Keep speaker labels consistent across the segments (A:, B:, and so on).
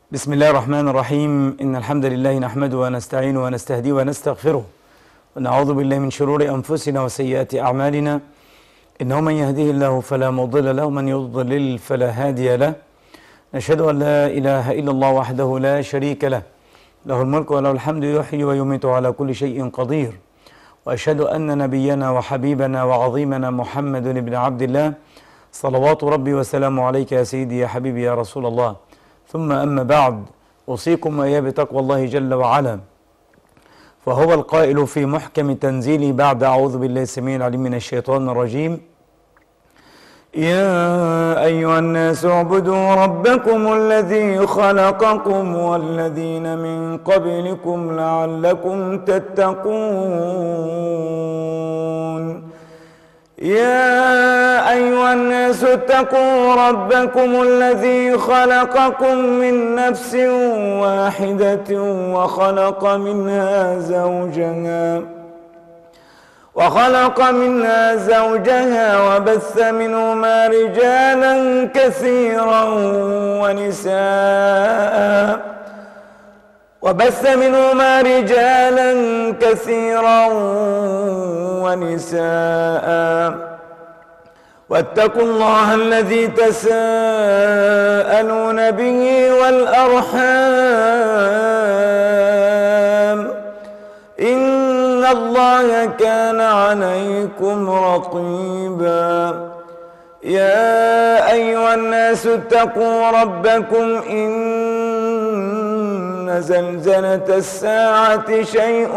A: بسم الله الرحمن الرحيم إن الحمد لله نحمده ونستعينه ونستهديه ونستغفره ونعوذ بالله من شرور أنفسنا وسيئات أعمالنا إنه من يهديه الله فلا مضل له ومن يضلل فلا هادي له نشهد أن لا إله إلا الله وحده لا شريك له له الملك وله الحمد يحيي ويميت على كل شيء قدير وأشهد أن نبينا وحبيبنا وعظيمنا محمد بن عبد الله صلوات ربي وسلامه عليك يا سيدي يا حبيبي يا رسول الله ثم أما بعد أوصيكم وإياه بتقوى الله جل وعلا فهو القائل في محكم تنزيله بعد أعوذ بالله السميع العليم من الشيطان الرجيم يا أيها الناس اعبدوا ربكم الذي خلقكم والذين من قبلكم لعلكم تتقون يا أيها الناس اتقوا ربكم الذي خلقكم من نفس واحدة وخلق منها زوجها وخلق منها زوجها وبث منهما رجالا كثيرا ونساء وبث منهما رجالا كثيرا ونساء واتقوا الله الذي تساءلون به والأرحام إن الله كان عليكم رقيبا يا أيها الناس اتقوا ربكم إن زلزلة الساعة شيء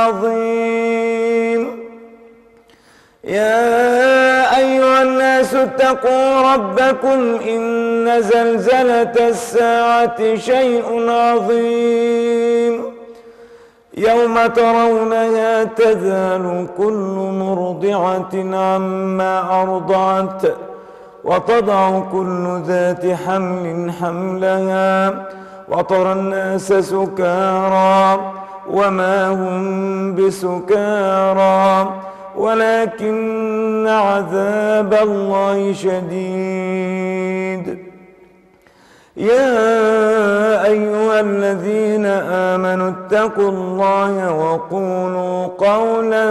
A: عظيم يا أيها الناس اتقوا ربكم إن زلزلة الساعة شيء عظيم يوم ترونها تذال كل مرضعة عما أرضعت وتضع كل ذات حمل حملها وترى الناس سكارى وما هم بسكارى ولكن عذاب الله شديد يا أيها الذين آمنوا اتقوا الله وقولوا قولا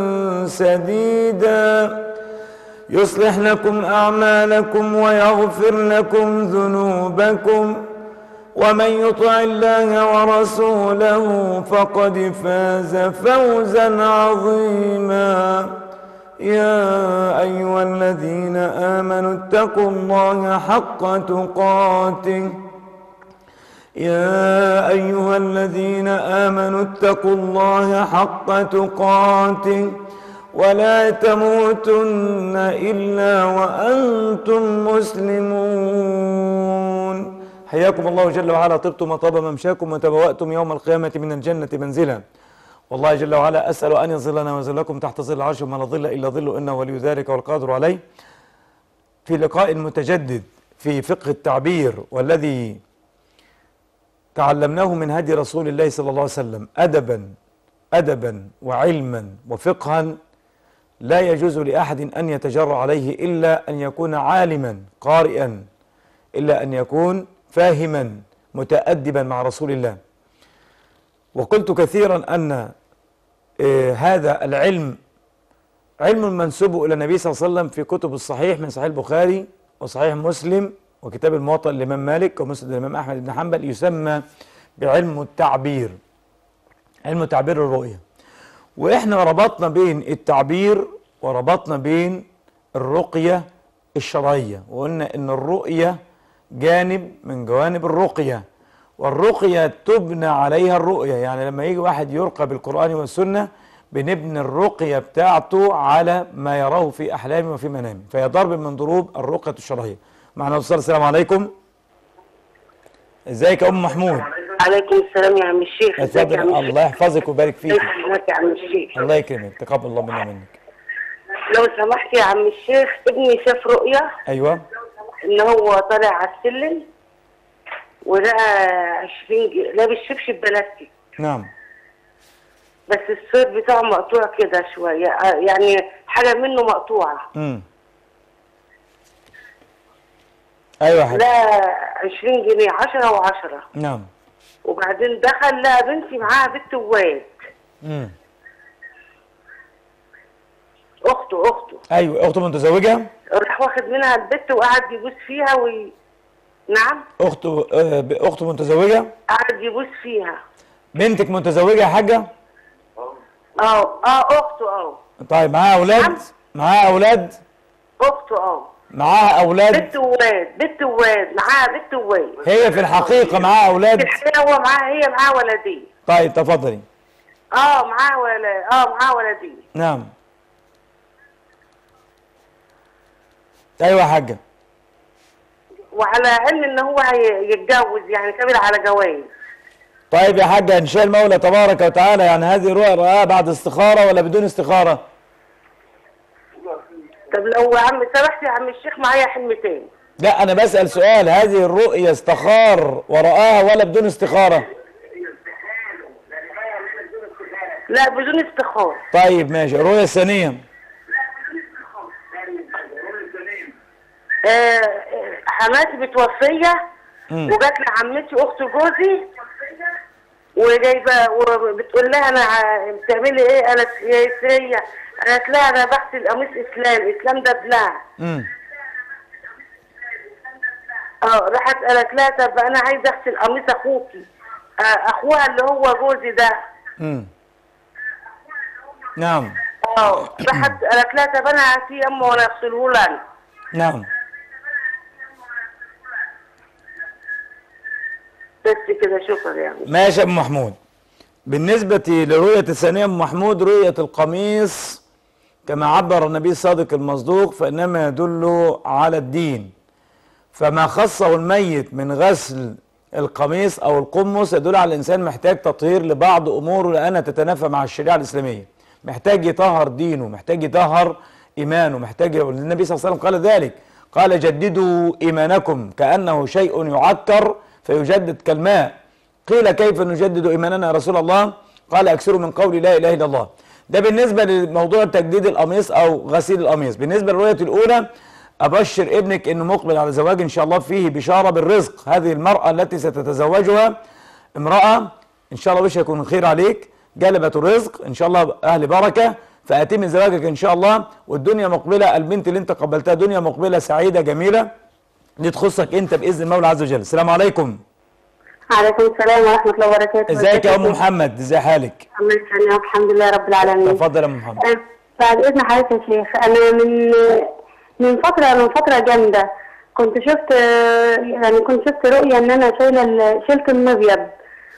A: سديدا يصلح لكم أعمالكم ويغفر لكم ذنوبكم ومن يطع الله ورسوله فقد فاز فوزا عظيما يا أيها الذين آمنوا اتقوا الله حق تقاته يا أيها الذين آمنوا اتقوا الله حق تقاته ولا تموتن إلا وأنتم مسلمون حياكم الله جل وعلا طبتم وطاب ممشاكم وتبوأتم يوم القيامة من الجنة منزلا والله جل وعلا أسأل أن يظلنا ويظلكم تحت ظل العرش وما لا ظل إلا ظله إنه ولي ذلك والقادر عليه في لقاء متجدد في فقه التعبير والذي تعلمناه من هدي رسول الله صلى الله عليه وسلم أدبا أدبا وعلما وفقها لا يجوز لأحد أن يتجرع عليه إلا أن يكون عالما قارئا إلا أن يكون فاهما متأدبا مع رسول الله وقلت كثيرا أن آه هذا العلم علم منسوب إلى النبي صلى الله عليه وسلم في كتب الصحيح من صحيح البخاري وصحيح مسلم وكتاب الموطأ للإمام مالك ومسند الإمام أحمد بن حنبل يسمى بعلم التعبير علم تعبير الرؤية وإحنا ربطنا بين التعبير وربطنا بين الرقية الشرعية وقلنا إن الرؤية جانب من جوانب الرقية والرقية تبنى عليها الرؤية يعني لما يجي واحد يرقى بالقرآن والسنة بنبني الرقية بتاعته على ما يراه في أحلامه وفي منامه فهي ضرب من ضروب الرقية الشرعية معنا أستاذ السلام عليكم ازيك يا أم محمود
B: عليكم السلام يا عم الشيخ ازيك يا عم
A: اتفضل الله يحفظك ويبارك فيك
B: ازيك يا عم الشيخ
A: الله يكرمك تقبل الله منا منك
B: لو سمحت يا عم الشيخ ابني شاف رؤية
A: أيوه
B: ان هو طالع على السلم ولقى 20 ج- لابس شبشب بلاستيك
A: نعم
B: بس الصيد بتاعه مقطوع كده شوية آه، يعني حاجة منه مقطوعة
A: امم ايوه يا حاج
B: لقى 20 جنيه 10 و10
A: نعم
B: وبعدين دخل لقى بنتي معاها بنت وواد
A: امم
B: اخته اخته
A: ايوه اخته متزوجه
B: راح واخد منها البت وقعد يبوس فيها وي... نعم
A: اخته آه، ب- اخته متزوجه
B: قعد يبوس فيها
A: بنتك متزوجه يا حاجه
B: اه اه اخته اه
A: طيب معاها اولاد
B: نعم.
A: معاها اولاد
B: اخته اه
A: معاها اولاد
B: بنت وواد بنت وواد معاها بنت وواد
A: هي في الحقيقه معاها اولاد
B: الحقيقة هو معاها هي معاها ولدين
A: طيب تفضلي
B: اه معاها ولا اه معاها ولدين
A: نعم ايوه يا حاجه
B: وعلى علم ان هو هيتجوز يعني كامل على جواز
A: طيب يا حاجه ان شاء المولى تبارك وتعالى يعني هذه الرؤيا رآها بعد استخاره ولا بدون استخاره
B: طب لو يا عم سمحت يا عم الشيخ معايا حلمتين
A: لا انا بسال سؤال هذه الرؤيا استخار ورآها ولا بدون استخاره
B: لا بدون استخاره
A: طيب ماشي الرؤيا الثانيه
B: آه، آه، حماتي متوفيه
A: مم.
B: وجات لي عمتي اخت جوزي وجايبه وبتقول لها انا ع- بتعملي ايه قالت يا يسريه قالت لها انا بغسل قميص اسلام اسلام ده بلها
A: امم
B: اه راحت قالت لها طب انا عايزه اغسل قميص اخوكي آه، اخوها اللي هو جوزي ده
A: امم نعم
B: اه راحت قالت لها طب انا هاتيه يا اما وانا اغسله لها أنا.
A: نعم
B: بس كده شكرا يعني
A: ماشي يا ابو محمود بالنسبة لرؤية الثانية ابو محمود رؤية القميص كما عبر النبي الصادق المصدوق فإنما يدل على الدين فما خصه الميت من غسل القميص أو القمص يدل على الإنسان محتاج تطهير لبعض أموره لأنها تتنافى مع الشريعة الإسلامية محتاج يطهر دينه محتاج يطهر إيمانه محتاج النبي صلى الله عليه وسلم قال ذلك قال جددوا إيمانكم كأنه شيء يعكر فيجدد كالماء قيل كيف نجدد ايماننا يا رسول الله قال اكثروا من قول لا اله الا الله ده بالنسبه لموضوع تجديد القميص او غسيل القميص بالنسبه للرؤيه الاولى ابشر ابنك انه مقبل على زواج ان شاء الله فيه بشاره بالرزق هذه المراه التي ستتزوجها امراه ان شاء الله وش يكون خير عليك جلبة الرزق ان شاء الله اهل بركه فاتم زواجك ان شاء الله والدنيا مقبله البنت اللي انت قبلتها دنيا مقبله سعيده جميله دي تخصك انت باذن المولى عز وجل السلام عليكم
C: عليكم السلام ورحمة الله وبركاته
A: ازيك يا ام محمد ازي حالك
C: الله يسلمك الحمد لله رب العالمين
A: تفضل يا ام محمد
C: آه، بعد إذن حضرتك يا شيخ أنا من من فترة من فترة جامدة كنت شفت آه، يعني كنت شفت رؤية إن أنا شايلة ال- شلت المبيض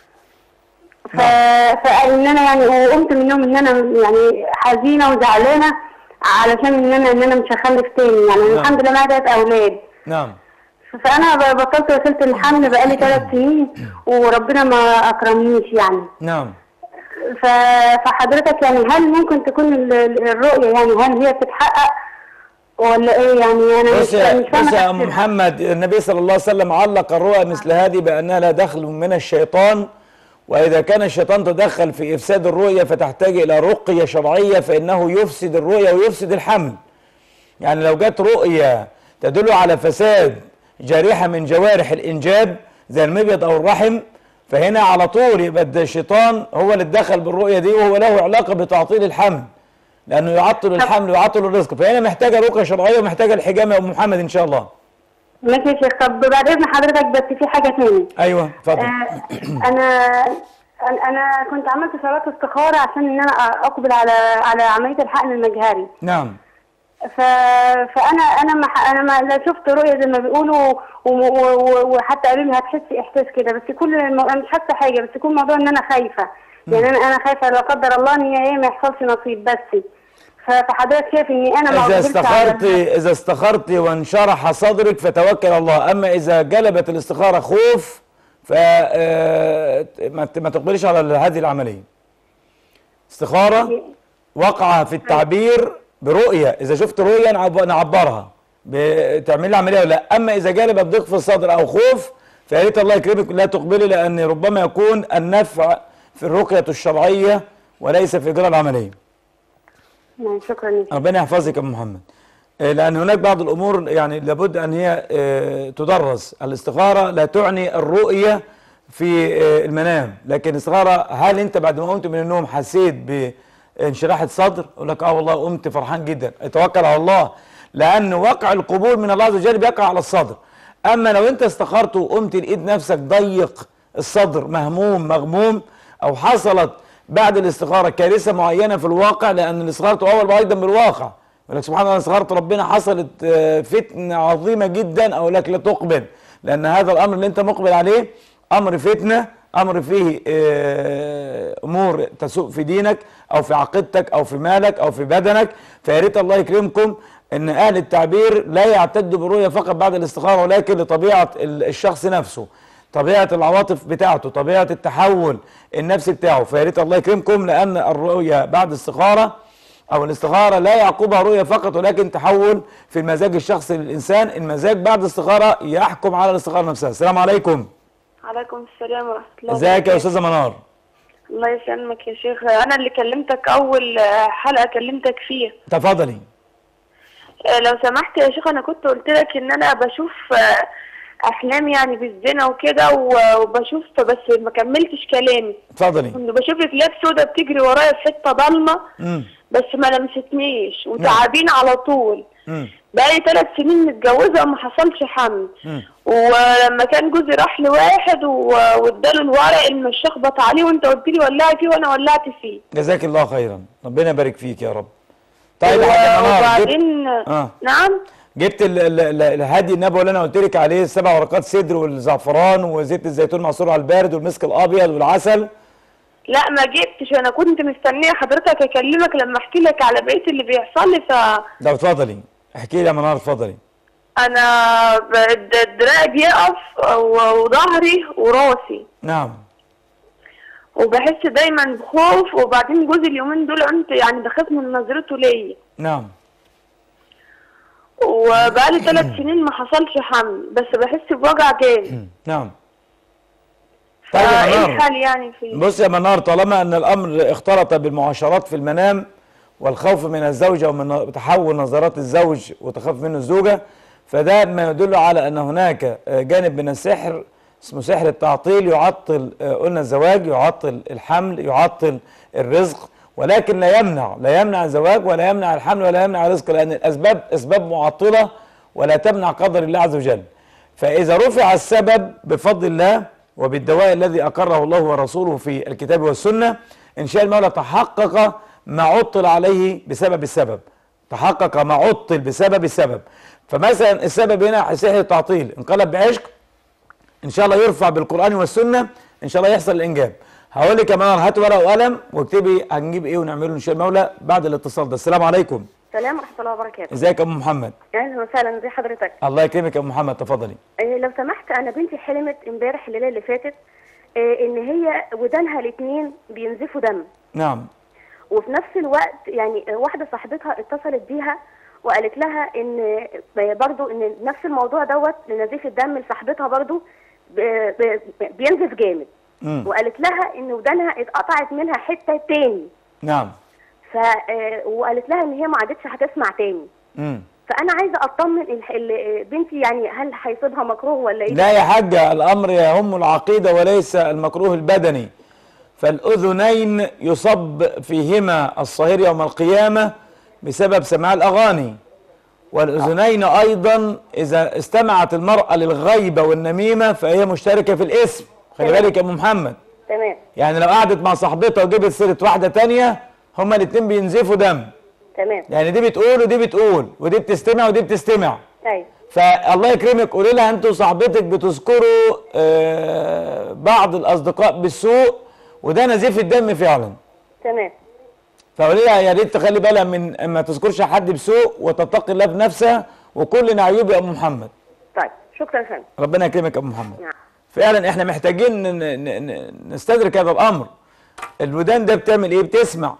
C: ف... فإن أنا يعني وقمت من النوم إن أنا يعني حزينة وزعلانة علشان إن أنا إن أنا مش هخلف تاني يعني
A: نعم.
C: الحمد لله معايا تلات أولاد
A: نعم
C: فانا ب- بطلت وسيله الحمل بقالي ثلاث سنين وربنا ما اكرمنيش يعني
A: نعم
C: ف... فحضرتك يعني هل ممكن تكون ال- ال- الرؤيه يعني هل هي بتتحقق ولا ايه يعني انا
A: بص
C: مش
A: يا
C: مش
A: بص يا
C: فاهمه
A: ام
C: تفسيرها.
A: محمد النبي صلى الله عليه وسلم علق الرؤى مثل هذه بانها لا دخل من الشيطان واذا كان الشيطان تدخل في افساد الرؤيا فتحتاج الى رقيه شرعيه فانه يفسد الرؤيا ويفسد الحمل يعني لو جت رؤيا تدل على فساد جارحه من جوارح الانجاب زي المبيض او الرحم فهنا على طول يبقى ده الشيطان هو اللي اتدخل بالرؤيه دي وهو له علاقه بتعطيل الحمل لانه يعطل الحمل ويعطل الرزق فهنا محتاجه رقيه شرعيه ومحتاجه الحجامه يا ام محمد ان شاء الله
C: ماشي يا شيخ طب بعد اذن حضرتك بس في حاجه تاني
A: ايوه اتفضل
C: آه انا أنا- انا كنت عملت صلاه استخاره عشان ان انا اقبل على على عمليه الحقن المجهري
A: نعم
C: ف... فانا انا ما ح- انا ما لا شفت رؤيه زي ما بيقولوا و... و... و... وحتى قالوا لي هتحسي احساس كده بس كل الم... انا مش حاسه حاجه بس كل الموضوع ان انا خايفه يعني انا انا خايفه لا قدر الله ان هي ايه ما يحصلش نصيب بس ف... فحضرتك شايف اني انا ما
A: اذا
C: قدرتش
A: استخرت
C: على-
A: اذا استخرت وانشرح صدرك فتوكل على الله اما اذا جلبت الاستخاره خوف ف آه، ما ت- ما تقبلش على هذه العمليه استخاره وقع في التعبير برؤيه اذا شفت رؤيه نعب- نعبرها بتعمل لي عمليه ولا لا اما اذا جلبت ضيق في الصدر او خوف فيا ريت الله يكرمك لا تقبلي لان ربما يكون النفع في الرقيه الشرعيه وليس في اجراء العمليه
C: نعم، شكرا يا شيخ.
A: ربنا يحفظك يا أم محمد آه، لأن هناك بعض الأمور يعني لابد أن هي آه، تدرس الاستخارة لا تعني الرؤية في آه، المنام لكن الاستخارة هل أنت بعد ما قمت من النوم حسيت بانشراح الصدر يقول لك اه والله قمت فرحان جدا اتوكل على الله لأن وقع القبول من الله عز وجل بيقع على الصدر أما لو أنت استخرت وقمت لقيت نفسك ضيق الصدر مهموم مغموم أو حصلت بعد الاستخارة كارثة معينة في الواقع لأن الاستخارة تؤول أيضا بالواقع يقول لك سبحان الله استخارة ربنا حصلت آه، فتنة عظيمة جدا أو لك لا تقبل لأن هذا الأمر اللي أنت مقبل عليه أمر فتنة أمر فيه آه، أمور تسوء في دينك أو في عقيدتك أو في مالك أو في بدنك فيا ريت الله يكرمكم ان اهل التعبير لا يعتدوا بالرؤيه فقط بعد الاستخاره ولكن لطبيعه ال- الشخص نفسه طبيعه العواطف بتاعته طبيعه التحول النفسي بتاعه فيا ريت الله يكرمكم لان الرؤيه بعد استخاره او الاستخاره لا يعقبها رؤيه فقط ولكن تحول في المزاج الشخصي للانسان المزاج بعد الاستخاره يحكم على الاستخاره نفسها السلام عليكم
D: عليكم السلام ورحمة الله
A: ازيك يا
D: وبركاته.
A: استاذه منار
D: الله يسلمك يا شيخ أنا اللي كلمتك أول آه، حلقة كلمتك فيها
A: تفضلي
D: آه، لو سمحت يا شيخ أنا كنت قلت لك إن أنا بشوف آه، أحلام يعني بالزنا وكده و- وبشوف بس ما كملتش كلامي
A: اتفضلي
D: كنت بشوف كلاب سودا بتجري ورايا في حتة ضلمة
A: امم
D: بس ما لمستنيش وتعابين على طول
A: امم
D: بقالي ثلاث سنين متجوزة وما حصلش حمل
A: مم.
D: ولما كان جوزي راح لواحد و- واداله الورق المش اخبط عليه وانت قلت لي ولعي فيه وانا ولعت فيه
A: جزاك الله خيرا ربنا يبارك فيك يا رب طيب يا حاجه
D: و-
A: منار جبت-
D: وبعدين
A: آه.
D: نعم
A: جبت ال- ال- ال- الهدي النبوي اللي انا قلت لك عليه السبع ورقات صدر والزعفران وزيت الزيتون معصور على البارد والمسك الابيض والعسل
D: لا ما جبتش انا كنت مستنيه حضرتك اكلمك لما احكي لك على بقيه اللي بيحصل لي فانا
A: ده اتفضلي احكي لي يا منار اتفضلي
D: ب- الد- الدراع بيقف و- وظهري وراسي
A: نعم
D: وبحس دايما بخوف وبعدين جوزي اليومين دول انت يعني بخاف من نظرته ليا
A: نعم
D: وبقالي ثلاث سنين ما حصلش حمل بس بحس بوجع جامد
A: نعم طيب يا
D: فايه
A: منار
D: الحال يعني فيه
A: بص يا منار طالما ان الامر اختلط بالمعاشرات في المنام والخوف من الزوجه ومن تحول نظرات الزوج وتخاف منه الزوجه فده ما يدل على ان هناك آه، جانب من السحر اسمه سحر التعطيل يعطل آه، قلنا الزواج يعطل الحمل يعطل الرزق ولكن لا يمنع لا يمنع الزواج ولا يمنع الحمل ولا يمنع الرزق لان الاسباب اسباب معطله ولا تمنع قدر الله عز وجل فإذا رفع السبب بفضل الله وبالدواء الذي أقره الله ورسوله في الكتاب والسنة إن شاء المولى تحقق ما عطل عليه بسبب السبب تحقق ما عطل بسبب السبب فمثلا السبب هنا سحر التعطيل انقلب بعشق ان شاء الله يرفع بالقران والسنه ان شاء الله يحصل الانجاب هقول لك يا منار هات ورقه وقلم واكتبي هنجيب ايه ونعمله ان شاء المولى بعد الاتصال ده السلام عليكم
E: السلام ورحمة الله وبركاته
A: ازيك يا ام محمد
E: أهلا وسهلا زي حضرتك
A: الله يكرمك يا ام محمد تفضلي
E: إيه لو سمحت أنا بنتي حلمت امبارح الليلة اللي فاتت إيه إن هي ودانها الاتنين بينزفوا دم
A: نعم
E: وفي نفس الوقت يعني واحدة صاحبتها اتصلت بيها وقالت لها إن برضو إن نفس الموضوع دوت لنزيف الدم لصاحبتها برضو ب- ب- بينزف جامد
A: مم.
E: وقالت لها إن ودانها اتقطعت منها حتة تاني
A: نعم
E: ف آه، وقالت لها إن هي ما عادتش هتسمع تاني
A: مم.
E: فانا عايزه اطمن ال- ال- بنتي يعني هل هيصيبها مكروه ولا ايه
A: لا يا حاجة الأمر يهم العقيدة وليس المكروه البدني فالأذنين يصب فيهما الصهير يوم القيامة بسبب سماع الأغاني والأذنين أيضا إذا استمعت المرأة للغيبة والنميمة فهي مشتركة في الاسم خلي بالك يا أم محمد
E: تمام
A: يعني لو قعدت مع صاحبتها وجبت سيرة واحدة تانية هما الاتنين بينزفوا دم
E: تمام
A: يعني دي بتقول ودي بتقول ودي بتستمع ودي بتستمع
E: ايوه
A: فالله يكرمك قولي لها انتوا صاحبتك بتذكروا آه، بعض الاصدقاء بالسوء وده نزيف الدم فعلا
E: تمام
A: فقولي لها يا ريت تخلي بالها من ما تذكرش حد بسوء وتتقي الله بنفسها وكلنا عيوب يا ام محمد
E: طيب شكرا فندم
A: ربنا يكرمك يا ام محمد
E: نعم
A: فعلا احنا محتاجين ن- ن- ن- نستدرك هذا الامر الودان ده بتعمل ايه بتسمع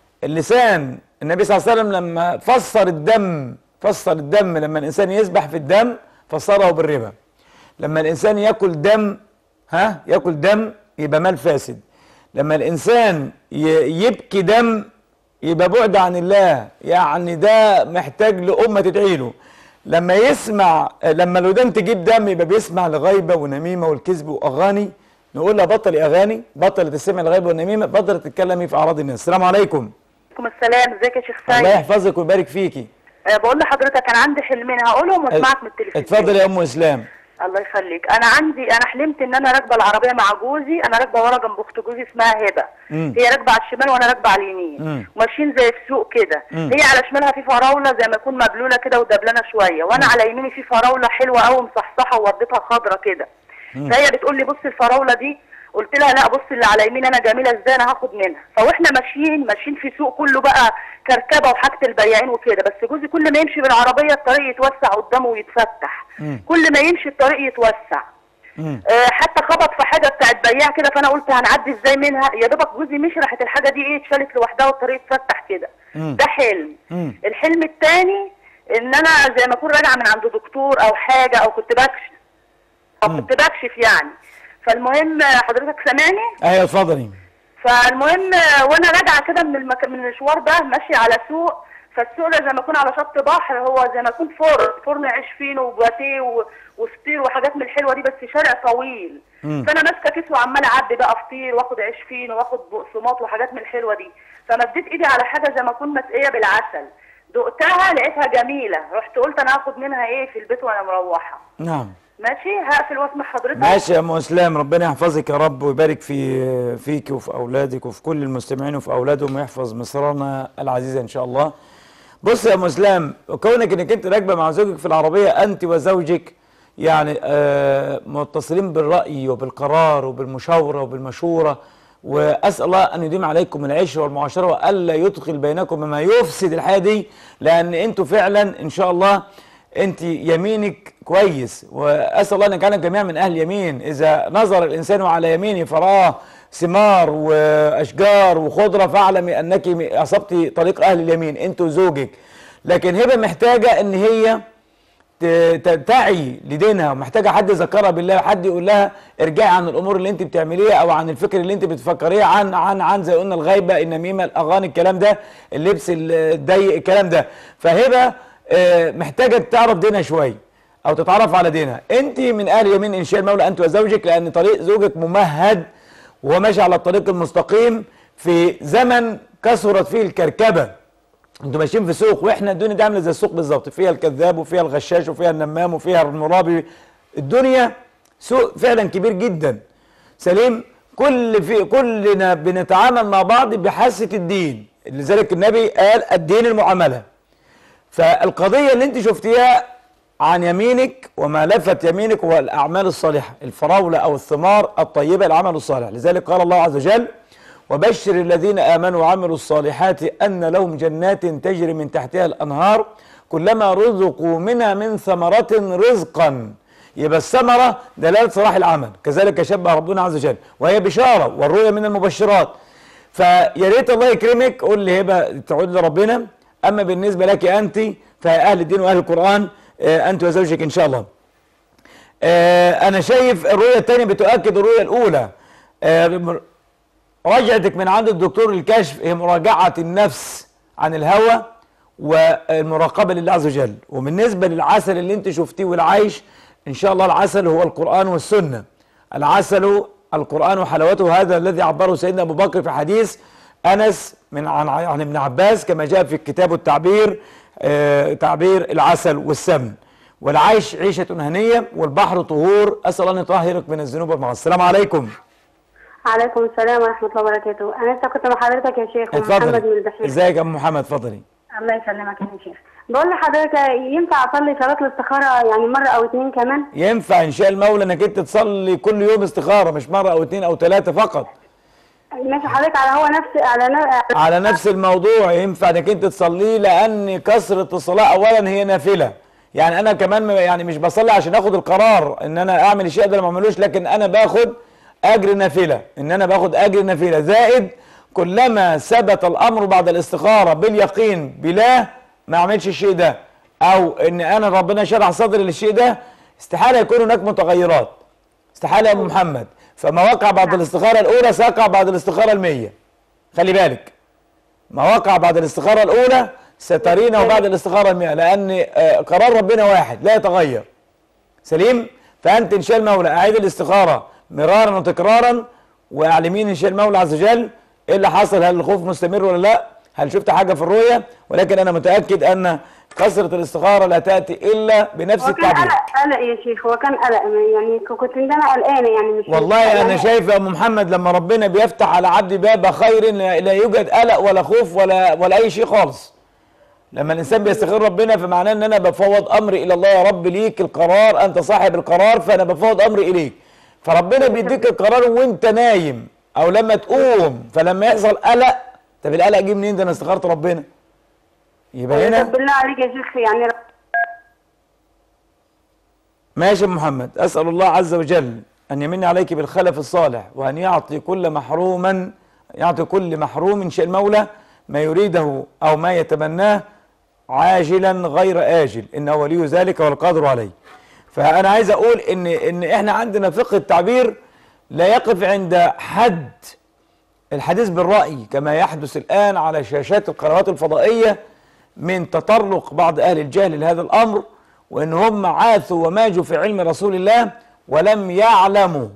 A: اللسان النبي صلى الله عليه وسلم لما فسر الدم فسر الدم لما الانسان يسبح في الدم فسره بالربا لما الانسان ياكل دم ها ياكل دم يبقى مال فاسد لما الانسان ي- يبكي دم يبقى بعد عن الله يعني ده محتاج لأمة تدعي له لما يسمع لما الودان تجيب دم يبقى بيسمع لغيبة ونميمة والكذب وأغاني نقول لها بطلي أغاني بطل تسمع الغيبة والنميمة بطل تتكلمي في أعراض الناس السلام عليكم
F: عليكم السلام ازيك يا شيخ
A: الله
F: سيد
A: يحفظك ويبارك فيكي
F: أه بقول لحضرتك انا عندي حلمين هقولهم واسمعك من التلفزيون
A: اتفضل يا أم إسلام
F: الله يخليك انا عندي انا حلمت ان انا راكبه العربيه مع جوزي انا راكبه ورا جنب اخت جوزي اسمها هبه
A: مم.
F: هي راكبه على الشمال وانا راكبه على
A: مم.
F: اليمين ماشيين زي في سوق كده
A: مم.
F: هي على شمالها في فراوله زي ما يكون مبلوله كده ودبلانه شويه وانا على يميني في فراوله حلوه قوي مصحصحه ووردتها خضره كده فهي بتقول لي بصي الفراوله دي قلت لها لا بصي اللي على يميني انا جميله ازاي انا هاخد منها فاحنا ماشيين ماشيين في سوق كله بقى كركبه وحاجه البياعين وكده بس جوزي كل ما يمشي بالعربيه الطريق يتوسع قدامه ويتفتح
A: مم.
F: كل ما يمشي الطريق يتوسع
A: مم.
F: آه، حتى خبط في حاجه بتاعت بياع كده فانا قلت هنعدي ازاي منها يا دوبك جوزي مشي راحت الحاجه دي ايه اتشالت لوحدها والطريق اتفتح كده
A: مم.
F: ده حلم
A: مم.
F: الحلم الثاني ان انا زي ما اكون راجعه من عند دكتور او حاجه او كنت بكشف او
A: مم.
F: كنت بكشف يعني فالمهم آه، حضرتك سامعني
A: أيوة اتفضلي
F: فالمهم آه، وانا راجعه كده من المك... من المشوار ده ماشيه على سوق فالسوق ده زي ما يكون على شط بحر هو زي ما يكون فرن فرن عيش فينو وباتيه و... وفطير وحاجات من الحلوه دي بس شارع طويل
A: مم.
F: فانا ماسكه كيس وعمال اعبي بقى فطير واخد عيش فينو واخد بقسماط وحاجات من الحلوه دي فمديت ايدي على حاجه زي ما اكون مسقيه بالعسل دقتها لقيتها جميله رحت قلت انا هاخد منها ايه في البيت وانا مروحه
A: نعم
F: ماشي هقفل واسمع حضرتك
A: ماشي يا ام اسلام ربنا يحفظك يا رب ويبارك في فيك وفي اولادك وفي كل المستمعين وفي اولادهم ويحفظ مصرنا العزيزه ان شاء الله بص يا ام اسلام كونك انك انت راكبه مع زوجك في العربيه انت وزوجك يعني آه متصلين بالراي وبالقرار وبالمشاوره وبالمشوره واسال الله ان يديم عليكم العشره والمعاشره والا يدخل بينكم ما يفسد الحياه دي لان انتوا فعلا ان شاء الله انت يمينك كويس واسال الله ان يجعلنا جميعا من اهل يمين اذا نظر الانسان على يمينه فراه ثمار واشجار وخضره فاعلم انك اصبت طريق اهل اليمين انت وزوجك لكن هبه محتاجه ان هي ت- ت- تعي لدينها ومحتاجه حد يذكرها بالله وحد يقول لها ارجعي عن الامور اللي انت بتعمليها او عن الفكر اللي انت بتفكريه عن عن عن زي قلنا الغيبه النميمه الاغاني الكلام ده اللبس الضيق الكلام ده فهبه آه، محتاجه تعرف دينها شويه او تتعرف على دينها انت من اهل يمين ان شاء المولى انت وزوجك لان طريق زوجك ممهد وهو ماشي على الطريق المستقيم في زمن كثرت فيه الكركبه انتوا ماشيين في سوق واحنا الدنيا دي عامله زي السوق بالظبط فيها الكذاب وفيها الغشاش وفيها النمام وفيها المرابي الدنيا سوق فعلا كبير جدا سليم كل في كلنا بنتعامل مع بعض بحاسه الدين لذلك النبي قال الدين المعامله فالقضيه اللي انت شفتيها عن يمينك وما لفت يمينك هو الاعمال الصالحه الفراوله او الثمار الطيبه العمل الصالح لذلك قال الله عز وجل وبشر الذين امنوا وعملوا الصالحات ان لهم جنات تجري من تحتها الانهار كلما رزقوا منها من ثمرة رزقا يبقى الثمرة دلالة صلاح العمل كذلك شبه ربنا عز وجل وهي بشارة والرؤيا من المبشرات فيا ريت الله يكرمك قول لي هبه تعود لربنا اما بالنسبه لك انت فهي اهل الدين واهل القران آه، انت وزوجك ان شاء الله. آه، انا شايف الرؤيه الثانيه بتؤكد الرؤيه الاولى. آه، مر- رجعتك من عند الدكتور الكشف هي مراجعه النفس عن الهوى والمراقبه لله عز وجل وبالنسبه للعسل اللي انت شفتيه والعيش ان شاء الله العسل هو القران والسنه. العسل القرآن وحلاوته هذا الذي عبره سيدنا أبو بكر في حديث أنس من عن, عن ابن عباس كما جاء في الكتاب التعبير آه تعبير العسل والسمن والعيش عيشة هنية والبحر طهور أسأل أن يطهرك من الذنوب والمعاصي السلام عليكم
C: عليكم السلام ورحمة الله وبركاته أنا لسه كنت مع حضرتك يا شيخ محمد من
A: اتفضل
C: البحير
A: ازيك يا أم محمد اتفضلي
C: الله يسلمك يا شيخ بقول لحضرتك ينفع أصلي صلاة الاستخارة يعني مرة أو اتنين كمان
A: ينفع إن شاء المولى إنك أنت تصلي كل يوم استخارة مش مرة أو اتنين أو ثلاثة فقط
C: ماشي حضرتك على هو نفس على ن-
A: على نفس الموضوع ينفع انك انت تصليه لان كثره الصلاه اولا هي نافله يعني انا كمان م- يعني مش بصلي عشان اخد القرار ان انا اعمل الشيء ده ما اعملوش لكن انا باخد اجر نافله ان انا باخد اجر نافله زائد كلما ثبت الامر بعد الاستخاره باليقين بالله ما اعملش الشيء ده او ان انا ربنا شرح صدري للشيء ده استحاله يكون هناك متغيرات استحاله يا ابو محمد فما وقع بعد الاستخاره الاولى سيقع بعد الاستخاره المية خلي بالك ما وقع بعد الاستخاره الاولى سترينه بعد الاستخاره المئة لان آه، قرار ربنا واحد لا يتغير سليم فانت ان شاء المولى اعيد الاستخاره مرارا وتكرارا واعلمين ان شاء المولى عز وجل ايه اللي حصل هل الخوف مستمر ولا لا هل شفت حاجه في الرؤيه ولكن انا متاكد ان كثره الاستخاره لا تاتي الا بنفس
C: هو كان
A: التعبير
C: قلق قلق يا شيخ هو كان قلق يعني كنت ان انا قلقانه يعني مش
A: والله انا
C: قلقانة.
A: شايف يا ام محمد لما ربنا بيفتح على عبد باب خير لا لا يوجد قلق ولا خوف ولا ولا اي شيء خالص لما الانسان بيستخير ربنا فمعناه ان انا بفوض امري الى الله يا رب ليك القرار انت صاحب القرار فانا بفوض امري اليك فربنا بيديك القرار وانت نايم او لما تقوم فلما يحصل قلق طب القلق جه منين ده انا استخرت ربنا يبقى هنا
C: طب بالله عليك يا شيخ يعني
A: ماشي يا محمد أسأل الله عز وجل أن يمن عليك بالخلف الصالح وأن يعطي كل محروما يعطي كل محروم شاء المولى ما يريده أو ما يتمناه عاجلا غير آجل إنه ولي ذلك والقادر عليه فأنا عايز أقول إن إن إحنا عندنا فقه التعبير لا يقف عند حد الحديث بالرأي كما يحدث الآن على شاشات القنوات الفضائية من تطرق بعض أهل الجهل لهذا الأمر وإن هم عاثوا وماجوا في علم رسول الله ولم يعلموا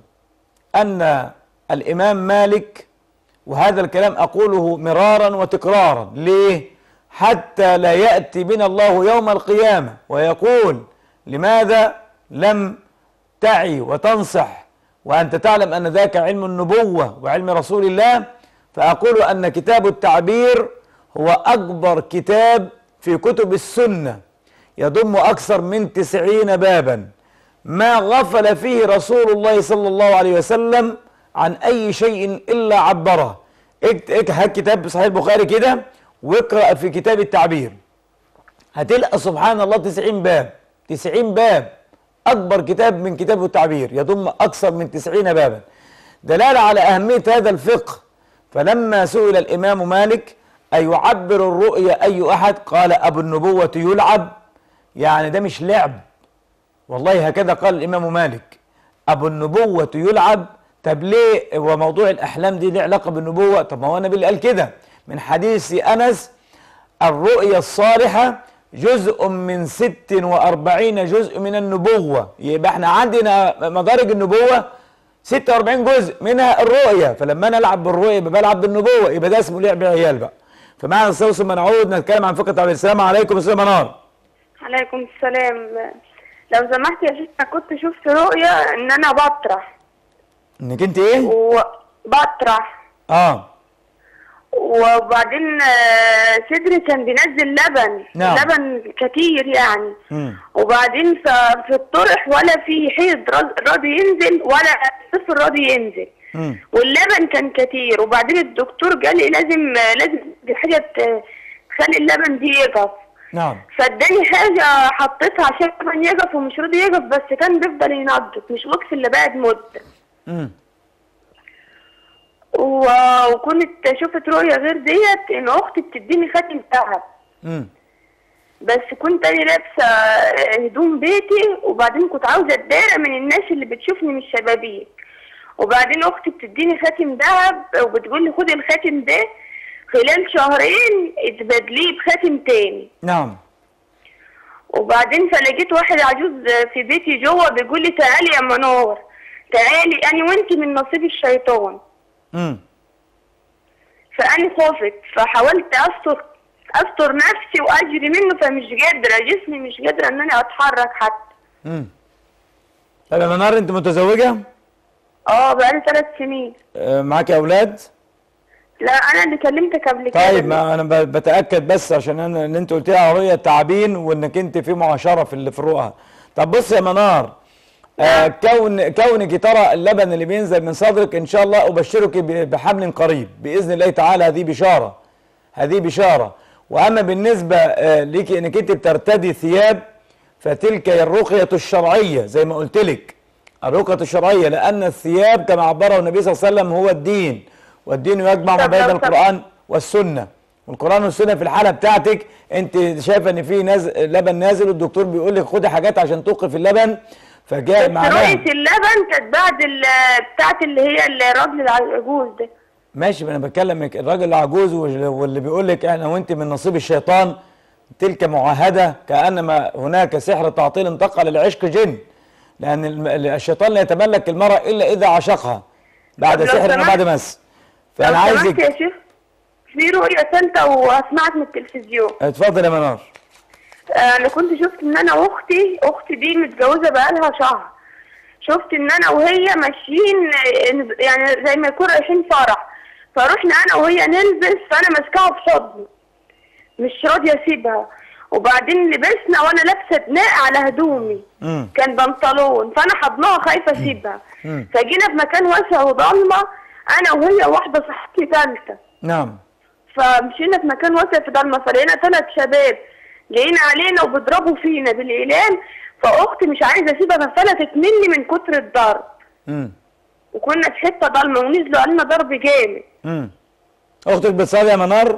A: أن الإمام مالك وهذا الكلام أقوله مرارا وتكرارا ليه؟ حتى لا يأتي بنا الله يوم القيامة ويقول لماذا لم تعي وتنصح وأنت تعلم أن ذاك علم النبوة وعلم رسول الله فأقول أن كتاب التعبير هو أكبر كتاب في كتب السنة يضم أكثر من تسعين بابا ما غفل فيه رسول الله صلى الله عليه وسلم عن أي شيء إلا عبره اكت- اك- هات كتاب صحيح البخاري كده واقرأ في كتاب التعبير هتلقى سبحان الله تسعين باب تسعين باب أكبر كتاب من كتاب التعبير يضم أكثر من تسعين بابا دلالة على أهمية هذا الفقه فلما سئل الإمام مالك أيعبر الرؤيا أي أحد قال أبو النبوة يلعب يعني ده مش لعب والله هكذا قال الإمام مالك أبو النبوة يلعب طب ليه وموضوع الأحلام دي ليه علاقة بالنبوة طب ما هو النبي اللي قال كده من حديث أنس الرؤيا الصالحة جزء من ست وأربعين جزء من النبوة يبقى احنا عندنا مدارج النبوة 46 جزء منها الرؤية فلما انا العب بالرؤية يبقى بلعب بالنبوة يبقى ده اسمه لعب عيال بقى فمعنى الصوت ثم نعود نتكلم عن فقه التعبير السلام عليكم استاذ منار
D: عليكم السلام لو سمحت يا شيخ أنا كنت شفت رؤيا ان انا بطرح
A: انك انت ايه؟
D: وبطرح
A: اه
D: وبعدين آه، صدري كان بينزل لبن
A: نعم.
D: لبن كتير يعني
A: مم.
D: وبعدين ف- في الطرح ولا في حيض راض- راضي ينزل ولا طفل راضي ينزل
A: مم.
D: واللبن كان كتير وبعدين الدكتور قال لي لازم لازم دي حاجه ت- تخلي اللبن دي يقف
A: نعم
D: فاداني حاجه حطيتها عشان اللبن يقف ومش راضي يقف بس كان بيفضل ينضف مش وقف اللي بعد مده
A: مم.
D: و- وكنت شفت رؤية غير ديت ان اختي بتديني خاتم ذهب
A: مم.
D: بس كنت انا لابسه هدوم بيتي وبعدين كنت عاوزه اتدارى من الناس اللي بتشوفني من الشبابيك وبعدين اختي بتديني خاتم ذهب وبتقول لي خدي الخاتم ده خلال شهرين اتبادليه بخاتم تاني
A: نعم
D: وبعدين فلقيت واحد عجوز في بيتي جوه بيقول لي تعالي يا منور تعالي انا وانت من نصيب الشيطان
A: مم.
D: فأنا خفت فحاولت أستر أستر نفسي وأجري منه فمش قادرة جسمي مش قادرة إن أنا أتحرك حتى
A: مم. طب يا منار انت متزوجة؟
D: اه بقالي ثلاث سنين
A: آه، معاكي اولاد؟
D: لا أنا اللي كلمتك قبل كده
A: طيب ما انا ب- بتاكد بس عشان انا ان انت قلت لي على رؤيه تعبين وانك انت في معاشره في اللي في الرؤى طب بص يا منار آه كون كونك ترى اللبن اللي بينزل من صدرك ان شاء الله ابشرك ب- بحمل قريب باذن الله تعالى هذه بشاره هذه بشاره واما بالنسبه آه ليك انك انت بترتدي ثياب فتلك هي الرقيه الشرعيه زي ما قلت لك الرقيه الشرعيه لان الثياب كما عبره النبي صلى الله عليه وسلم هو الدين والدين يجمع ما
D: طب
A: بين
D: لو سم-
A: القران والسنه والقران والسنه في الحاله بتاعتك انت شايفه ان في نازل لبن نازل والدكتور بيقول لك خدي حاجات عشان توقف اللبن فجاء
D: بس
A: معناها
D: رؤية اللبن كانت بعد ال- بتاعت اللي هي الراجل العجوز ده
A: ماشي ما انا بتكلم الراجل العجوز وال- واللي بيقول لك انا وانت من نصيب الشيطان تلك معاهده كانما هناك سحر تعطيل انتقل العشق جن لان الم- الشيطان لا يتملك المراه الا اذا عشقها بعد
D: طب لو
A: سحر
D: سمحت-
A: وبعد مس فانا
D: لو سمحت
A: عايزك
D: يا شيخ في رؤية ثالثة واسمعك من التلفزيون
A: اتفضل يا منار
D: آه، انا كنت شفت ان انا واختي اختي دي متجوزه بقالها شهر شفت ان انا وهي ماشيين آه، يعني زي ما يكون رايحين فرح فرحنا انا وهي نلبس فانا ماسكاها في حضني مش راضيه اسيبها وبعدين لبسنا وانا لابسه دناء على هدومي
A: امم
D: كان بنطلون فانا حضناها خايفه اسيبها
A: مم.
D: فجينا في مكان واسع وضلمه انا وهي واحده صاحبتي ثالثه
A: نعم
D: فمشينا في مكان واسع في ضلمه فلقينا ثلاث شباب جايين علينا وبيضربوا فينا بالاقلام فاختي مش عايزه اسيبها ففلتت مني من كتر الضرب
A: امم
D: وكنا في حته ضلمه ونزلوا علينا ضرب جامد
A: امم اختك بتصلي يا منار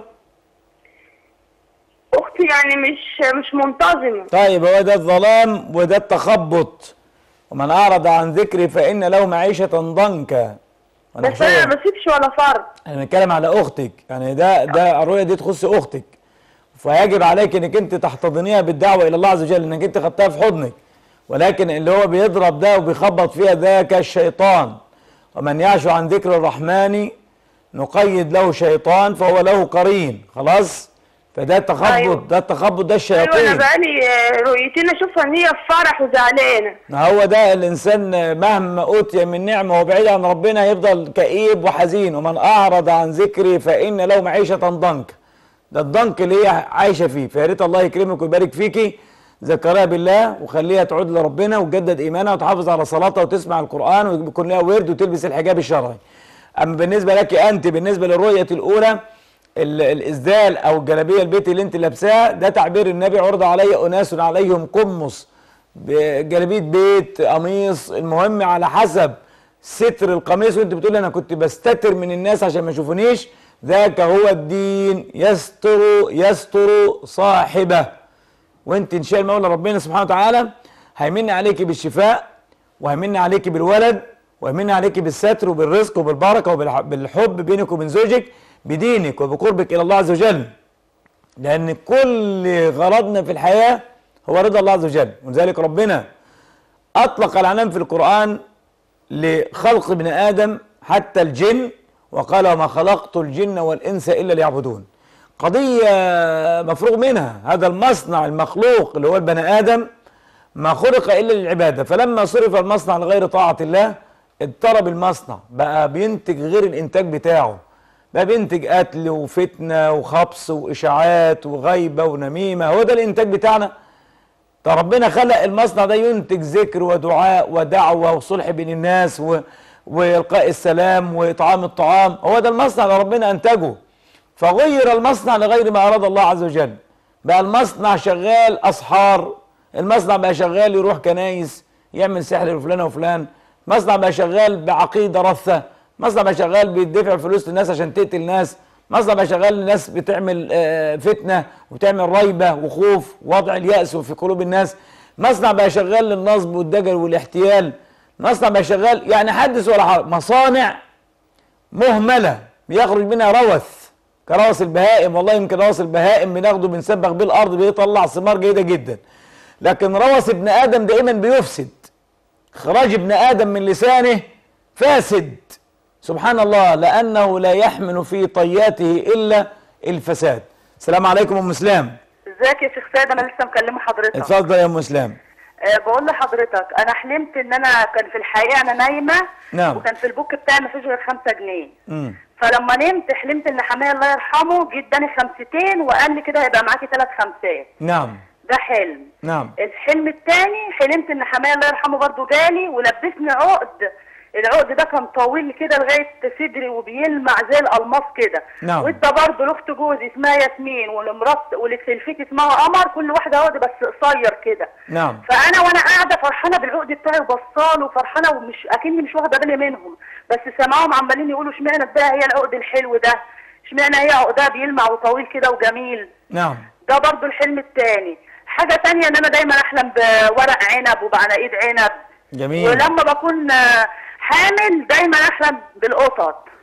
D: اختي يعني مش مش منتظمه
A: طيب هو ده الظلام وده التخبط ومن اعرض عن ذكري فان له معيشه ضنكا وأنا
D: بس انا
A: حسين-
D: ما بسيبش ولا فرد
A: انا بنتكلم على اختك يعني ده ده الرؤيه دي تخص اختك فيجب عليك انك انت تحتضنيها بالدعوه الى الله عز وجل انك انت خدتها في حضنك ولكن اللي هو بيضرب ده وبيخبط فيها ده كالشيطان ومن يعش عن ذكر الرحمن نقيد له شيطان فهو له قرين خلاص فده التخبط
D: أيوة.
A: ده التخبط ده
D: ايوه انا
A: الشياطين
D: بقالي آه، رؤيتين اشوفها ان هي في فرح وزعلانه
A: ما هو ده الانسان مهما اوتي من نعمه وبعيد عن ربنا يفضل كئيب وحزين ومن اعرض عن ذكري فان له معيشه ضنك ده الضنك اللي هي عايشه فيه فيا ريت الله يكرمك ويبارك فيكي ذكرها بالله وخليها تعود لربنا وتجدد ايمانها وتحافظ على صلاتها وتسمع القران ويكون لها ورد وتلبس الحجاب الشرعي اما بالنسبه لك انت بالنسبه للرؤيه الاولى ال- الاسدال او الجلابيه البيت اللي انت لابساها ده تعبير النبي عرض علي اناس عليهم قمص بجلابيه بيت قميص المهم على حسب ستر القميص وانت بتقول انا كنت بستتر من الناس عشان ما يشوفونيش ذاك هو الدين يستر يستر صاحبه وانت ان شاء المولى ربنا سبحانه وتعالى هيمن عليك بالشفاء وهيمن عليك بالولد ويمن عليك بالستر وبالرزق وبالبركه وبالحب بينك وبين زوجك بدينك وبقربك الى الله عز وجل لان كل غرضنا في الحياه هو رضا الله عز وجل ولذلك ربنا اطلق العنان في القران لخلق ابن ادم حتى الجن وقال وما خلقت الجن والانس الا ليعبدون قضيه مفروغ منها هذا المصنع المخلوق اللي هو البني ادم ما خلق الا للعباده فلما صرف المصنع لغير طاعه الله اضطرب المصنع بقى بينتج غير الانتاج بتاعه بقى بينتج قتل وفتنه وخبص واشاعات وغيبه ونميمه هو ده الانتاج بتاعنا ده ربنا خلق المصنع ده ينتج ذكر ودعاء ودعوه وصلح بين الناس و... والقاء السلام واطعام الطعام هو ده المصنع اللي ربنا انتجه فغير المصنع لغير ما اراد الله عز وجل بقى المصنع شغال اسحار المصنع بقى شغال يروح كنايس يعمل سحر لفلان وفلان مصنع بقى شغال بعقيده رثه مصنع بقى شغال بيدفع فلوس للناس عشان تقتل ناس مصنع بقى شغال الناس بتعمل آه، فتنه وتعمل ريبه وخوف وضع الياس في قلوب الناس مصنع بقى شغال للنصب والدجل والاحتيال مصنع بقى شغال يعني حدث ولا حرج مصانع مهمله بيخرج منها روث كروث البهائم والله يمكن روث البهائم بناخده بنسبغ بيه الارض بيطلع ثمار جيده جدا لكن روث ابن ادم دائما بيفسد خراج ابن ادم من لسانه فاسد سبحان الله لانه لا يحمل في طياته الا الفساد السلام عليكم ام اسلام
F: ازيك يا شيخ سيد انا لسه مكلمه حضرتك
A: اتفضل يا ام اسلام
F: أه بقول لحضرتك انا حلمت ان انا كان في الحقيقه انا نايمه
A: نعم.
F: وكان في البوك بتاعي ما فيش غير 5 جنيه
A: امم
F: فلما نمت حلمت ان حماية الله يرحمه جه اداني خمستين وقال لي كده هيبقى معاكي ثلاث خمسات
A: نعم
F: ده حلم
A: نعم
F: الحلم الثاني حلمت ان حماية الله يرحمه برضو جالي ولبسني عقد العقد ده كان طويل كده لغايه صدري وبيلمع زي الالماس كده
A: نعم.
F: وانت برضه لاخت جوزي اسمها ياسمين ولمرات ولسلفتي اسمها قمر كل واحده عقد بس قصير كده
A: نعم
F: فانا وانا قاعده فرحانه بالعقد بتاعي وبصاله وفرحانه ومش اكني مش واخده بالي منهم بس سامعاهم عمالين يقولوا اشمعنى ده هي العقد الحلو ده اشمعنى هي عقدها بيلمع وطويل كده وجميل
A: نعم
F: ده برضو الحلم التاني حاجة تانية ان انا دايما احلم بورق عنب وبعناقيد عنب
A: جميل
F: ولما بكون آه، حامل دايما احلم بالقطط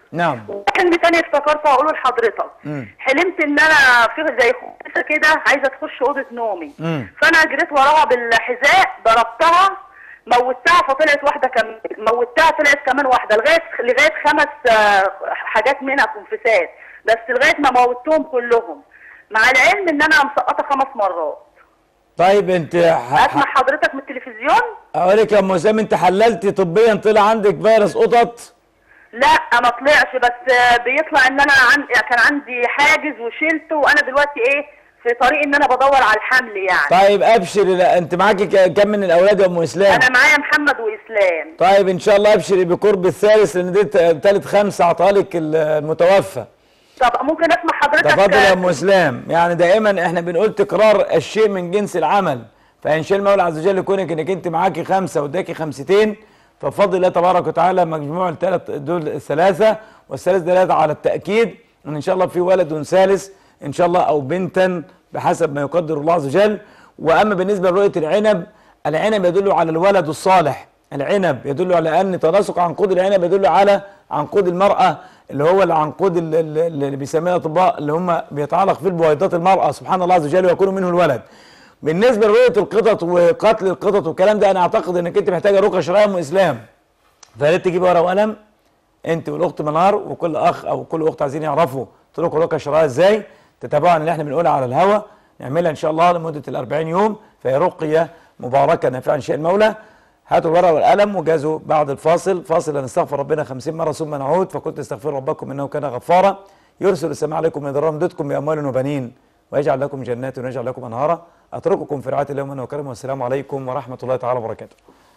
A: نعم
F: حلم تاني افتكرته هقوله لحضرتك
A: مم.
F: حلمت ان انا في زي خمسه كده عايزه تخش اوضه نومي
A: مم.
F: فانا جريت وراها بالحذاء ضربتها موتها فطلعت واحده كمان موتها طلعت كمان واحده لغايه لغايه خمس آه، حاجات منها كنفسات بس لغايه ما موتهم كلهم مع العلم ان انا مسقطه خمس مرات
A: طيب انت ح-
F: اسمع حضرتك من التلفزيون
A: اقول لك يا ام وسام انت حللتي طبيا طلع عندك فيروس قطط
F: لا ما طلعش بس آه، بيطلع ان انا عن... كان عندي حاجز وشلته وانا دلوقتي ايه في طريق ان انا بدور على الحمل يعني
A: طيب ابشري لا انت معاكي ك- كم من الاولاد يا ام اسلام
F: انا معايا محمد واسلام
A: طيب ان شاء الله ابشري بقرب الثالث لان دي ثالث خمسه عطاها لك ال- المتوفى
F: طب ممكن اسمع حضرتك
A: تفضل يا ام اسلام يعني دائما احنا بنقول تكرار الشيء من جنس العمل فان شاء المولى عز وجل يكونك انك انت معاكي خمسه واداكي خمستين فبفضل الله تبارك وتعالى مجموع الثلاث دول الثلاثه والثلاث دلاله على التاكيد ان ان شاء الله في ولد ثالث ان شاء الله او بنتا بحسب ما يقدر الله عز وجل واما بالنسبه لرؤيه العنب العنب يدل على الولد الصالح العنب يدل على ان تناسق عنقود العنب يدل على عنقود المراه اللي هو العنقود ال- ال- اللي بيسميه الاطباء اللي هم بيتعلق في البويضات المراه سبحان الله عز وجل ويكون منه الولد. بالنسبه لرؤيه القطط وقتل القطط والكلام ده انا اعتقد انك انت محتاجه رقيه شرعيه ام اسلام. فيا ريت تجيب ورقه وقلم انت والاخت منار وكل اخ او كل اخت عايزين يعرفوا طرق الرقيه الشرعيه ازاي تتابعوا اللي احنا بنقولها على الهوا نعملها ان شاء الله لمده ال 40 يوم فهي رقيه مباركه نافعه ان شاء المولى هاتوا الورقه والقلم وجازوا بعد الفاصل فاصل هنستغفر ربنا 50 مره ثم نعود فكنت استغفروا ربكم انه كان غفارا يرسل السماء عليكم ويضرر مدتكم باموال وبنين ويجعل لكم جنات ويجعل لكم انهارا اترككم في رعايه الله ومنه وكرمه والسلام عليكم ورحمه الله تعالى وبركاته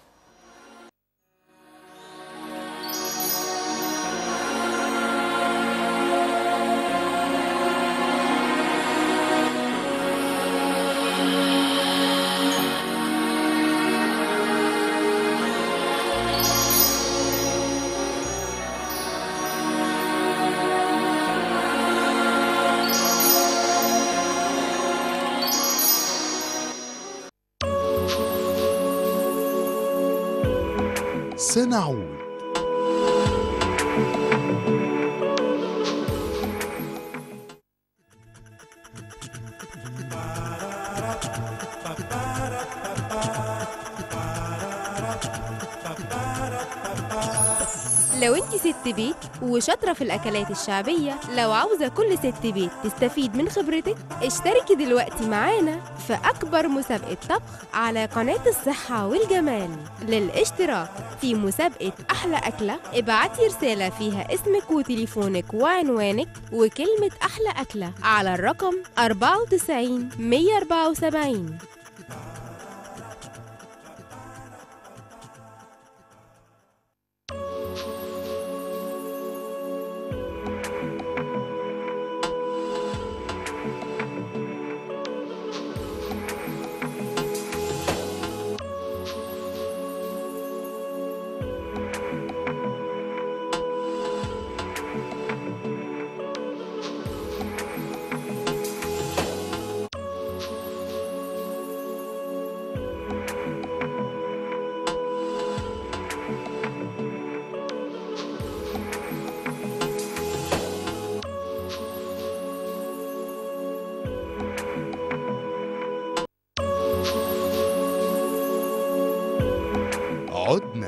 G: سنعود
H: لو انت ست بيت وشاطرة في الأكلات الشعبية لو عاوزة كل ست بيت تستفيد من خبرتك اشتركي دلوقتي معانا في أكبر مسابقة طبخ على قناة الصحة والجمال للاشتراك في مسابقة أحلى أكلة ابعتي رسالة فيها اسمك وتليفونك وعنوانك وكلمة أحلى أكلة على الرقم 94 174
G: عدنا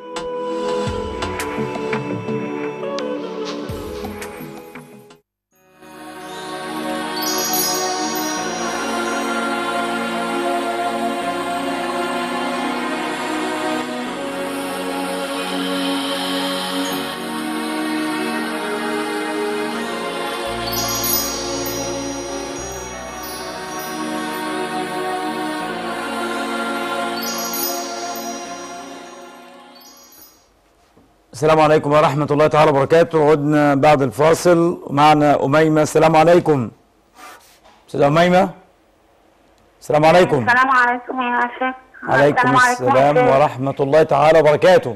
A: السلام عليكم ورحمة الله تعالى وبركاته عدنا بعد الفاصل ومعنا أميمة السلام عليكم أستاذة أميمة السلام عليكم
C: السلام عليكم يا شيخ
A: عليكم السلام
C: يا شيخ.
A: ورحمة الله تعالى وبركاته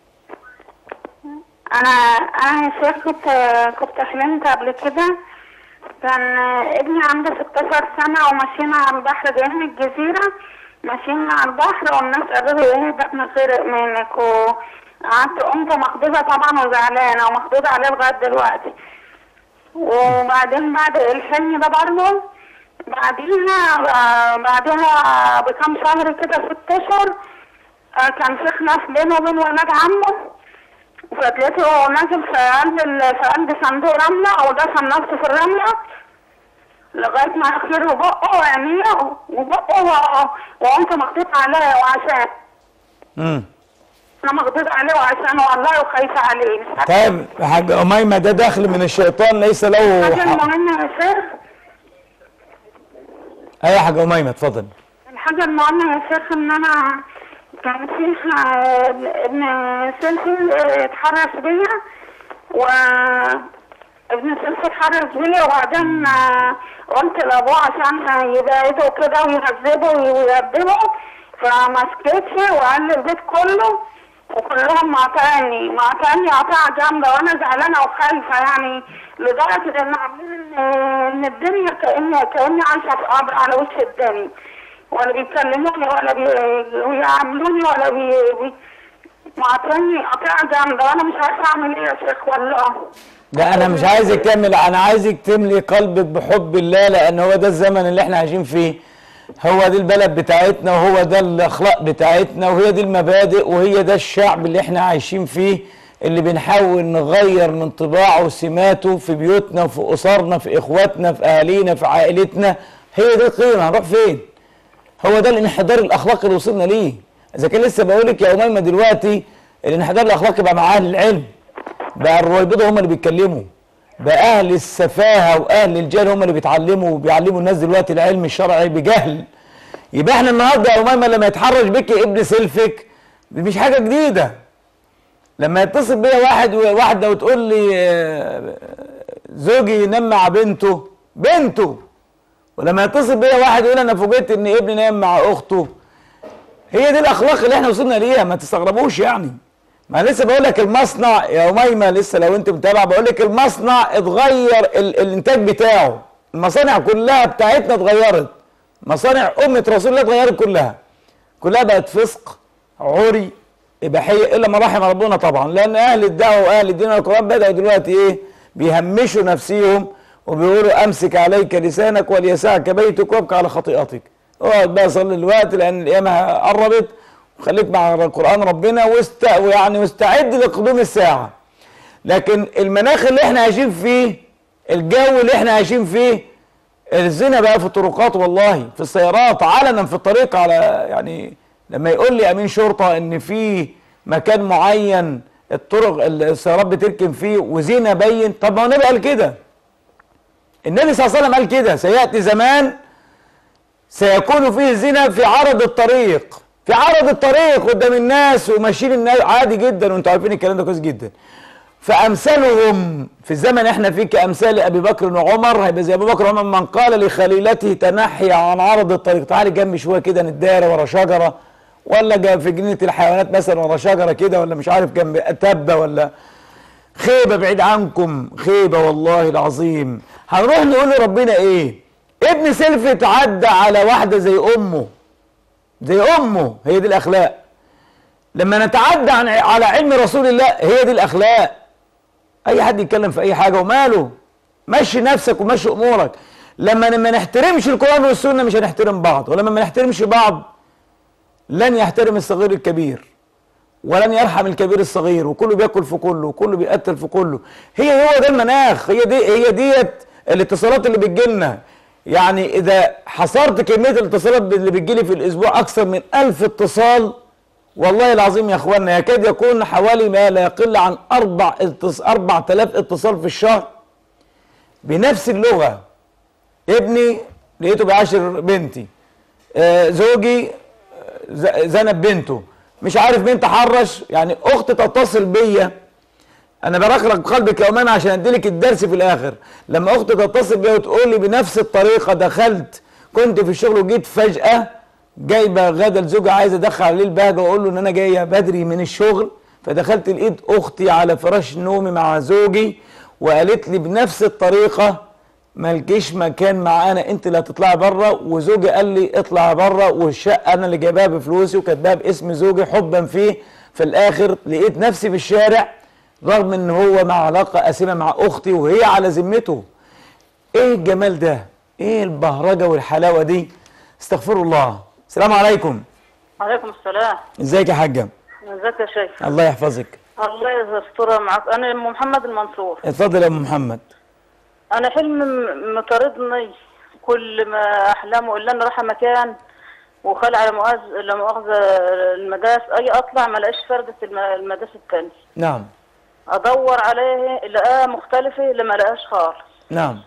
C: انا انا يا شيخ كنت كنت حلمت قبل كده كان ابني عنده 16 سنة وماشيين على البحر جايين من الجزيرة ماشيين على البحر والناس قالوا له ايه ده احنا غرق منك و... قعدت قمت مخضوضة طبعا وزعلانة ومخضوضة عليه لغاية دلوقتي وبعدين بعد الحلم ده برضه بعديها آه، بعدها بكام شهر كده ست اشهر آه، كان في خلاف بينه وبين ولاد عمه فلقيته نازل في قلب ال- في قلب صندوق رملة أو دفن نفسه في الرملة لغاية ما يخسره بقه وعينيه وبقه و- وقمت مخطوط عليه وعشان
A: امم
C: أنا مخطوط عليه وعشان والله وخايفة عليه مش عارفة
A: طيب يا حاج أميمة ده دخل من الشيطان ليس له
C: حاجة
A: حق
C: المهمة يا شيخ
A: أي يا حاج أميمة اتفضل
C: الحاجة المهمة يا شيخ إن أنا كان في آه، ابن سلسل آه، اتحرش بيا و ابن سلسل اتحرش بيا وبعدين آه، قلت لأبوه عشان يبعده كده ويهذبه ويأدبه فما سكتش وقال لي البيت كله وكلهم معطاني معطاني قطاع جامدة وأنا زعلانة وخايفة يعني لدرجة إن عاملين إن إن الدنيا كأني كأني عايشة في قبر على وش الدنيا ولا بيكلموني ولا بي- بيعاملوني ولا بي... بي... معطيني قطيعة جامدة وأنا مش عارفة أعمل إيه يا شيخ والله
A: لا انا مش عايزك تكمل انا عايزك تملي قلبك بحب الله لان هو ده الزمن اللي احنا عايشين فيه هو دي البلد بتاعتنا وهو ده الاخلاق بتاعتنا وهي دي المبادئ وهي ده الشعب اللي احنا عايشين فيه اللي بنحاول نغير من طباعه وسماته في بيوتنا وفي اسرنا في اخواتنا في اهالينا في عائلتنا هي دي القيمه هنروح فين هو ده الانحدار الاخلاقي اللي وصلنا ليه اذا كان لسه بقول لك يا اميمه دلوقتي الانحدار الاخلاقي بقى مع اهل العلم بقى الرويبضه هم اللي بيتكلموا بقى اهل السفاهه واهل الجهل هم اللي بيتعلموا وبيعلموا الناس دلوقتي العلم الشرعي بجهل يبقى احنا النهارده يا اميمه لما يتحرش بك ابن سلفك دي مش حاجه جديده لما يتصل بيا واحد وواحده وتقول لي آه، زوجي ينام مع بنته بنته ولما يتصل بيا واحد يقول انا فوجئت ان ابني نام مع اخته هي دي الاخلاق اللي احنا وصلنا ليها ما تستغربوش يعني ما أنا لسه بقول لك المصنع يا اميمه لسه لو انت متابع بقول لك المصنع اتغير ال الانتاج بتاعه المصانع كلها بتاعتنا اتغيرت مصانع امه رسول الله اتغيرت كلها كلها بقت فسق عري اباحيه الا ما رحم ربنا طبعا لان اهل الدعوه واهل الدين والقران بداوا دلوقتي ايه بيهمشوا نفسيهم وبيقولوا امسك عليك لسانك وليسعك بيتك وابكى على خطيئتك اقعد بقى صلي الوقت لان القيامه قربت وخليك مع القران ربنا واست ويعني واستعد لقدوم الساعه لكن المناخ اللي احنا عايشين فيه الجو اللي احنا عايشين فيه الزنا بقى في الطرقات والله في السيارات علنا في الطريق على يعني لما يقول لي امين شرطه ان في مكان معين الطرق السيارات بتركن فيه وزنا بين طب ما هو النبي قال كده النبي صلى الله عليه وسلم قال كده سياتي زمان سيكون فيه الزنا في عرض الطريق في عرض الطريق قدام الناس وماشيين الناس عادي جدا وانتوا عارفين الكلام ده كويس جدا فامثالهم في الزمن احنا فيه كامثال ابي بكر وعمر هيبقى زي ابي بكر وعمر من قال لخليلته تنحي عن عرض الطريق تعالي جنبي شويه كده نتدارى ورا شجره ولا جا في جنينه الحيوانات مثلا ورا شجره كده ولا مش عارف جنب تبه ولا خيبه بعيد عنكم خيبه والله العظيم هنروح نقول لربنا ايه ابن سلفت عدى على واحده زي امه زي امه هي دي الاخلاق لما نتعدى عن على علم رسول الله هي دي الاخلاق اي حد يتكلم في اي حاجه وماله مشي نفسك ومشي امورك لما ما نحترمش القران والسنه مش هنحترم بعض ولما ما نحترمش بعض لن يحترم الصغير الكبير ولن يرحم الكبير الصغير وكله بياكل في كله وكله بيقتل في كله هي هو ده المناخ هي دي هي ديت الاتصالات اللي بتجيلنا يعني اذا حصرت كميه الاتصالات اللي بتجيلي في الاسبوع اكثر من ألف اتصال والله العظيم يا اخوانا يكاد يكون حوالي ما لا يقل عن اربع اتص... اربع تلاف اتصال في الشهر بنفس اللغه ابني لقيته بيعاشر بنتي آه زوجي ز- زنب بنته مش عارف مين تحرش يعني اخت تتصل بيا انا برقرق قلبك يا امام عشان اديلك الدرس في الاخر لما اختي تتصل بيا وتقول لي بنفس الطريقه دخلت كنت في الشغل وجيت فجاه جايبه غدا لزوجي عايز ادخل عليه البهجه واقول له ان انا جايه بدري من الشغل فدخلت لقيت اختي على فراش نومي مع زوجي وقالت لي بنفس الطريقه مالكيش مكان معانا انت اللي هتطلعي بره وزوجي قال لي اطلع بره والشقه انا اللي جايباها بفلوسي وكاتباها باسم زوجي حبا فيه في الاخر لقيت نفسي في الشارع رغم ان هو مع علاقه اسمه مع اختي وهي على ذمته ايه الجمال ده ايه البهرجه والحلاوه دي استغفر الله السلام عليكم
G: عليكم السلام
A: ازيك يا حاجه
G: ازيك يا شيخ
A: الله يحفظك
G: الله يسترها معك انا ام محمد المنصور
A: اتفضل يا ام محمد
G: انا حلم م- مطاردني كل ما احلامه الا انا رايحه مكان وخلع مؤاخذة لا مؤاخذة المداس اجي اطلع ما الاقيش فردة الم- المداس التاني
A: نعم
G: ادور عليه الاقيها مختلفة اللي ما الاقيهاش خالص
A: نعم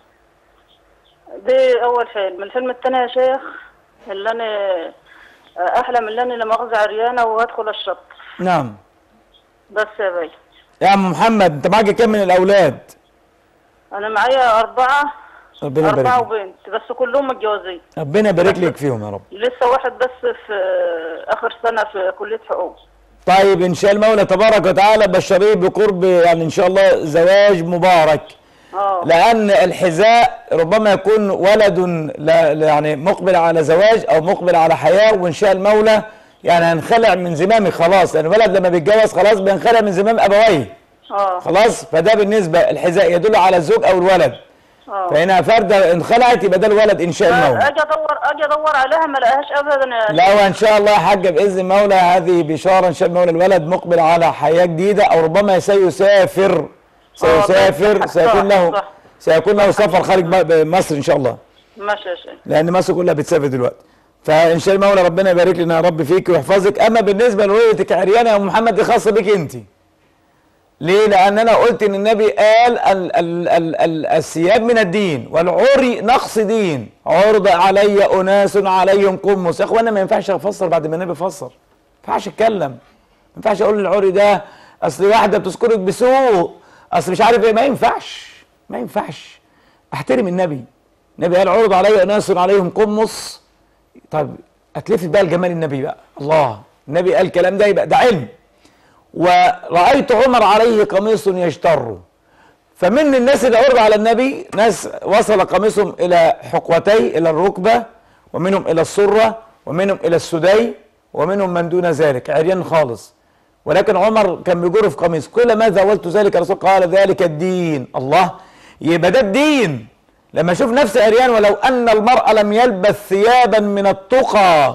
G: دي اول حلم الحلم التاني يا شيخ اللي انا احلم اللي انا لا مؤاخذة عريانة وادخل الشط
A: نعم
G: بس يا بي
A: يا عم محمد انت معاك كام من الاولاد
G: انا معايا اربعة
A: ربنا
G: أربعة
A: يبارك لك.
G: وبنت بس كلهم متجوزين
A: ربنا يبارك لك فيهم يا رب
G: لسه واحد بس في آخر سنة في كلية حقوق
A: طيب ان شاء المولى تبارك وتعالى بشريه بقرب يعني ان شاء الله زواج مبارك
G: اه
A: لان الحذاء ربما يكون ولد لا لا يعني مقبل على زواج او مقبل على حياه وان شاء المولى يعني هنخلع من زمامي خلاص لان الولد لما بيتجوز خلاص بينخلع من زمام ابويه
G: اه
A: خلاص فده بالنسبه الحذاء يدل على الزوج او الولد
G: اه
A: فهنا فرده انخلعت يبقى ده الولد ان شاء المولى
G: اجي ادور اجي ادور عليها ما الاقيهاش ابدا يا
A: لا وان شاء الله يا حاجه باذن المولى هذه بشاره ان شاء المولى الولد مقبل على حياه جديده او ربما سيسافر سيسافر
G: صح،
A: سيكون له
G: صح.
A: سيكون له سفر خارج م- مصر ان شاء الله
G: ماشي يا شيخ
A: لان مصر كلها بتسافر دلوقتي فان شاء المولى ربنا يبارك لنا يا رب فيك ويحفظك اما بالنسبه لرؤيتك عريانه يا ام محمد دي خاصه بك انت ليه لان انا قلت ان النبي قال ال ال ال ال الثياب من الدين والعري نقص دين عرض علي اناس عليهم قمص يا اخوانا ما ينفعش افسر بعد ما النبي فسر ما ينفعش اتكلم ما ينفعش اقول العري ده اصل واحده بتذكرك بسوء اصل مش عارف ايه ما ينفعش ما ينفعش احترم النبي النبي قال عرض علي اناس عليهم قمص طب اتلفت بقى لجمال النبي بقى الله النبي قال الكلام ده يبقى ده علم ورأيت عمر عليه قميص يشتر فمن الناس اللي عرض على النبي ناس وصل قميصهم إلى حقوتي إلى الركبة ومنهم إلى السرة ومنهم إلى السدي ومنهم من دون ذلك عريان خالص ولكن عمر كان بيجر في قميص قيل ماذا ولت ذلك الرسول قال ذلك الدين الله يبقى ده الدين لما اشوف نفسي عريان ولو ان المرء لم يلبس ثيابا من التقى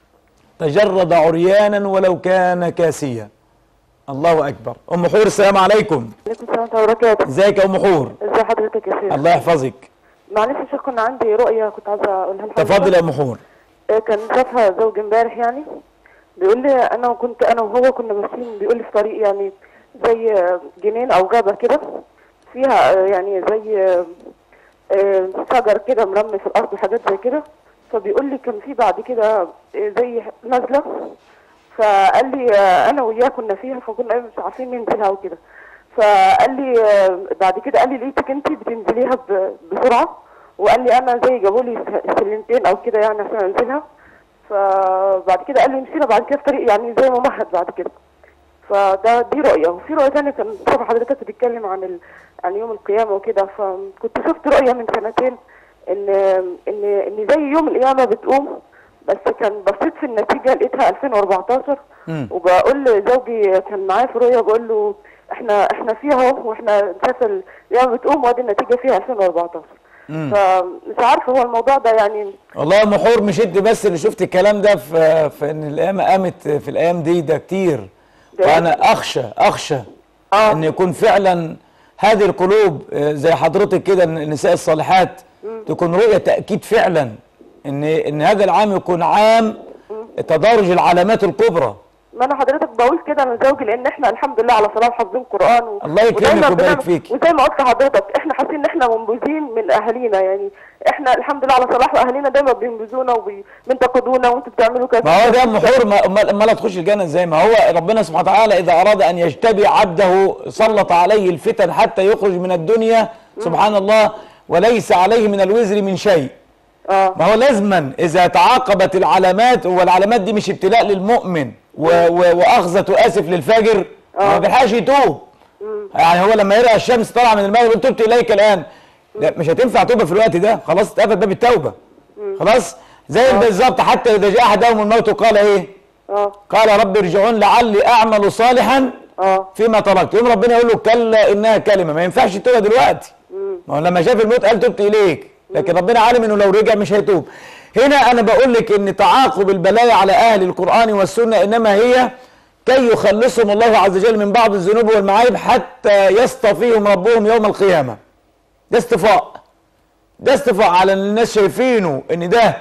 A: تجرد عريانا ولو كان كاسيا الله اكبر ام حور السلام عليكم
I: عليكم السلام ورحمة الله وبركاته
A: ازيك يا ام حور
I: ازي حضرتك يا شيخ
A: الله يحفظك
I: معلش يا شيخ كنا عندي رؤية كنت عايزة اقولها لحضرتك
A: تفضل يا ام حور
I: آه، كان شافها زوج امبارح يعني بيقول لي انا كنت انا وهو كنا ماشيين بيقول لي في طريق يعني زي آه، جنين او غابة كده فيها آه، يعني زي آه، آه، شجر كده مرمي في الارض وحاجات زي كده فبيقول لي كان في بعد كده آه، زي نازلة فقال لي آه، انا وياه كنا فيها فكنا مش عارفين ننزلها وكده فقال لي آه، بعد كده قال لي لقيتك انت بتنزليها ب- بسرعه وقال لي انا زي جابوا لي س- سلمتين او كده يعني عشان انزلها فبعد كده قال لي مشينا بعد كده في طريق يعني زي ممهد بعد كده فده دي رؤيه وفي رؤيه ثانيه كان شوف حضرتك بتتكلم عن ال... عن يوم القيامه وكده فكنت شفت رؤيه من سنتين ان ان ان زي يوم القيامه بتقوم بس كان بصيت في النتيجه لقيتها 2014
A: مم.
I: وبقول لزوجي كان معايا في رؤيه بقول له احنا احنا فيها اهو واحنا شايف القيامه بتقوم وادي النتيجه فيها 2014
A: مم.
I: فمش عارفه هو الموضوع ده يعني
A: والله يا ام حور مش انت بس اللي شفت الكلام ده في في ان القيامه قامت في الايام دي ده كتير
I: ده
A: وانا اخشى اخشى
I: اه
A: ان يكون فعلا هذه القلوب آه، زي حضرتك كده إن النساء الصالحات تكون رؤيه تاكيد فعلا ان ان هذا العام يكون عام تدارج العلامات الكبرى
I: ما انا حضرتك بقول كده انا زوجي لان احنا الحمد لله على صلاه حافظين قران و...
A: الله يكرمك
I: ودايما
A: ويبارك
I: بنعمل-
A: فيك.
I: وزي ما قلت لحضرتك احنا حاسين ان احنا منبوذين من اهالينا يعني احنا الحمد لله على صلاح واهالينا دايما بينبذونا وبينتقدونا وانتوا بتعملوا كذا
A: ما هو ده ام حور ما- امال امال هتخش الجنه ازاي ما هو ربنا سبحانه وتعالى اذا اراد ان يجتبي عبده سلط عليه الفتن حتى يخرج من الدنيا سبحان الله وليس عليه من الوزر من شيء
I: اه
A: ما هو لازما اذا تعاقبت العلامات والعلامات دي مش ابتلاء للمؤمن و و واخذة اسف للفاجر ما بيلحقش يتوب يعني هو لما يرى الشمس طالعه من المغرب يقول تبت اليك الان لا مش هتنفع توبه في الوقت ده خلاص اتقفل باب التوبه خلاص زي بالظبط حتى اذا جاء احدهم الموت قال ايه
I: اه
A: قال رب ارجعون لعلي اعمل صالحا
I: اه
A: فيما تركت يوم ربنا يقول له كلا انها كلمه ما ينفعش تتوبها دلوقتي ما هو لما شاف الموت قال تبت اليك لكن ربنا عالم انه لو رجع مش هيتوب هنا انا بقول لك ان تعاقب البلايا على اهل القران والسنه انما هي كي يخلصهم الله عز وجل من بعض الذنوب والمعايب حتى يصطفيهم ربهم يوم القيامه ده استفاء ده استفاء على ان الناس شايفينه ان ده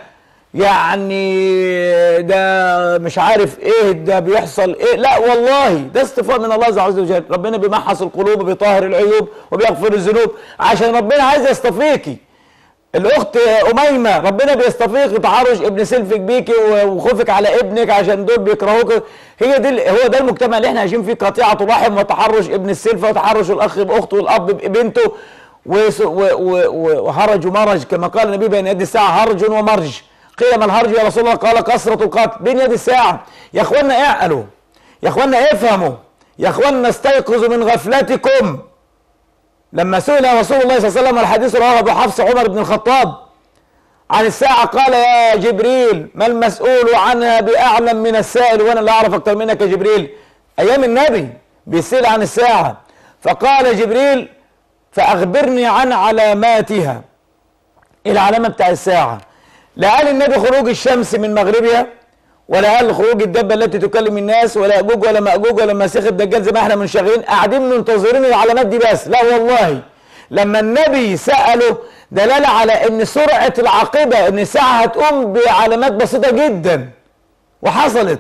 A: يعني ده مش عارف ايه ده بيحصل ايه لا والله ده استفاء من الله عز وجل ربنا بيمحص القلوب وبيطهر العيوب وبيغفر الذنوب عشان ربنا عايز يصطفيكي الاخت اميمه ربنا بيصطفيك تحرش ابن سلفك بيكي وخوفك على ابنك عشان دول بيكرهوك هي دي ال- هو ده المجتمع اللي احنا عايشين فيه قطيعه رحم وتحرش ابن السلفه وتحرش الاخ باخته والاب ببنته وس- و- و- و- وهرج ومرج كما قال النبي بين يد الساعه هرج ومرج قيل ما الهرج يا رسول الله قال كثره القتل بين يد الساعه يا اخوانا اعقلوا يا اخوانا افهموا يا اخوانا استيقظوا من غفلتكم لما سئل رسول الله صلى الله عليه وسلم الحديث رواه ابو حفص عمر بن الخطاب عن الساعة قال يا جبريل ما المسؤول عنها بأعلم من السائل وأنا لا أعرف أكثر منك يا جبريل أيام النبي بيسأل عن الساعة فقال جبريل فأخبرني عن علاماتها إيه العلامة بتاع الساعة لا قال النبي خروج الشمس من مغربها ولا قال خروج الدبة التي تكلم الناس ولا أجوج ولا مأجوج ولا مسيخ الدجال زي ما احنا منشغلين قاعدين منتظرين العلامات دي بس لا والله لما النبي سأله دلالة على ان سرعة العاقبة ان الساعة هتقوم بعلامات بسيطة جدا وحصلت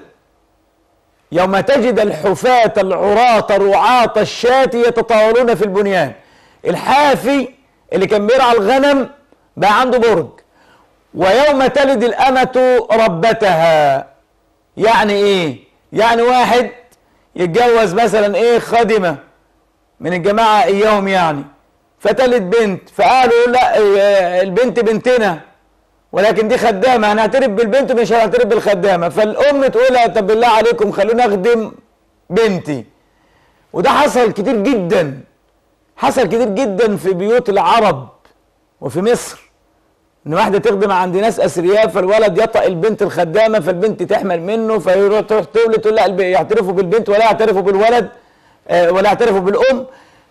A: يوم تجد الحفاة العراة الرعاة الشاة يتطاولون في البنيان الحافي اللي كان بيرعى الغنم بقى عنده برج ويوم تلد الأمة ربتها يعني ايه يعني واحد يتجوز مثلا ايه خادمة من الجماعة اياهم يعني فتلد بنت فقالوا لا آه، البنت بنتنا ولكن دي خدامة هنعترف بالبنت مش هنعترف بالخدامة فالأم تقول لها طب بالله عليكم خلوني أخدم بنتي وده حصل كتير جدا حصل كتير جدا في بيوت العرب وفي مصر ان واحده تخدم عند ناس اثرياء فالولد يطأ البنت الخدامه فالبنت تحمل منه فيروح تروح تولد تقول لا الب- يعترفوا بالبنت ولا يعترفوا بالولد آه، ولا يعترفوا بالام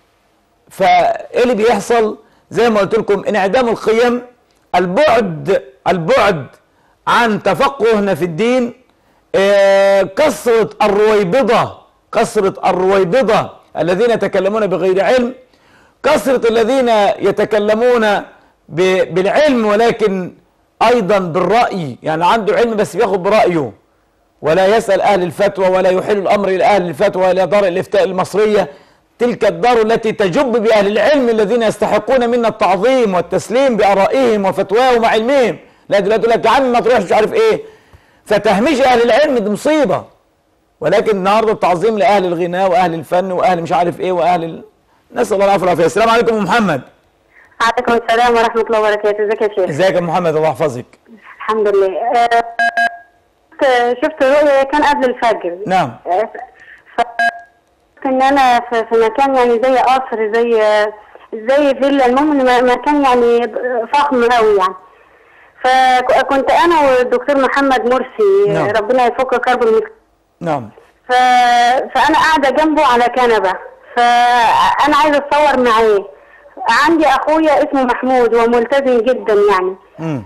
A: فايه اللي بيحصل زي ما قلت لكم انعدام القيم البعد البعد عن تفقهنا في الدين آه، كثرة الرويبضة كثرة الرويبضة الذين يتكلمون بغير علم كثرة الذين يتكلمون ب- بالعلم ولكن أيضا بالرأي يعني عنده علم بس بياخد برأيه ولا يسأل أهل الفتوى ولا يحيل الأمر إلى أهل الفتوى إلى دار الإفتاء المصرية تلك الدار التي تجب بأهل العلم الذين يستحقون منا التعظيم والتسليم بآرائهم وفتواهم وعلمهم لا دلوقتي يقول لك يا عم ما تروحش مش عارف إيه فتهميش أهل العلم دي مصيبة ولكن النهارده التعظيم لأهل الغناء وأهل الفن وأهل مش عارف إيه وأهل ال... نسأل الله العافية والعافية السلام عليكم يا محمد
C: عليكم السلام ورحمة الله وبركاته ازيك يا شيخ
A: ازيك يا محمد الله يحفظك
C: الحمد لله آه، شفت- شفت رؤيا كان قبل الفجر
A: نعم
C: آه، ف ان انا في في مكان يعني زي قصر زي زي فيلا المهم إن مكان يعني فخم قوي يعني فكنت انا والدكتور محمد مرسي
A: نعم.
C: ربنا يفك كرب المسلمين
A: نعم
C: ف... فانا قاعده جنبه على كنبه فانا عايزه اتصور معاه عندي اخويا اسمه محمود هو ملتزم جدا يعني
A: امم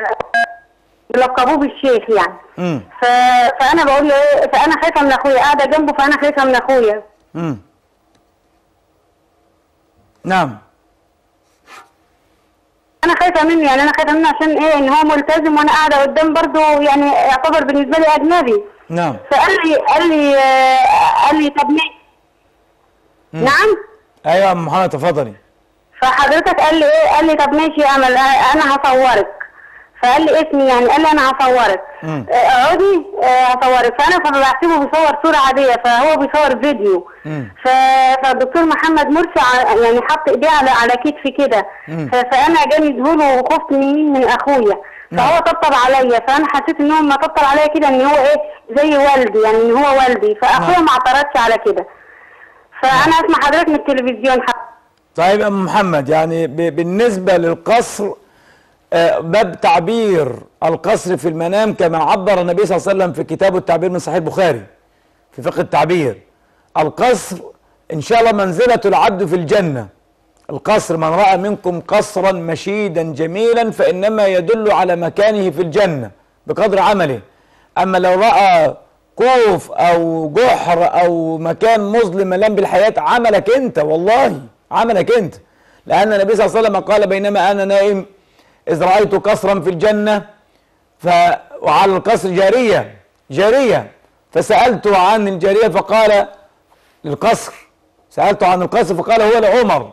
C: لقبوه بالشيخ يعني
A: امم
C: ف... فانا بقول له ايه فانا خايفه من اخويا قاعده جنبه فانا خايفه من اخويا
A: امم نعم
C: انا خايفه منه يعني انا خايفه منه عشان ايه ان هو ملتزم وانا قاعده قدام برضه يعني يعتبر بالنسبه لي اجنبي
A: نعم
C: فقال لي قال لي آه، قال لي طب ليه نعم
A: ايوه يا أم محمد تفضلي
C: فحضرتك قال لي ايه قال لي طب ماشي يا امل آه، انا هصورك فقال لي اسمي يعني قال لي انا هصورك
A: مم.
C: آه، اقعدي آه، هصورك فانا فبحسبه بيصور صوره عاديه فهو بيصور فيديو
A: مم.
C: ف... فالدكتور محمد مرسي ع- يعني حط ايديه على على كتفي كده
A: مم.
C: ف... فانا جاني ذهول وخفت من مين من اخويا فهو طبطب عليا فانا حسيت ان هو لما طبطب عليا كده ان هو ايه زي والدي يعني ان هو والدي فاخويا
A: نعم.
C: ما اعترضش على كده فانا اسمع حضرتك من التلفزيون حق.
A: طيب يا أم محمد يعني ب... بالنسبه للقصر آه، باب تعبير القصر في المنام كما عبر النبي صلى الله عليه وسلم في كتابه التعبير من صحيح البخاري في فقه التعبير القصر ان شاء الله منزله العبد في الجنه القصر من راى منكم قصرا مشيدا جميلا فانما يدل على مكانه في الجنه بقدر عمله اما لو راى كوف او جحر او مكان مظلم ملان بالحياه عملك انت والله عملك انت لان النبي صلى الله عليه وسلم قال بينما انا نائم اذ رايت قصرا في الجنه ف وعلى القصر جاريه جاريه فسالته عن الجاريه فقال للقصر سالته عن القصر فقال هو لعمر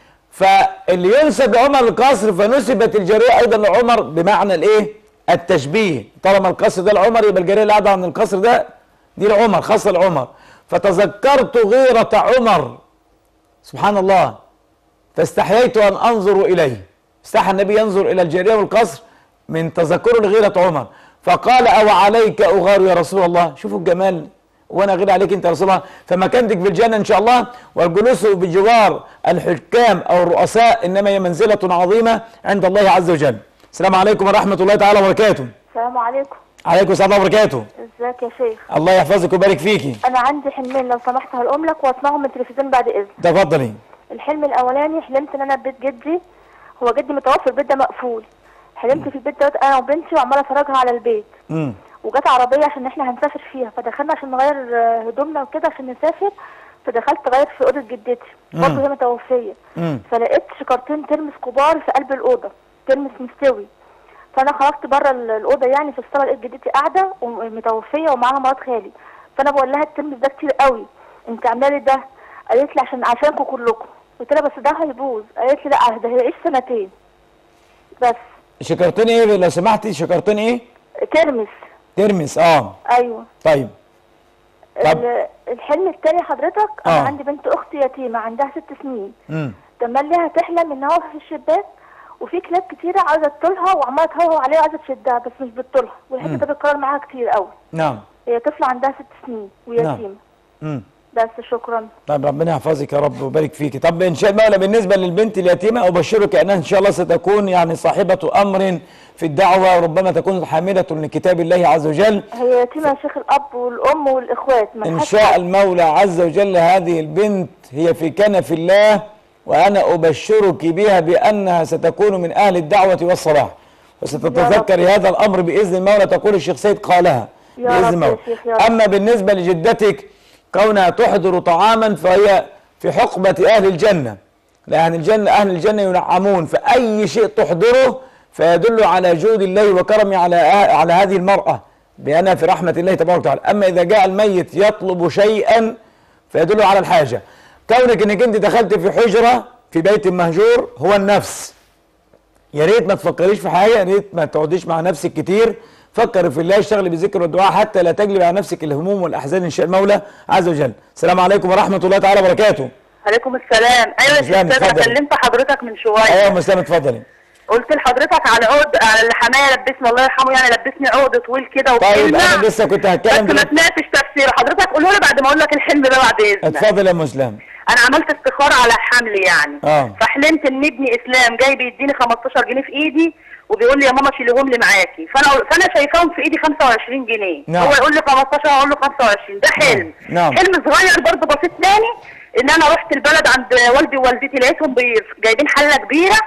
A: فاللي ينسب لعمر القصر فنسبت الجاريه ايضا لعمر بمعنى الايه؟ التشبيه طالما القصر ده لعمر يبقى الجاريه اللي قاعده عن القصر ده دي لعمر خاصه لعمر فتذكرت غيره عمر سبحان الله فاستحييت ان انظر اليه استحى النبي ينظر الى الجاريه والقصر من تذكره لغيره عمر فقال او عليك اغار يا رسول الله شوفوا الجمال وانا غير عليك انت يا رسول الله فمكانتك في الجنه ان شاء الله والجلوس بجوار الحكام او الرؤساء انما هي منزله عظيمه عند الله عز وجل السلام عليكم ورحمه الله تعالى وبركاته
J: السلام عليكم
A: عليكم السلام ورحمه الله وبركاته
J: ازيك يا شيخ
A: الله يحفظك ويبارك فيكي
J: انا عندي حلمين لو سمحت هقولهم لك واسمعهم من التلفزيون بعد اذن
A: تفضلي
J: الحلم الاولاني حلمت ان انا في بيت جدي هو جدي متوفى البيت ده مقفول حلمت في البيت دوت انا وبنتي وعماله افرجها على البيت
A: امم
J: وجت عربيه عشان احنا هنسافر فيها فدخلنا عشان نغير آه، هدومنا وكده عشان نسافر فدخلت غير في اوضه جدتي
A: مم.
J: برضه هي متوفيه
A: امم
J: فلقيت شكارتين ترمس كبار في قلب الاوضه ترمس مستوي فانا خرجت بره ال- الاوضه يعني في الصاله لقيت جدتي قاعده ومتوفيه ومعاها مرات خالي فانا بقول لها الترمس ده كتير قوي انت عامله لي ده قالت لي عشان عشانكم كلكم قلت لها بس ده هيبوظ قالت لي لا ده هيعيش سنتين بس
A: شكرتني ايه لو سمحتي شكرتني ايه
J: ترمس
A: ترمس اه
J: ايوه
A: طيب طب.
J: ال- الحلم التاني حضرتك
A: آه.
J: انا عندي بنت اختي يتيمه عندها ست سنين
A: امم
J: تمليها تحلم انها واقفه في الشباك وفي كلاب كتيره عايزه تطولها وعماله تهوهو عليها وعايزه تشدها بس مش بتطولها والحته
A: مم.
J: ده بيتكرر معاها كتير قوي
A: نعم
J: هي طفله عندها ست سنين ويتيمه
A: امم
J: بس شكرا
A: طيب ربنا يحفظك يا رب ويبارك فيك طب ان شاء الله بالنسبه للبنت اليتيمه ابشرك انها ان شاء الله ستكون يعني صاحبه امر في الدعوه وربما تكون حامله لكتاب الله عز وجل
J: هي يتيمه يا شيخ الاب والام والاخوات
A: ان
J: ملهاش
A: شاء
J: حد.
A: المولى عز وجل هذه البنت هي في كنف الله وانا ابشرك بها بانها ستكون من اهل الدعوه والصلاح وستتذكر هذا الامر باذن المولى تقول الشيخ سيد قالها
J: يا
A: باذن
J: رب يا
A: المولى
J: شيخ، يا رب.
A: اما بالنسبه لجدتك كونها تحضر طعاما فهي في حقبه اهل الجنه لأن الجنة أهل الجنة ينعمون فأي شيء تحضره فيدل على جود الله وكرمه على على هذه المرأة بأنها في رحمة الله تبارك وتعالى أما إذا جاء الميت يطلب شيئا فيدل على الحاجة كونك أنك أنت دخلت في حجرة في بيت مهجور هو النفس يا ريت ما تفكريش في حاجة يا ريت ما تقعديش مع نفسك كتير فكر في الله اشتغلي بالذكر والدعاء حتى لا تجلب على نفسك الهموم والأحزان إن شاء المولى عز وجل السلام عليكم ورحمة الله تعالى وبركاته
F: عليكم السلام ايوه يا
A: مسلم،
F: شيخ سيد،
A: اتفضل.
F: انا كلمت حضرتك من شويه
A: أيوة يا مسلم اتفضلي
F: قلت لحضرتك على عقد على اللي حمايه لبسني الله يرحمه يعني لبسني عقد طويل كده
A: طيب
F: وكلمه
A: أنا لسه كنت
F: بس
A: هتكلم
F: ما
A: دلوقتي.
F: سمعتش تفسيره حضرتك قوله لي بعد ما اقول لك الحلم ده بعد اذنك
A: اتفضل يا مسلم
F: انا عملت استخاره على حمل يعني
A: اه
F: فحلمت ان ابني اسلام جاي بيديني 15 جنيه في ايدي وبيقول لي يا ماما شيليهم لي معاكي فانا فانا شايفاهم في ايدي 25 جنيه
A: نعم.
F: هو يقول لي 15 اقول له 25 ده حلم
A: نعم.
F: حلم صغير برضه بسيط تاني ان انا رحت البلد عند والدي ووالدتي لقيتهم بي- جايبين حله كبيره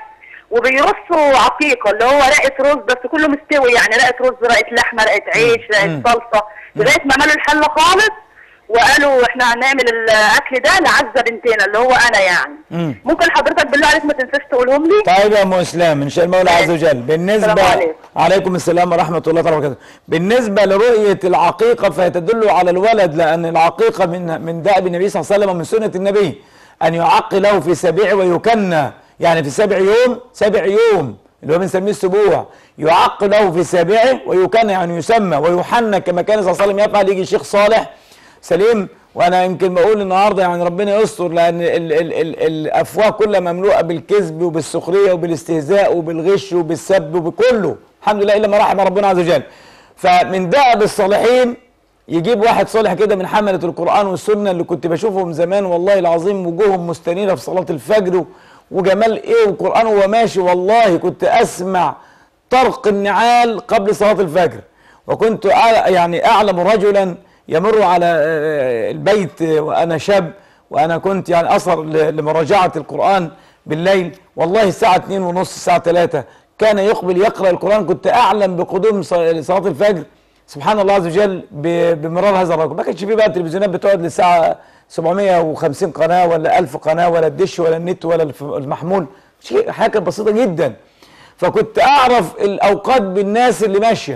F: وبيرصوا عقيقه اللي هو رقه رز بس كله مستوي يعني رقه رز رقه لحمه رقه عيش
A: مم.
F: رقه صلصه لغايه ما ملوا الحله خالص وقالوا احنا هنعمل الاكل ده لعزه بنتنا اللي هو انا يعني
A: مم.
F: ممكن حضرتك بالله عليك ما تنساش تقولهم لي
A: طيب يا مسلم ان شاء المولى عز وجل بالنسبه
F: السلام عليكم.
A: عليكم السلام ورحمه الله تعالى وبركاته بالنسبه لرؤيه العقيقه فتدل على الولد لان العقيقه من من دأب النبي صلى الله عليه وسلم ومن سنه النبي ان يعق له في سبيع ويكنى يعني في سبع يوم سبع يوم اللي هو بنسميه السبوع يعق له في سابعه ويكنى يعني يسمى ويحنى كما كان صلى الله عليه وسلم يفعل يجي شيخ صالح سليم وانا يمكن بقول النهارده يعني ربنا يستر لان ال ال ال الافواه كلها مملوءه بالكذب وبالسخريه وبالاستهزاء وبالغش وبالسب وبكله الحمد لله الا ما رحم ربنا عز وجل فمن دأب الصالحين يجيب واحد صالح كده من حملة القرآن والسنة اللي كنت بشوفهم زمان والله العظيم وجوههم مستنيرة في صلاة الفجر وجمال ايه وقرآن وهو ماشي والله كنت اسمع طرق النعال قبل صلاة الفجر وكنت أع- يعني أعلم رجلا يمر على آه، البيت آه، وأنا شاب وأنا كنت يعني أصر ل- لمراجعة القرآن بالليل والله الساعة 2 ونص الساعة 3 كان يقبل يقرأ القرآن كنت أعلم بقدوم ص- صلاة الفجر سبحان الله عز وجل ب- بمرار هذا الرجل ما كانش فيه بقى التلفزيونات بتقعد للساعة 750 قناة ولا 1000 قناة ولا الدش ولا النت ولا الف- المحمول شيء حاجة كانت بسيطة جدا فكنت أعرف الأوقات بالناس اللي ماشية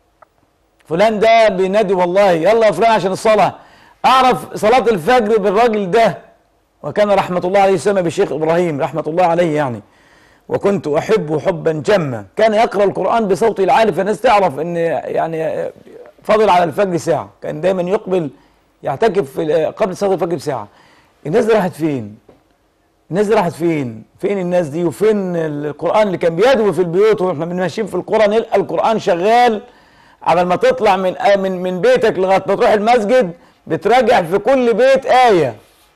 A: فلان ده بينادي والله يلا يا فلان عشان الصلاة أعرف صلاة الفجر بالراجل ده وكان رحمة الله عليه يسمى بالشيخ إبراهيم رحمة الله عليه يعني وكنت أحبه حبا جما كان يقرأ القرآن بصوته العالي فالناس تعرف أن يعني فضل على الفجر ساعة كان دايما يقبل يعتكف في- قبل صلاة الفجر بساعة الناس دي راحت فين؟ الناس دي راحت فين؟ فين الناس دي وفين القرآن اللي كان بيدوي في البيوت واحنا ماشيين في القرى نلقى القرآن شغال على ما تطلع من من من بيتك لغايه ما تروح المسجد بتراجع في كل بيت آية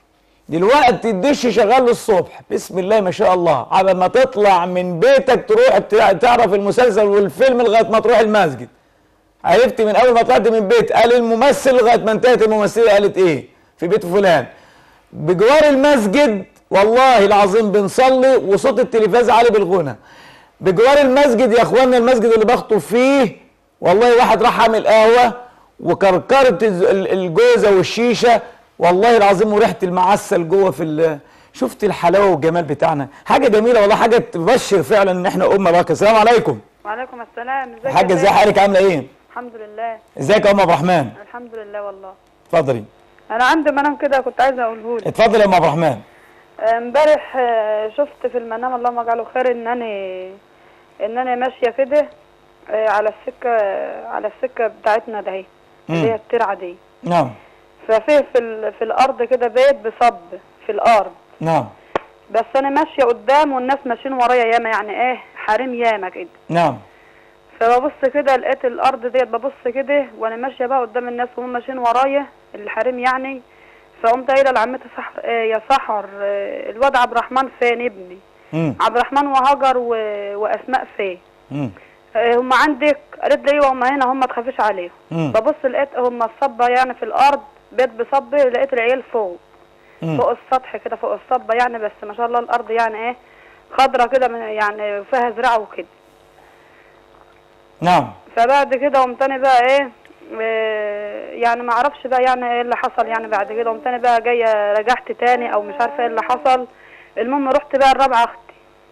A: دلوقتي الدش شغال للصبح بسم الله ما شاء الله على ما تطلع من بيتك تروح تع- تعرف المسلسل والفيلم لغايه ما تروح المسجد عرفت من اول ما طلعت من بيت قال الممثل لغايه ما انتهت الممثله قالت ايه في بيت فلان بجوار المسجد والله العظيم بنصلي وصوت التلفاز عالي بالغنى بجوار المسجد يا اخوانا المسجد اللي بخطب فيه والله واحد راح عامل قهوه وكركره الز- ال- الجوزه والشيشه والله العظيم وريحه المعسل جوه في ال- شفت الحلاوه والجمال بتاعنا حاجه جميله والله حاجه تبشر فعلا ان احنا امه باقيه السلام عليكم
K: وعليكم السلام ازيك يا
A: حاجه ازاي
K: باشا؟
A: حالك عامله ايه
K: الحمد لله
A: ازيك يا ام عبد الرحمن
K: الحمد لله والله
A: اتفضلي
K: انا عندي منام كده كنت عايزه اقوله لك
A: اتفضل يا ام عبد الرحمن
K: امبارح آه، شفت في المنام اللهم اجعله خير ان انا ان انا ماشيه كده آه، على السكه على السكه بتاعتنا ده اهي اللي هي
A: مم.
K: الترعه دي
A: نعم
K: ففيه في ال... في الارض كده بيت بصب في الارض
A: نعم
K: بس انا ماشيه قدام والناس ماشيين ورايا ياما يعني ايه حريم ياما كده
A: نعم
K: فببص كده لقيت الارض ديت ببص كده وانا ماشيه بقى قدام الناس وهم ماشيين ورايا الحريم يعني فقمت قايله لعمتي سحر آه يا سحر آه الواد عبد الرحمن فين ابني
A: مم.
K: عبد الرحمن وهاجر و... واسماء فين
A: مم.
K: آه هم عندك قالت لي ايوه هم هنا هم ما تخافيش عليهم
A: مم.
K: ببص لقيت هم الصبه يعني في الارض بيت بصب لقيت العيال فوق
A: مم.
K: فوق السطح كده فوق الصبه يعني بس ما شاء الله الارض يعني ايه خضره كده من- يعني فيها زرع وكده
A: نعم
K: فبعد كده قمت انا بقى ايه آه، يعني ما اعرفش بقى يعني ايه اللي حصل يعني بعد كده قمت انا بقى جايه رجعت تاني او مش عارفه ايه اللي حصل المهم رحت بقى الرابعه اختي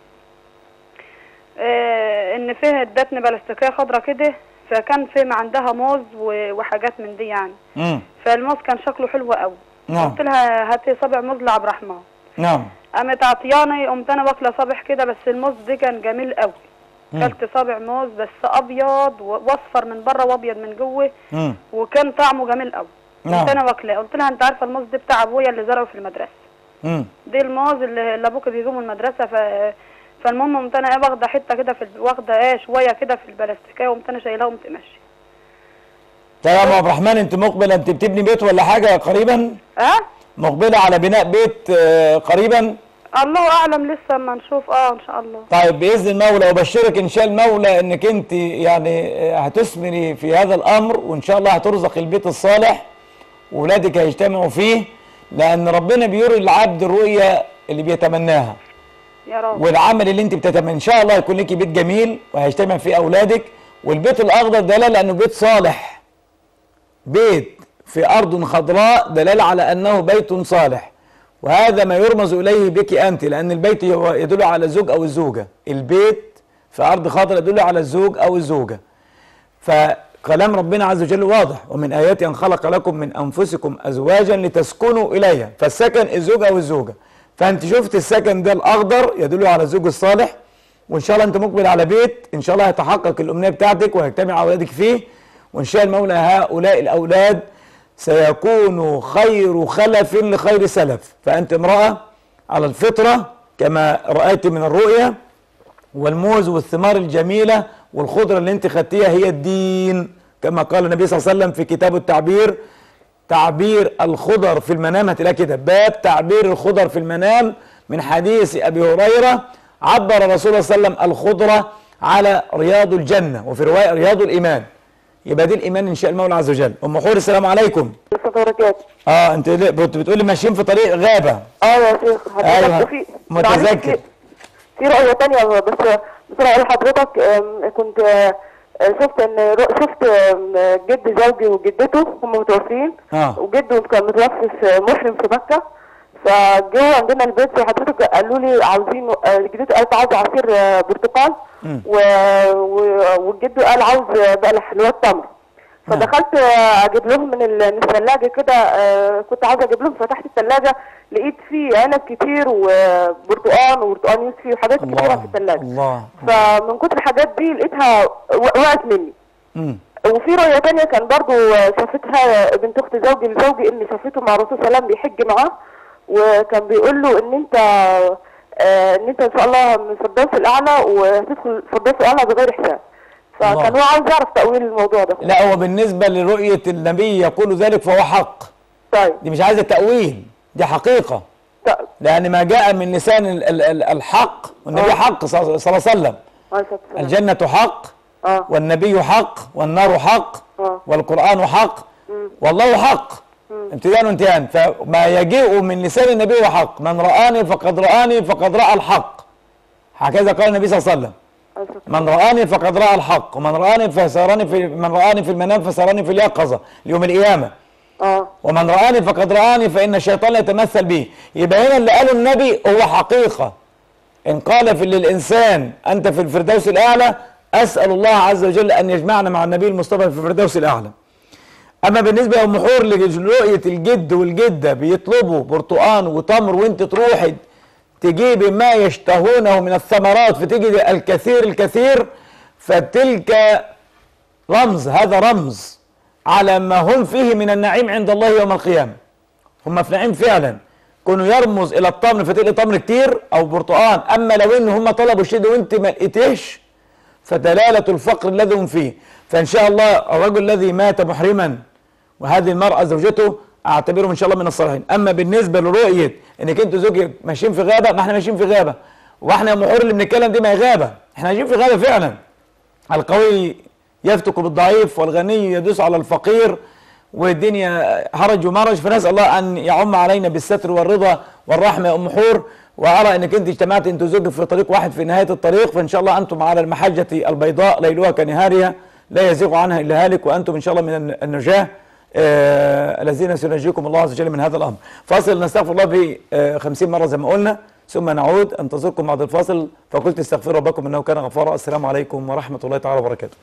K: آه، ان فيه ادتني بلاستيكيه خضرة كده فكان في عندها موز و- وحاجات من دي يعني
A: مم.
K: فالموز كان شكله حلو قوي
A: نعم
K: قلت لها هاتي صابع موز لعبد الرحمن
A: نعم
K: قامت عطياني قمت انا واكله صابع كده بس الموز ده كان جميل قوي
A: مم.
K: كلت صابع موز بس ابيض و- واصفر من بره وابيض من جوه
A: مم.
K: وكان طعمه جميل قوي
A: نعم.
K: قمت انا واكلاه قلت لها انت عارفه الموز ده بتاع ابويا اللي زرعه في المدرسه
A: مم.
K: دي الموز اللي اللي ابوك بيجيبه من المدرسه ف فالمهم قمت انا ايه واخده حته كده في ال- واخده ايه شويه كده في البلاستيكيه وقمت انا شايلها وقمت ماشيه
A: طيب يا ام عبد الرحمن انت مقبله انت بتبني بيت ولا حاجه قريبا
K: اه
A: مقبله على بناء بيت آه، قريبا
K: الله اعلم لسه اما نشوف اه ان شاء الله
A: طيب باذن المولى وبشرك ان شاء المولى انك انت يعني آه، هتثمري في هذا الامر وان شاء الله هترزق البيت الصالح واولادك هيجتمعوا فيه لان ربنا بيري العبد الرؤيه اللي بيتمناها
K: يا رب
A: والعمل اللي انت بتتمنى ان شاء الله يكون لك بيت جميل وهيجتمع فيه اولادك والبيت الاخضر دلاله لانه بيت صالح بيت في ارض خضراء دلاله على انه بيت صالح وهذا ما يرمز اليه بك انت لان البيت هو يدل على الزوج او الزوجه البيت في ارض خضراء يدل على الزوج او الزوجه فكلام ربنا عز وجل واضح ومن آياته أن خلق لكم من أنفسكم أزواجا لتسكنوا إليها فالسكن الزوج أو الزوجة فأنت شفت السكن ده الأخضر يدل على الزوج الصالح وإن شاء الله أنت مقبل على بيت إن شاء الله هيتحقق الأمنية بتاعتك وهيجتمع أولادك فيه وإن شاء المولى هؤلاء الأولاد سيكون خير خلف لخير سلف فأنت امرأة على الفطرة كما رأيت من الرؤيا والموز والثمار الجميلة والخضرة اللي انت خدتيها هي الدين كما قال النبي صلى الله عليه وسلم في كتاب التعبير تعبير الخضر في المنام هتلاقي كده باب تعبير الخضر في المنام من حديث ابي هريره عبر الرسول صلى الله عليه وسلم الخضره على رياض الجنة وفي رواية رياض الإيمان يبقى دي الإيمان إن شاء المولى عز وجل أم حور السلام عليكم
I: وبركاته
A: اه انت ليه- بت- بتقولي ماشيين في طريق غابة
I: اه يا شيخ
A: أيوة،
I: حضرتك في
A: متذكر.
I: معلش، في رؤية تانية بس بسرعة أقول لحضرتك آم، كنت آه، شفت ان رو- شفت آم، جد زوجي وجدته هم متوفيين
A: اه
I: وجده كان متوفي في محرم في مكة فجو عندنا البيت حضرتك قالوا لي عاوزين آه، جدته قالت عاوزة عصير آه، برتقال
A: مم.
I: و... و... والجد قال عاوز آه، بقى حلويات تمر فدخلت آه، اجيب لهم من ال- من الثلاجه كده آه، كنت عاوزه اجيب لهم فتحت الثلاجه لقيت فيه عنب كتير وبرتقان وبرتقان يوسفي وحاجات كتيره في الثلاجه
A: الله
I: فمن كتر الحاجات دي لقيتها و- وقعت مني
A: مم.
I: وفي رؤية تانية كان برضو آه، شافتها بنت اخت زوجي لزوجي ان شافته مع الرسول صلى الله عليه وسلم بيحج معاه وكان بيقول له ان انت آه، ان انت ان شاء الله من الفردوس الاعلى وهتدخل الفردوس الاعلى بغير حساب فكان
A: الله.
I: هو عاوز يعرف تأويل الموضوع ده
A: لا هو بالنسبة لرؤية النبي يقول ذلك فهو حق
I: طيب
A: دي مش عايزة تأويل دي حقيقة لأن ما جاء من لسان ال- ال- ال- الحق والنبي حق صلى الله عليه وسلم
I: عليه الصلاة والسلام.
A: الجنة حق
I: اه
A: والنبي حق والنار حق
I: اه
A: والقرآن حق والله حق امتدان وانتهان فما يجيء من لسان النبي هو حق من رآني فقد رآني فقد رأى الحق هكذا قال النبي صلى الله عليه وسلم
I: عليه الصلاة والسلام.
A: من رآني فقد رأى الحق ومن رآني فسارني في من رآني في المنام فسارني في اليقظة ليوم القيامة
I: اه
A: ومن رآني فقد رآني فإن الشيطان يتمثل بي يبقى هنا اللي قاله النبي هو حقيقة إن قال في للإنسان أنت في الفردوس الأعلى أسأل الله عز وجل أن يجمعنا مع النبي المصطفى في الفردوس الأعلى أما بالنسبة يا أم حور لرؤية الجد والجدة بيطلبوا برتقان وتمر وأنت تروحي تجيبي ما يشتهونه من الثمرات فتجد الكثير الكثير فتلك رمز هذا رمز على ما هم فيه من النعيم عند الله يوم القيامة هم في نعيم فعلا كانوا يرمز الى التمر فتلقي تمر كتير او برتقان اما لو ان هم طلبوا شيء ده وانت ما لقيتيش فدلاله الفقر الذي هم فيه فان شاء الله الرجل الذي مات محرما وهذه المراه زوجته اعتبره ان شاء الله من الصالحين اما بالنسبه لرؤيه انك انتوا زوجك ماشيين في غابه ما احنا ماشيين في غابه واحنا يا محور اللي بنتكلم دي ما هي غابه احنا ماشيين في غابه فعلا القوي يفتك بالضعيف والغني يدوس على الفقير والدنيا هرج ومرج فنسال الله ان يعم علينا بالستر والرضا والرحمه يا ام حور وارى انك انت اجتمعت انت وزوجك في طريق واحد في نهايه الطريق فان شاء الله انتم على المحجه البيضاء ليلها كنهارها لا يزيغ عنها الا هالك وانتم ان شاء الله من النجاه آه الذين سينجيكم الله عز وجل من هذا الامر. فاصل نستغفر الله ب آه 50 مره زي ما قلنا ثم نعود انتظركم بعد الفاصل فقلت استغفروا ربكم انه كان غفارا السلام عليكم ورحمه الله تعالى وبركاته.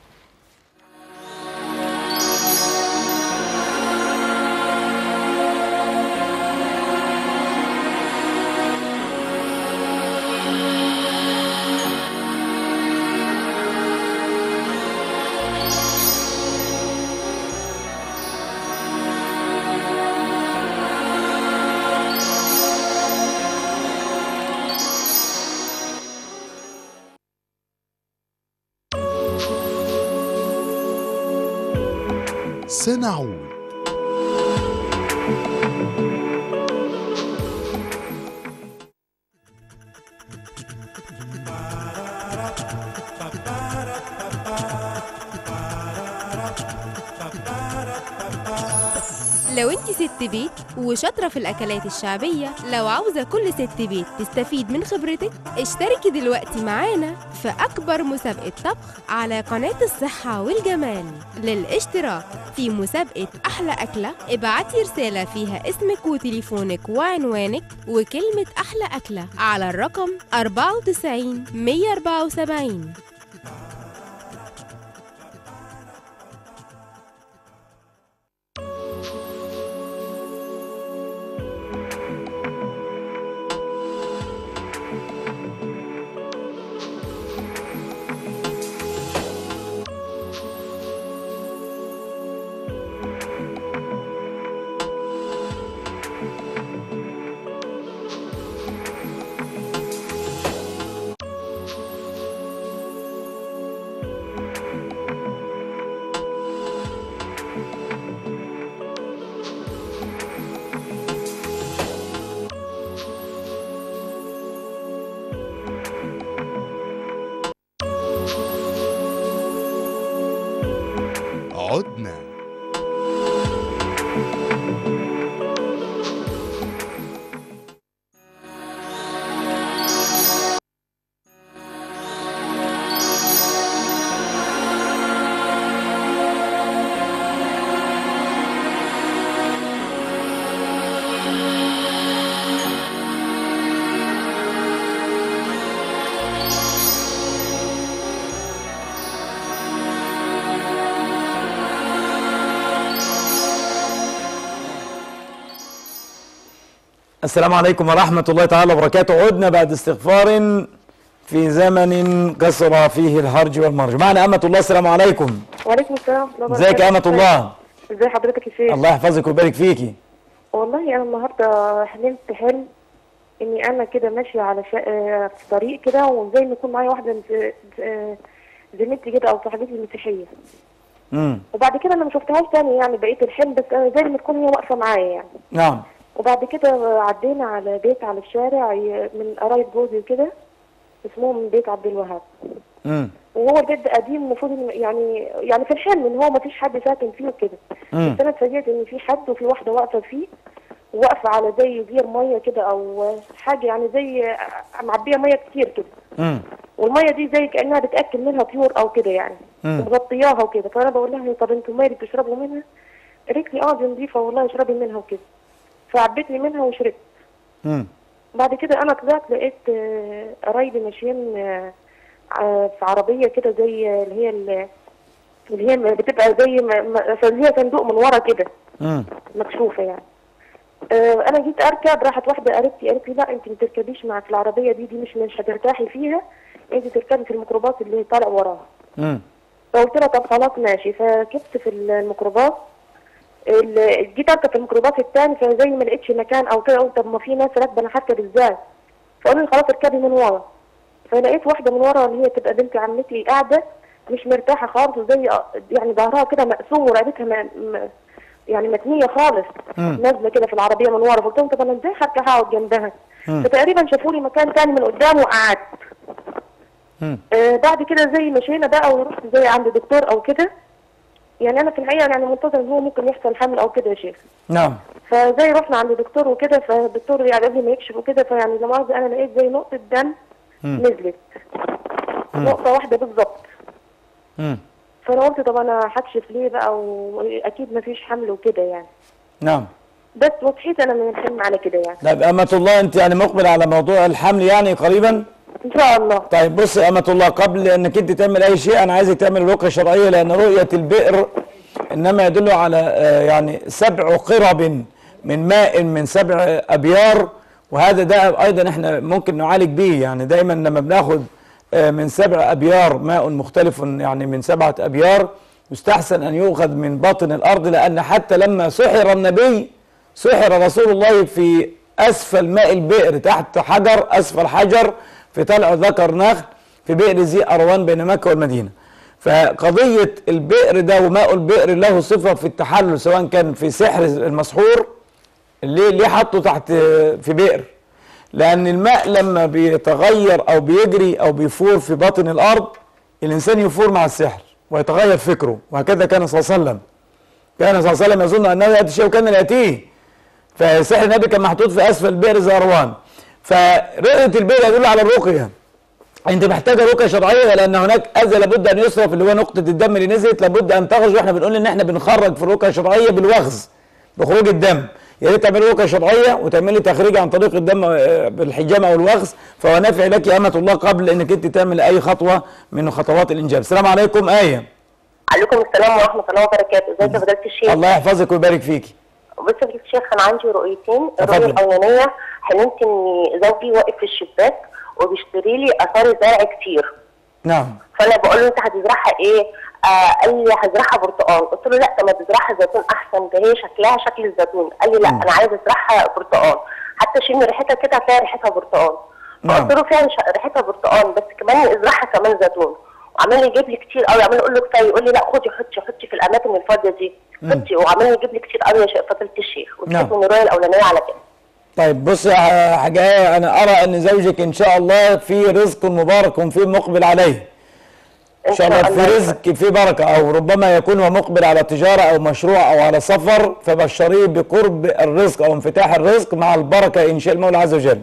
L: سنعود
H: لو انت ست بيت وشاطرة في الأكلات الشعبية لو عاوزة كل ست بيت تستفيد من خبرتك اشتركي دلوقتي معانا في أكبر مسابقة طبخ على قناة الصحة والجمال للاشتراك في مسابقة أحلى أكلة ابعتي رسالة فيها اسمك وتليفونك وعنوانك وكلمة أحلى أكلة على الرقم 94 174
L: عدنا
A: السلام عليكم ورحمة الله تعالى وبركاته عدنا بعد استغفار في زمن قصر فيه الهرج والمرج معنا أمة الله السلام عليكم
M: وعليكم السلام ورحمة الله
A: ازيك يا أمة الله
M: ازي حضرتك يا شيخ
A: الله يحفظك ويبارك فيكي
M: والله انا النهارده حلمت حلم اني انا كده ماشيه على شا... آه، في طريق كده وزي ما يكون معايا واحده ز- ز- زميلتي كده او صاحبتي المسيحيه
A: امم
M: وبعد كده انا ما شفتهاش تاني يعني بقيت الحلم بس انا زي ما تكون هي واقفه معايا يعني
A: نعم
M: وبعد كده عدينا على بيت على الشارع ي- من قرايب جوزي وكده اسمهم بيت عبد الوهاب
A: امم
M: وهو البيت ده قديم المفروض إن- يعني يعني في الحلم ان هو ما فيش حد ساكن فيه وكده
A: مم.
M: بس انا اتفاجئت ان في حد وفي واحده واقفه فيه واقفه على زي بير ميه كده او حاجه يعني زي معبيه ميه كتير كده
A: امم
M: والميه دي زي كانها بتاكل منها طيور او كده يعني
A: مم.
M: ومغطياها وكده فانا بقول لها طب انتوا الميه دي بتشربوا منها؟ قالت لي اه دي نظيفه والله اشربي منها وكده فعبيت لي منها وشربت
A: امم
M: بعد كده انا طلعت لقيت آه، قرايبي ماشيين آه، ع- في عربيه كده زي اللي هي ال- اللي هي بتبقى زي ما ما- اللي هي صندوق من ورا كده
A: امم
M: مكشوفه يعني آه، انا جيت اركب راحت واحده قريبتي قالت لي لا انت ما تركبيش معاك في العربيه دي دي مش مش هترتاحي فيها انت تركبي في الميكروباص اللي طالع وراها
A: امم
M: فقلت لها طب خلاص ماشي فركبت في الميكروباص ال- جيت اركب في الميكروباص الثاني فزي ما لقيتش مكان او كده قلت طب ما في ناس راكبه انا هركب ازاي؟ فقالوا لي خلاص اركبي من ورا فلقيت واحده من ورا اللي هي تبقى بنت عمتي قاعده مش مرتاحه خالص وزي يعني ظهرها كده مقسوم ورقبتها م... م... يعني متنيه خالص
N: مم.
M: نازله كده في العربيه من ورا فقلت لهم طب انا ازاي هركب هقعد جنبها؟
N: مم.
M: فتقريبا شافوا لي مكان تاني من قدام وقعدت
A: مم.
M: آه بعد كده زي مشينا بقى ورحت زي عند دكتور او كده يعني انا في الحقيقه يعني منتظر ان هو ممكن يحصل حمل او كده يا شيخ
A: نعم
M: فزي رحنا عند دكتور وكده فالدكتور يعني قبل ما يكشف وكده فيعني لا مؤاخذه انا لقيت زي نقطه دم
A: مم.
M: نزلت
A: مم.
M: نقطه واحده بالظبط
A: امم
M: فانا قلت طب انا هكشف ليه بقى واكيد ما فيش حمل وكده يعني
A: نعم
M: بس وصحيت انا من الحلم على كده يعني
A: طيب أمة الله أنت يعني مقبل على موضوع الحمل يعني قريبا؟
M: ان شاء الله
A: طيب بص يا أمة الله قبل أنك أنت تعمل أي شيء أنا عايزك تعمل رقية شرعية لأن رؤية البئر إنما يدل على آه، يعني سبع قرب من ماء من سبع أبيار وهذا ده أيضا إحنا ممكن نعالج به يعني دايما لما بناخد آه، من سبع أبيار ماء مختلف يعني من سبعة أبيار يستحسن أن يؤخذ من باطن الأرض لأن حتى لما سحر النبي سحر رسول الله في أسفل ماء البئر تحت حجر أسفل حجر في طلع ذكر نخل في بئر ذي أروان بين مكة والمدينة فقضية البئر ده وماء البئر له صفة في التحلل سواء كان في سحر المسحور ليه ليه حطه تحت في بئر لأن الماء لما بيتغير أو بيجري أو بيفور في باطن الأرض الإنسان يفور مع السحر ويتغير فكره وهكذا كان صلى الله عليه وسلم كان صلى الله عليه وسلم يظن أنه يأتي شيء وكان لا يأتيه فسحر النبي كان محطوط في أسفل بئر زهروان فرؤية البئر يدل على الرقية انت محتاجه رقيه شرعيه لان هناك اذى لابد ان يصرف اللي هو نقطه الدم اللي نزلت لابد ان تخرج واحنا بنقول ان احنا بنخرج في الرقيه الشرعيه بالوغز بخروج الدم يا ريت تعملي رقيه شرعيه وتعملي تخريج عن طريق الدم آه، بالحجامه او الوغز فهو نافع لك يا امه الله قبل انك انت تعمل اي خطوه من خطوات الانجاب السلام عليكم ايه
O: عليكم السلام ورحمة الله وبركاته، ازيك يا فضيلة الشيخ؟
A: الله يحفظك ويبارك فيكي
O: بص يا فضيلة الشيخ أنا عندي رؤيتين، الرؤية
A: اتفضل.
O: الأولانية حلمت إن زوجي واقف في الشباك وبيشتري لي آثار زرع كتير،
A: نعم
O: فأنا بقول له أنت هتزرعها إيه؟ آه قال لي هزرعها برتقال، قلت له لا طب ما تزرعها زيتون أحسن ده هي شكلها شكل الزيتون، قال لي لا أنا عايز أزرعها برتقال، حتى شم ريحتها كده هتلاقي ريحتها برتقال. فقلت له فعلا ش- ريحتها برتقال بس كمان ازرعها كمان زيتون. وعمال يجيب لي كتير قوي عمال اقول له كفايه يقول لي لا خدي حطي حطي في الاماكن الفاضيه دي
A: مم.
O: حطي وعمال يجيب لي كتير قوي يا شيخ فضيله الشيخ
A: نعم.
O: وتشوف من الرؤيه الاولانيه على كده
A: طيب بص يا حاجة أنا أرى أن زوجك إن شاء الله في رزق مبارك في مقبل عليه ان شاء الله في رزق في بركه او ربما يكون هو مقبل على تجاره او مشروع او على سفر فبشريه بقرب الرزق او انفتاح الرزق مع البركه ان شاء المولى عز وجل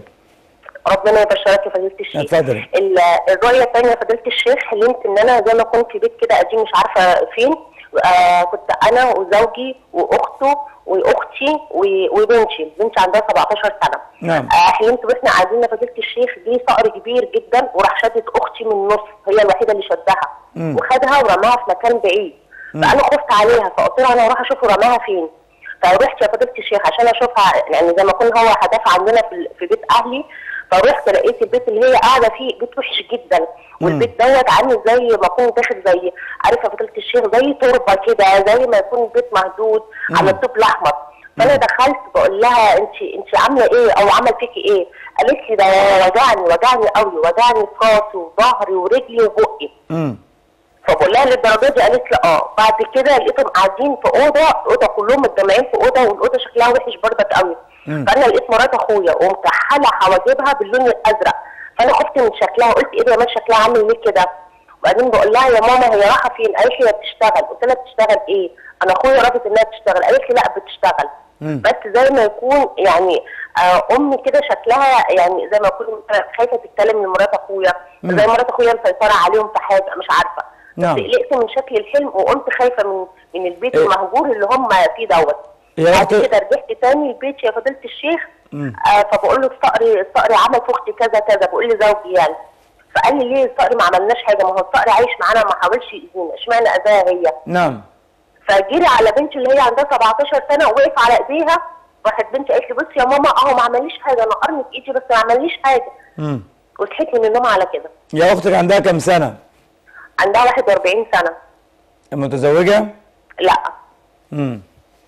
O: ربنا يبشرك يا فضيله الشيخ
A: اتفضلي
O: ال- الرؤيه الثانيه يا فضيله الشيخ حلمت ان انا زي ما كنت في بيت كده قديم مش عارفه فين آه كنت انا وزوجي واخته واختي و- وبنتي بنتي عندها 17 سنه
A: نعم
O: آه حلمت واحنا قاعدين يا فضيله الشيخ جه صقر كبير جدا وراح شدت اختي من النص هي الوحيده اللي شدها
N: مم.
O: وخدها ورماها في مكان بعيد
N: مم.
O: فانا خفت عليها فقلت لها انا اروح اشوف رماها فين فرحت يا فضيله الشيخ عشان اشوفها يعني زي ما يكون هو هدف عندنا في, في بيت اهلي فرحت لقيت البيت اللي هي قاعده فيه بيت وحش جدا والبيت دوت عامل زي ما يكون داخل زي عارف يا فضيله الشيخ زي تربه كده زي ما يكون البيت مهدود
N: مم.
O: على الطوب الاحمر فانا دخلت بقول لها انت انت عامله ايه او عمل فيكي ايه قالت لي ده وجعني وجعني قوي وجعني في راسي وظهري ورجلي وبقي
A: امم
O: فبقول لها للدرجه دي قالت لي اه بعد كده لقيتهم قاعدين في اوضه اوضه كلهم متجمعين في اوضه والاوضه شكلها وحش برضك قوي
N: مم.
O: فانا لقيت مرات اخويا ومكحله حواجبها باللون الازرق فانا خفت من شكلها قلت ايه ده يا مان شكلها عامل ليه كده وبعدين بقول لها يا ماما هي رايحه فين قالت لي هي بتشتغل قلت لها بتشتغل ايه انا اخويا رافض انها تشتغل قالت لي لا بتشتغل
N: مم.
O: بس زي ما يكون يعني آه امي كده شكلها يعني زي ما يكون مثلاً خايفه تتكلم من مرات اخويا
N: مم.
O: زي مرات اخويا مسيطره عليهم في حاجه مش عارفه
A: نعم.
O: قلقت من شكل الحلم وقمت خايفه من من البيت
A: إيه.
O: المهجور اللي هم فيه دوت
A: يا
O: بعد
A: أختي-
O: كده رجعت تاني البيت يا فضيله الشيخ
A: مم.
O: آه فبقول له الصقر الصقر عمل في اختي كذا كذا بقول لي زوجي يعني فقال لي ليه الصقر ما عملناش حاجه ما هو الصقر عايش معانا ما حاولش يأذينا اشمعنى اذاها هي
A: نعم
O: فجري على بنتي اللي هي عندها 17 سنه وقف على ايديها راحت بنتي قالت لي بصي يا ماما اهو ما عمليش حاجه نقرني في ايدي بس ما عمليش حاجه
A: امم
O: وصحيت من النوم على كده
A: يا اختك عندها كم سنه
O: عندها 41 سنه
A: متزوجه
O: لا
A: امم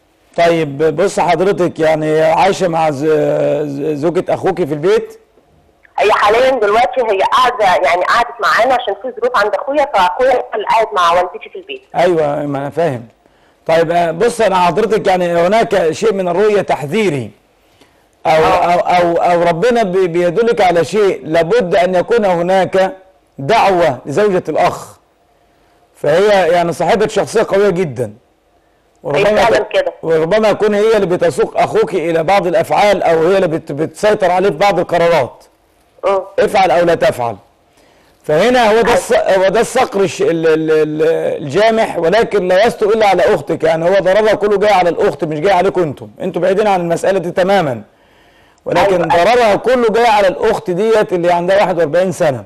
A: طيب بص حضرتك يعني عايشه مع ز- ز- زوجة اخوك في البيت
O: هي حاليا دلوقتي هي قاعده يعني قعدت معانا عشان في ظروف عند اخويا فاخويا اللي قاعد مع والدتي في البيت
A: ايوه ما انا فاهم طيب آه، بص انا حضرتك يعني هناك شيء من الرؤيه تحذيري او او او, أو ربنا بي- بيدلك على شيء لابد ان يكون هناك دعوه لزوجة الاخ فهي يعني صاحبه شخصيه قويه جدا
O: هي فعلا
A: ت-
O: كده
A: وربما يكون هي اللي بتسوق اخوك الى بعض الافعال او هي اللي بت بتسيطر عليه في بعض القرارات افعل او لا تفعل فهنا هو ده الص- هو ده الصقر الش- ال- ال- ال- الجامح ولكن لا يسطو الا على اختك يعني هو ضررها كله جاي على الاخت مش جاي عليكم انتم انتم بعيدين عن المساله دي تماما ولكن ضررها كله جاي على الاخت ديت اللي عندها 41 سنه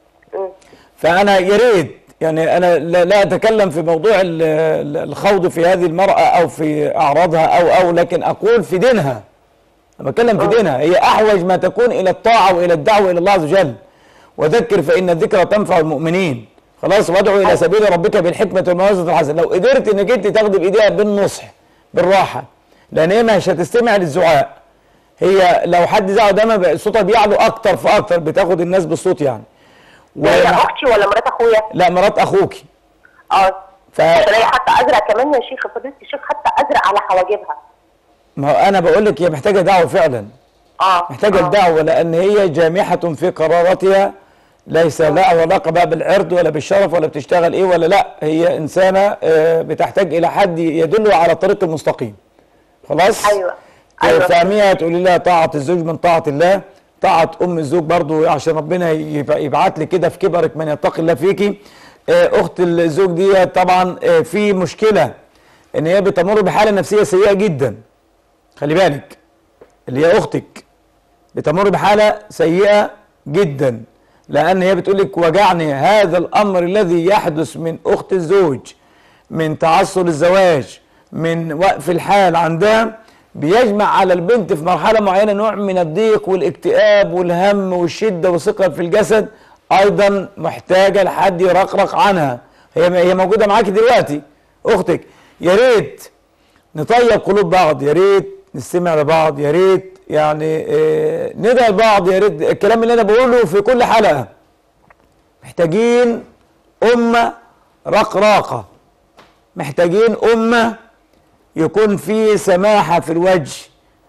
A: فانا يا ريت يعني انا لا, لا اتكلم في موضوع ال- ال- الخوض في هذه المراه او في اعراضها او او لكن اقول في دينها انا بتكلم في دينها هي احوج ما تكون الى الطاعه والى الدعوه الى الله عز وجل وذكر فان الذكرى تنفع المؤمنين خلاص وادعو الى سبيل ربك بالحكمه والموعظه الحسنه لو قدرت انك انت تاخدي بايديها بالنصح بالراحه لان هي مش هتستمع للزعاق هي لو حد زعق قدامها صوتها بيعلو اكتر فاكتر بتاخد الناس بالصوت يعني
O: هي اختي ولا مرات اخويا؟
A: لا مرات اخوكي
O: اه
A: ف...
O: عشان هي حتى ازرق كمان يا شيخ فضيله الشيخ حتى ازرق على حواجبها
A: ما هو انا بقول لك هي محتاجه دعوه فعلا
O: اه
A: محتاجه الدعوه لان هي جامحه في قراراتها ليس لها علاقه بقى بالعرض ولا بالشرف ولا بتشتغل ايه ولا لا هي انسانه آه، بتحتاج الى حد يدله على الطريق المستقيم خلاص
O: ايوه
A: فاهميها تقولي لها طاعه الزوج من طاعه الله طاعه ام الزوج برضو عشان ربنا يب- يبعت لي كده في كبرك من يتقي الله فيكي آه، اخت الزوج دي طبعا آه، في مشكله ان هي بتمر بحاله نفسيه سيئه جدا خلي بالك اللي هي اختك بتمر بحاله سيئه جدا لان هي بتقول لك وجعني هذا الامر الذي يحدث من اخت الزوج من تعثر الزواج من وقف الحال عندها بيجمع على البنت في مرحله معينه نوع من الضيق والاكتئاب والهم والشده والثقل في الجسد ايضا محتاجه لحد يرقرق عنها هي هي موجوده معاكي دلوقتي اختك يا ريت نطيب قلوب بعض يا ريت نستمع لبعض يا ريت يعني آه، ندعي لبعض يا ريت الكلام اللي انا بقوله في كل حلقه محتاجين امه رقراقه محتاجين امه يكون في سماحه في الوجه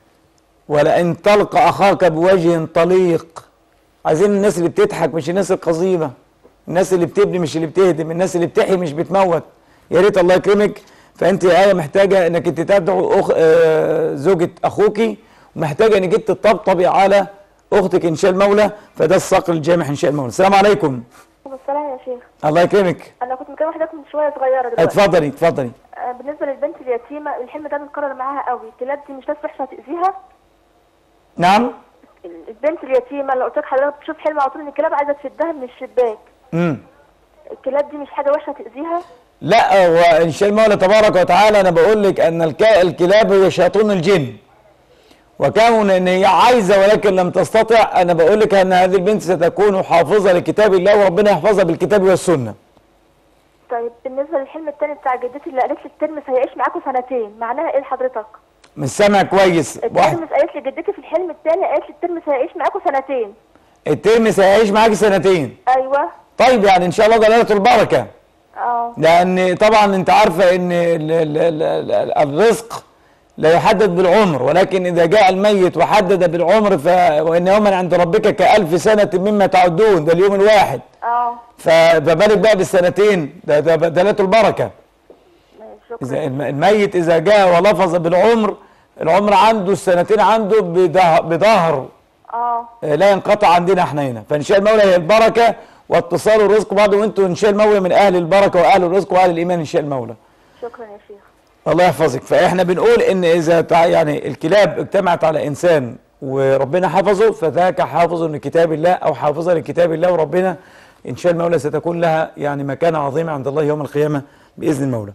A: ولئن تلقى اخاك بوجه طليق عايزين الناس اللي بتضحك مش الناس القزيمه الناس اللي بتبني مش اللي بتهدم الناس اللي بتحيي مش بتموت يا ريت الله يكرمك فانت يا ايه محتاجه انك انت تدعو أخ... آه، زوجة اخوكي ومحتاجه انك انت تطبطبي على اختك ان شاء المولى فده الصقر الجامح ان شاء المولى السلام عليكم
J: السلام يا شيخ
A: الله يكرمك
J: انا كنت مكلمه حضرتك من شويه صغيره دلوقتي
A: اتفضلي اتفضلي
J: آه، بالنسبه للبنت اليتيمه الحلم ده بيتكرر معاها قوي الكلاب دي مش بس وحشه هتاذيها
A: نعم
J: البنت اليتيمه اللي قلت لك حضرتك بتشوف حلم على طول ان الكلاب عايزه تشدها من الشباك
A: امم
J: الكلاب دي مش حاجه وحشه تاذيها
A: لا هو ان شاء المولى تبارك وتعالى انا بقول لك ان الك... الكلاب هي شياطين الجن وكون ان هي عايزه ولكن لم تستطع انا بقول لك ان هذه البنت ستكون حافظه لكتاب الله وربنا يحفظها بالكتاب والسنه
J: طيب بالنسبه للحلم التاني بتاع جدتي اللي قالت لي الترمس هيعيش معاكم سنتين معناها ايه لحضرتك
A: مش سامع كويس واحد
J: الترمس قالت لي جدتي في الحلم التاني قالت لي الترمس هيعيش معاكم سنتين
A: الترمس هيعيش معاكي سنتين
J: ايوه
A: طيب يعني ان شاء الله دلاله البركه
J: اه
A: لان طبعا انت عارفه ان ال- ال- ال- ال- الرزق لا يحدد بالعمر ولكن اذا جاء الميت وحدد بالعمر ف وان يوما عند ربك كالف سنه مما تعدون ده اليوم الواحد
J: اه
A: ف- فبالك بقى بالسنتين ده ده دلاله البركه
J: شكرا
A: اذا الم- الميت اذا جاء ولفظ بالعمر العمر عنده السنتين عنده بده- بظهر
J: اه
A: آه، لا ينقطع عندنا احنا هنا فان شاء المولى هي البركه واتصال الرزق بعض وانتم ان شاء المولى من اهل البركه واهل الرزق واهل الايمان ان شاء المولى
J: شكرا يا شيخ
A: الله يحفظك فاحنا بنقول ان اذا تع- يعني الكلاب اجتمعت على انسان وربنا حفظه فذاك حافظ لكتاب الله او حافظه لكتاب الله وربنا ان شاء المولى ستكون لها يعني مكانه عظيمه عند الله يوم القيامه باذن المولى.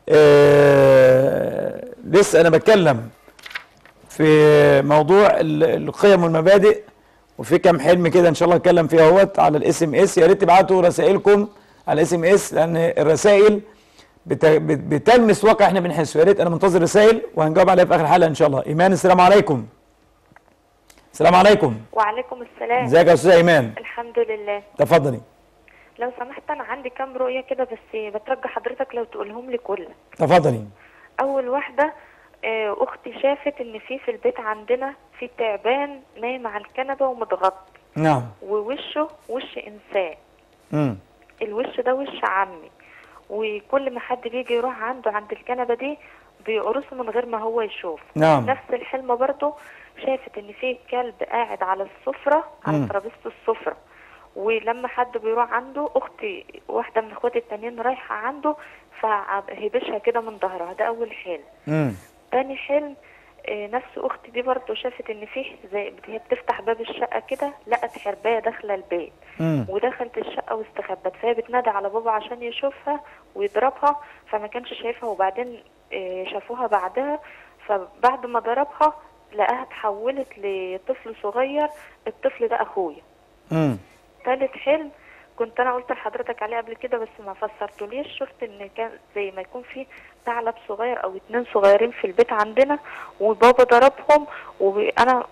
A: آه لسه انا بتكلم في موضوع ال- القيم والمبادئ وفي كام حلم كده ان شاء الله اتكلم فيها اهوت على الاس ام اس يا ريت تبعتوا رسائلكم على الاس ام اس لان الرسائل بت- بت- بتلمس واقع احنا بنحسه يا ريت انا منتظر رسائل وهنجاوب عليها في اخر الحلقه ان شاء الله ايمان السلام عليكم السلام عليكم
N: وعليكم السلام
A: ازيك يا استاذه ايمان
N: الحمد لله
A: تفضلي
N: لو سمحت انا عندي كام رؤية كده بس بترجى حضرتك لو تقولهم لي كلها
A: تفضلي
N: اول واحدة آه، اختي شافت ان في في البيت عندنا في تعبان نايم على الكنبة ومتغطى
A: نعم
N: ووشه وش انسان
A: امم
N: الوش ده وش عمي وكل ما حد بيجي يروح عنده عند الكنبة دي بيقرصه من غير ما هو يشوف
A: نعم.
N: نفس الحلم برضه شافت ان في كلب قاعد على السفرة على
A: مم.
N: ترابيزة السفرة ولما حد بيروح عنده اختي واحدة من اخواتي التانيين رايحة عنده فهبشها كده من ظهرها ده اول حلم
A: امم
N: تاني حلم آه، نفس اختي دي برضه شافت ان فيه زي هي بتفتح باب الشقه كده لقت حربايه داخله البيت
A: مم.
N: ودخلت الشقه واستخبت فهي بتنادي على بابا عشان يشوفها ويضربها فما كانش شايفها وبعدين آه، شافوها بعدها فبعد ما ضربها لقاها اتحولت لطفل صغير الطفل ده اخويا
A: امم
N: تالت حلم كنت انا قلت لحضرتك عليه قبل كده بس ما فسرتوليش شفت ان كان زي ما يكون في ثعلب صغير او اتنين صغيرين في البيت عندنا وبابا ضربهم وانا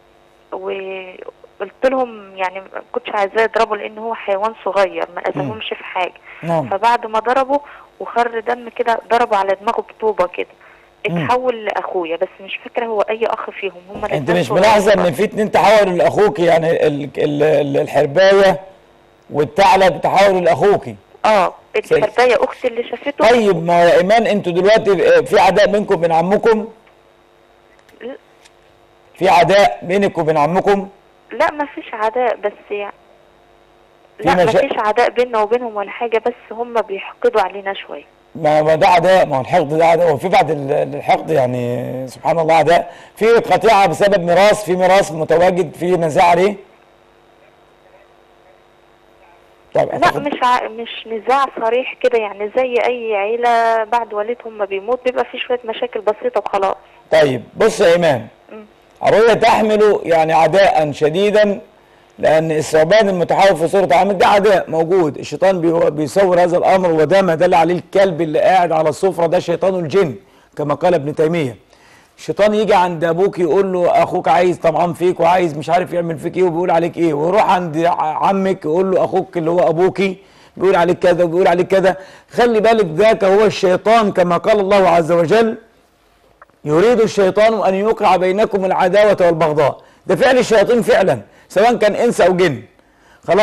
N: وقلت لهم يعني ما كنتش عايزاه يضربه لان هو حيوان صغير ما اذاهمش في حاجه
A: نعم.
N: فبعد ما ضربه وخر دم كده ضربه على دماغه بطوبه كده
A: مم.
N: اتحول لاخويا بس مش فاكره هو اي اخ فيهم هما
A: انت
N: الاتنين
A: مش
N: صغيرين.
A: ملاحظه ان في اتنين تحولوا لاخوك يعني ال- ال- ال- الحربايه والثعلب تحولوا لاخوكي
N: اه الحربايه اختي اللي شافته
A: طيب ما يا ايمان انتوا دلوقتي في عداء بينكم وبين عمكم في عداء بينك وبين عمكم
N: لا ما فيش عداء بس يعني
A: في
N: لا ما
A: مشا-
N: فيش عداء بيننا وبينهم ولا حاجة بس هم بيحقدوا علينا شوية
A: ما ما ده عداء ما هو الحقد ده عداء وفي بعد ال- الحقد يعني سبحان الله عداء في قطيعه بسبب ميراث في ميراث متواجد في نزاع عليه طب
N: لا مش ع... مش نزاع صريح كده يعني زي أي عيلة بعد والدهم ما بيموت بيبقى في شوية مشاكل بسيطة وخلاص
A: طيب بص يا إيمان الرؤية تحمل يعني عداء شديدا لأن الثعبان المتحول في صورة عامل ده عداء موجود الشيطان بي- بيصور هذا الأمر وده ما دل عليه الكلب اللي قاعد على السفرة ده شيطان الجن كما قال ابن تيمية الشيطان يجي عند أبوك يقول له أخوك عايز طمعان فيك وعايز مش عارف يعمل فيك إيه وبيقول عليك إيه ويروح عند ع- عمك يقول له أخوك اللي هو أبوكي بيقول عليك كذا وبيقول عليك كذا خلي بالك ذاك هو الشيطان كما قال الله عز وجل يريد الشيطان ان يوقع بينكم العداوه والبغضاء ده فعل الشياطين فعلا سواء كان انس او جن خلاص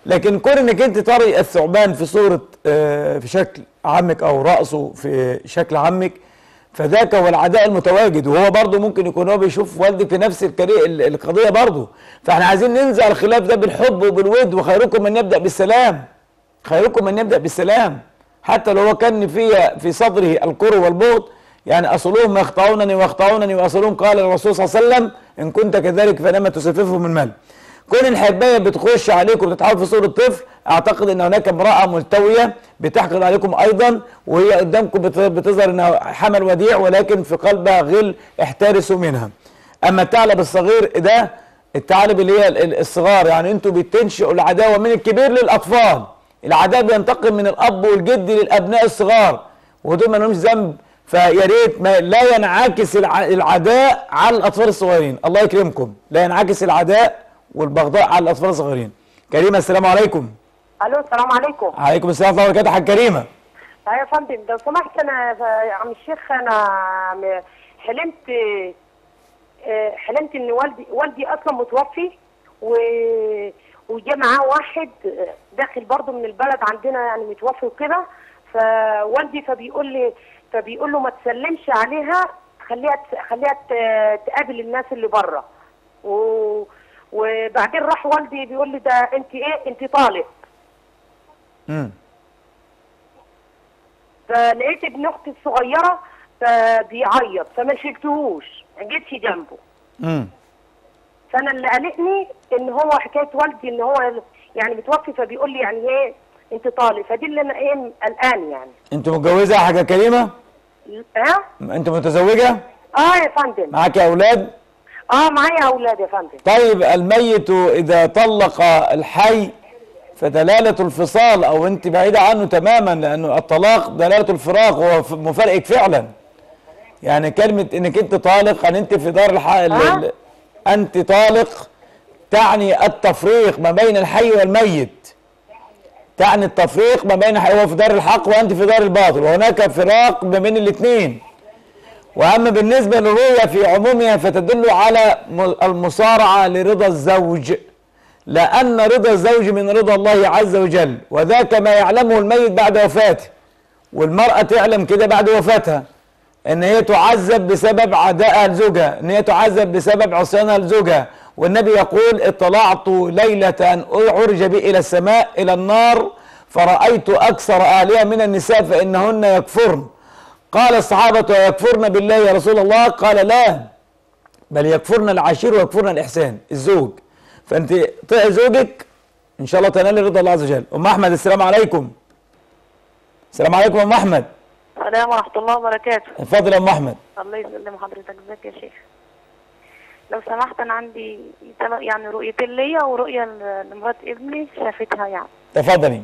A: لكن كون انك انت تري الثعبان في صوره آه، في شكل عمك او راسه في شكل عمك فذاك هو العداء المتواجد وهو برضه ممكن يكون هو بيشوف والدك في نفس الكري- ال- القضيه برضه فاحنا عايزين ننزع الخلاف ده بالحب وبالود وخيركم من يبدا بالسلام خيركم من يبدا بالسلام حتى لو هو كان في في صدره الكره والبغض يعني اصلهم يخطئونني ويخطئونني واصلهم قال الرسول صلى الله عليه وسلم ان كنت كذلك فانما تسففه من مال كون الحربايه بتخش عليكم وتتحول في صوره طفل اعتقد ان هناك امراه ملتويه بتحقد عليكم ايضا وهي قدامكم بت- بتظهر انها حمل وديع ولكن في قلبها غل احترسوا منها اما الثعلب الصغير ده الثعالب اللي هي ال- ال- الصغار يعني انتوا بتنشئوا العداوه من الكبير للاطفال العداء بينتقل من الاب والجد للابناء الصغار ودول ما لهمش ذنب فيا ريت ما لا ينعكس الع- العداء على الاطفال الصغيرين الله يكرمكم لا ينعكس العداء والبغضاء على الاطفال الصغيرين كريمه السلام عليكم
P: الو السلام عليكم
A: عليكم السلام ورحمه الله وبركاته حاج كريمه
P: يا فندم لو سمحت انا يا عم الشيخ انا م- حلمت آه، حلمت ان والدي والدي اصلا متوفي و وجا معاه واحد آه، داخل برضه من البلد عندنا يعني متوفي وكده فوالدي فبيقول لي فبيقول له ما تسلمش عليها خليها ت- خليها ت- تقابل الناس اللي بره و... وبعدين راح والدي بيقول لي ده انت ايه انت طالق
A: امم
P: فلقيت ابن اختي الصغيره فبيعيط فما شلتهوش ما جيتش جنبه
A: امم
P: فانا اللي قلقني ان هو حكايه والدي ان هو يعني متوفي فبيقول لي يعني ايه انت طالق فدي اللي انا ايه قلقان يعني
A: انت متجوزه يا حاجه كريمه
P: ها
A: انت متزوجه
P: اه يا فندم
A: معاك اولاد
P: اه معايا اولاد يا فندم
A: طيب الميت اذا طلق الحي فدلاله الفصال او انت بعيده عنه تماما لانه الطلاق دلاله الفراق هو ف- مفارقك فعلا يعني كلمه انك انت طالق يعني انت في دار الح... ال- ال- انت طالق تعني التفريق ما بين الحي والميت تعني التفريق ما بين الحي هو في دار الحق وانت في دار الباطل وهناك فراق ما بين الاثنين واما بالنسبه للرؤيه في عمومها فتدل على م- المصارعه لرضا الزوج لان رضا الزوج من رضا الله عز وجل وذاك ما يعلمه الميت بعد وفاته والمراه تعلم كده بعد وفاتها ان هي تعذب بسبب عدائها لزوجها ان هي تعذب بسبب عصيانها لزوجها والنبي يقول اطلعت ليله ان عرج بي الى السماء الى النار فرايت اكثر اهلها من النساء فانهن يكفرن قال الصحابة يكفرن بالله يا رسول الله قال لا بل يكفرن العشير ويكفرن الإحسان الزوج فأنت طيع زوجك إن شاء الله تنال رضا الله عز وجل أم أحمد السلام عليكم السلام عليكم أم أحمد
Q: السلام ورحمة الله وبركاته
A: اتفضل يا أم أحمد
Q: الله يسلم حضرتك ازيك يا شيخ لو سمحت انا عندي تل- يعني رؤيتين ليا ورؤية ل- لمرات ابني شافتها يعني
A: تفضلي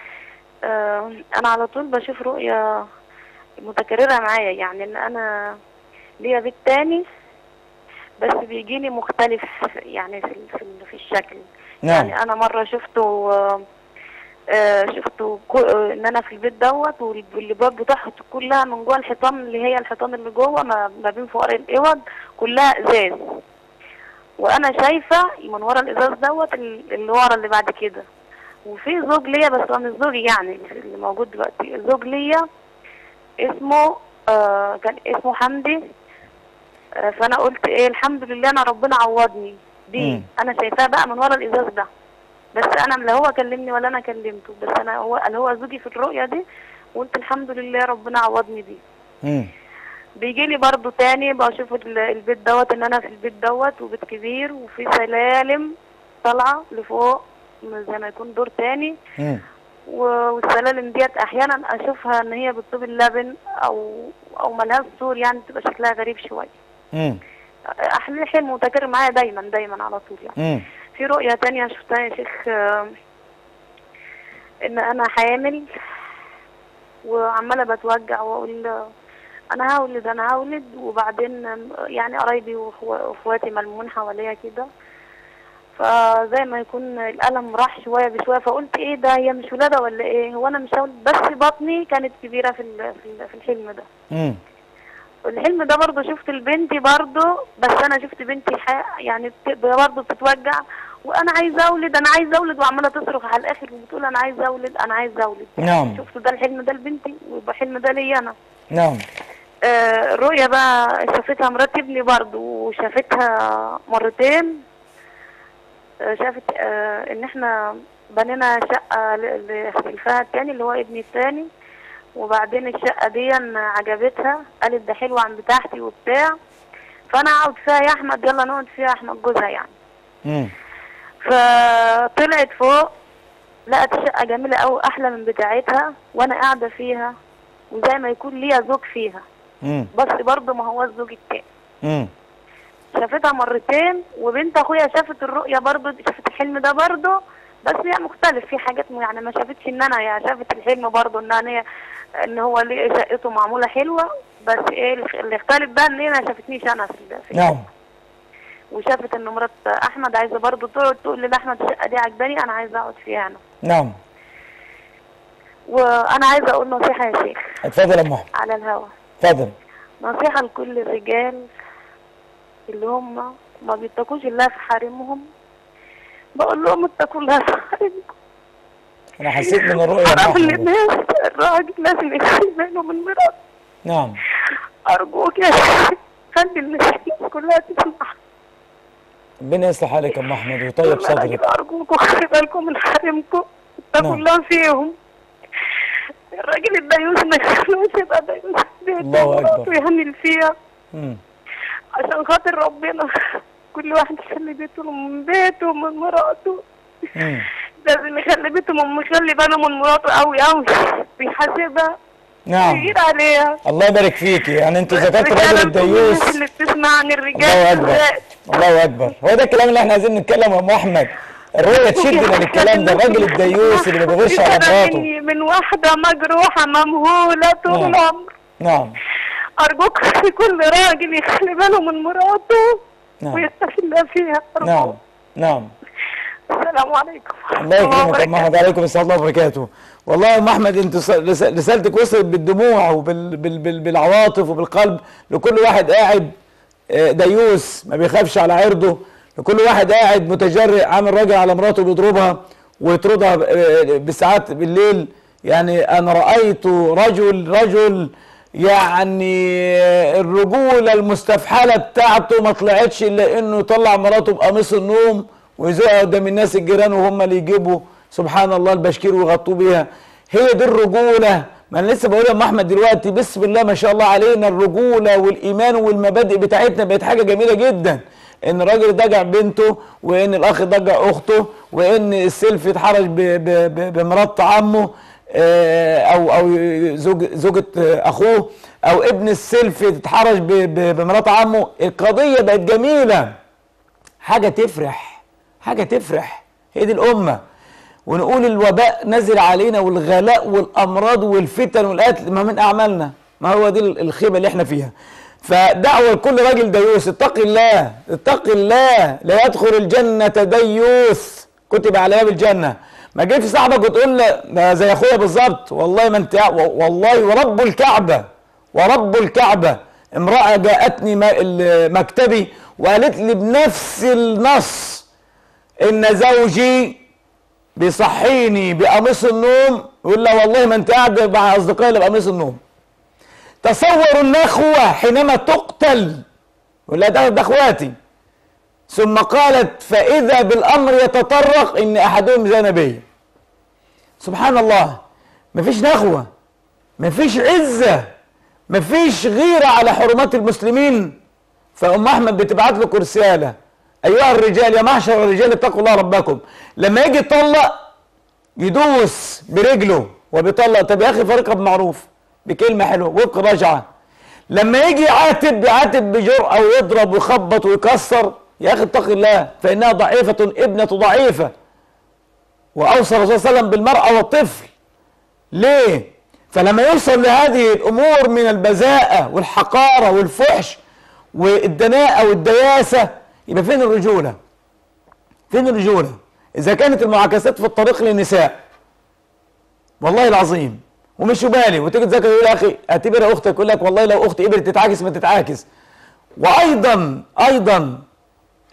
Q: آه انا على طول بشوف رؤية متكررة معايا يعني ان انا ليا بيت تاني بس بيجيني مختلف يعني في في, في الشكل
A: نعم
Q: يعني انا مرة شفته آه، آه، شفته كو- آه، ان انا في البيت دوت وال- والابواب بتاعته كلها من جوه الحيطان اللي هي الحيطان اللي جوه ما ما بين فوار الاوض كلها ازاز وانا شايفه من ورا الازاز دوت ال- اللي ورا اللي بعد كده وفي زوج ليا بس هو مش زوجي يعني اللي موجود دلوقتي زوج ليا اسمه آه كان اسمه حمدي آه فانا قلت ايه الحمد لله انا ربنا عوضني دي
A: مم.
Q: انا شايفاه بقى من ورا الازاز ده بس انا لا هو كلمني ولا انا كلمته بس انا هو اللي هو زوجي في الرؤيه دي وقلت الحمد لله ربنا عوضني دي
A: مم.
Q: بيجي لي برضو تاني بشوف ال- البيت دوت ان انا في البيت دوت وبيت كبير وفي سلالم طالعه لفوق زي ما يكون دور تاني
A: مم.
Q: و- والسلالم ديت احيانا اشوفها ان هي بتطوب اللبن او او ملهاش سور يعني بتبقى شكلها غريب شويه
A: مم.
Q: احلام حلم متكرر معايا دايما دايما على طول يعني
A: مم.
Q: في رؤية تانية شفتها يا شيخ آه، ان انا حامل وعمالة بتوجع واقول آه، انا هولد انا هولد وبعدين آم، يعني قرايبي وأخو- واخواتي ملمون حواليا كده فزي ما يكون الألم راح شوية بشوية فقلت ايه ده هي مش ولادة ولا ايه هو انا مش هولد بس بطني كانت كبيرة في ال- في ال- في الحلم ده
A: مم.
Q: الحلم ده برضه شفت لبنتي برضه بس انا شفت بنتي ح- يعني بت- برضه بتتوجع وانا عايزه اولد انا عايزه اولد وعماله تصرخ على الاخر وبتقول انا عايزه اولد انا عايزه اولد
A: نعم.
Q: شفت ده الحلم ده لبنتي ويبقى الحلم ده ليا انا
A: نعم
Q: آه، الرؤية بقى شافتها مرات ابني برضو وشافتها مرتين آه، شافت آه، ان احنا بنينا شقة ل- لخلفها التاني اللي هو ابني التاني وبعدين الشقة دي عجبتها قالت ده حلوة عن بتاعتي وبتاع فانا اقعد فيها يا احمد يلا نقعد فيها يا احمد جوزها يعني
A: مم.
Q: فطلعت فوق لقت الشقة جميلة أوي أحلى من بتاعتها وأنا قاعدة فيها وزي ما يكون ليا زوج فيها
A: مم.
Q: بس برضه ما هو الزوج التاني
A: مم.
Q: شافتها مرتين وبنت اخويا شافت الرؤية برضه شافت الحلم ده برضه بس هي مختلف في حاجات يعني ما شافتش ان انا يعني شافت الحلم برضه ان انا ان هو ليه شقته معمولة حلوة بس ايه اللي اختلف بقى ان هي ما شافتنيش انا في ال- في
A: نعم
Q: وشافت ان مرات احمد عايزه برضه تقعد تقول لي لاحمد الشقه دي عجباني انا عايزه اقعد فيها انا
A: نعم
Q: وانا عايزه اقول نصيحه يا شيخ
A: اتفضل يا ام احمد
Q: على الهوا
A: اتفضل
Q: نصيحه لكل الرجال اللي هم ما بيتقوش الله في حريمهم بقول لهم اتقوا الله في حريمكم
A: انا حسيت من الرؤيا يا ام
Q: حرام
A: احمد
Q: الناس الراجل لازم يخلي باله من مراته
A: نعم
Q: ارجوك يا شيخ خلي الناس كلها تسمع
A: ربنا يصلح حالك يا ام احمد ويطيب صدرك
Q: ارجوكم خلي بالكم من حريمكم اتقوا
A: نعم.
Q: الله فيهم الراجل الديوث ما يخلوش يبقى ديوث في بيته
A: الله
Q: ومراته
A: أكبر.
Q: يهمل فيها
A: مم.
Q: عشان خاطر ربنا كل واحد يخلي بيته من بيته ومن مراته
A: مم.
Q: لازم يخلي بيته من مخلي باله من مراته قوي قوي بيحاسبها
A: نعم
Q: بيغير عليها
A: الله يبارك فيكي يعني انت ذكرت الراجل
Q: الناس
A: الديوث
Q: اللي بتسمع عن الرجال
A: الله اكبر
Q: بالذات.
A: الله اكبر هو ده الكلام اللي احنا عايزين نتكلم يا ام احمد الرؤية تشدنا للكلام ده الراجل الديوث اللي ما بيغش على
Q: أنا
A: مراته
Q: مني من واحدة مجروحة ممهولة طول
A: نعم.
Q: العمر
A: نعم
Q: أرجوك في كل راجل يخلي باله من مراته
A: نعم
Q: ويتقي الله فيها أرجوك.
A: نعم نعم
Q: السلام عليكم
A: الله يكرمك يا ام احمد عليكم السلام الله وبركاته والله يا ام احمد انت ص- رس- رسالتك وصلت بالدموع وبالعواطف وبالقلب لكل واحد قاعد آه، ديوث ما بيخافش على عرضه لكل واحد قاعد متجرئ عامل راجل على مراته بيضربها ويطردها ب- آه، بالساعات بالليل يعني انا رايت رجل رجل يعني آه، الرجوله المستفحله بتاعته ما طلعتش الا انه يطلع مراته بقميص النوم ويزوقها قدام الناس الجيران وهم اللي يجيبوا سبحان الله البشكير ويغطوه بيها هي دي الرجوله ما انا لسه بقول يا ام احمد دلوقتي بسم الله ما شاء الله علينا الرجوله والايمان والمبادئ بتاعتنا بقت حاجه جميله جدا ان الراجل ضجع بنته وان الاخ ضجع اخته وان السلف يتحرش ب- ب- ب- بمرات عمه آه، او او زوج زوجة آه، اخوه او ابن السلف يتحرش ب- ب- بمرات عمه القضيه بقت جميله حاجه تفرح حاجه تفرح هي دي الامه ونقول الوباء نزل علينا والغلاء والامراض والفتن والقتل ما من اعمالنا ما هو دي الخيبه اللي احنا فيها فدعوه لكل راجل ديوث اتق الله اتق الله لا يدخل الجنه ديوث كتب على باب الجنه ما جيت صاحبك وتقول له ده زي اخويا بالظبط والله ما انت والله ورب الكعبه ورب الكعبه امراه جاءتني م- ال- مكتبي وقالت لي بنفس النص ان زوجي بيصحيني بقميص النوم يقول لا والله ما انت قاعد مع اصدقائي اللي بقميص النوم تصور النخوه حينما تقتل يقول لها ده ده اخواتي ثم قالت فاذا بالامر يتطرق ان احدهم زان بي سبحان الله مفيش نخوه مفيش عزه مفيش غيره على حرمات المسلمين فام احمد بتبعت له رساله ايها الرجال يا معشر الرجال اتقوا الله ربكم لما يجي يطلق يدوس برجله وبيطلق طب يا اخي فرقه بمعروف بكلمه حلوه وفق رجعه لما يجي يعاتب يعاتب بجرأه ويضرب ويخبط ويكسر يا اخي اتق الله فانها ضعيفه ابنه ضعيفه واوصى الرسول صلى الله عليه وسلم بالمراه والطفل ليه فلما يوصل لهذه الامور من البذاءه والحقاره والفحش والدناءه والدياسه يبقى فين الرجوله فين الرجوله اذا كانت المعاكسات في الطريق للنساء والله العظيم ومش بالي وتيجي تذاكر يقول يا اخي اعتبرها اختك يقول لك والله لو اختي قبلت تتعاكس ما تتعاكس وايضا ايضا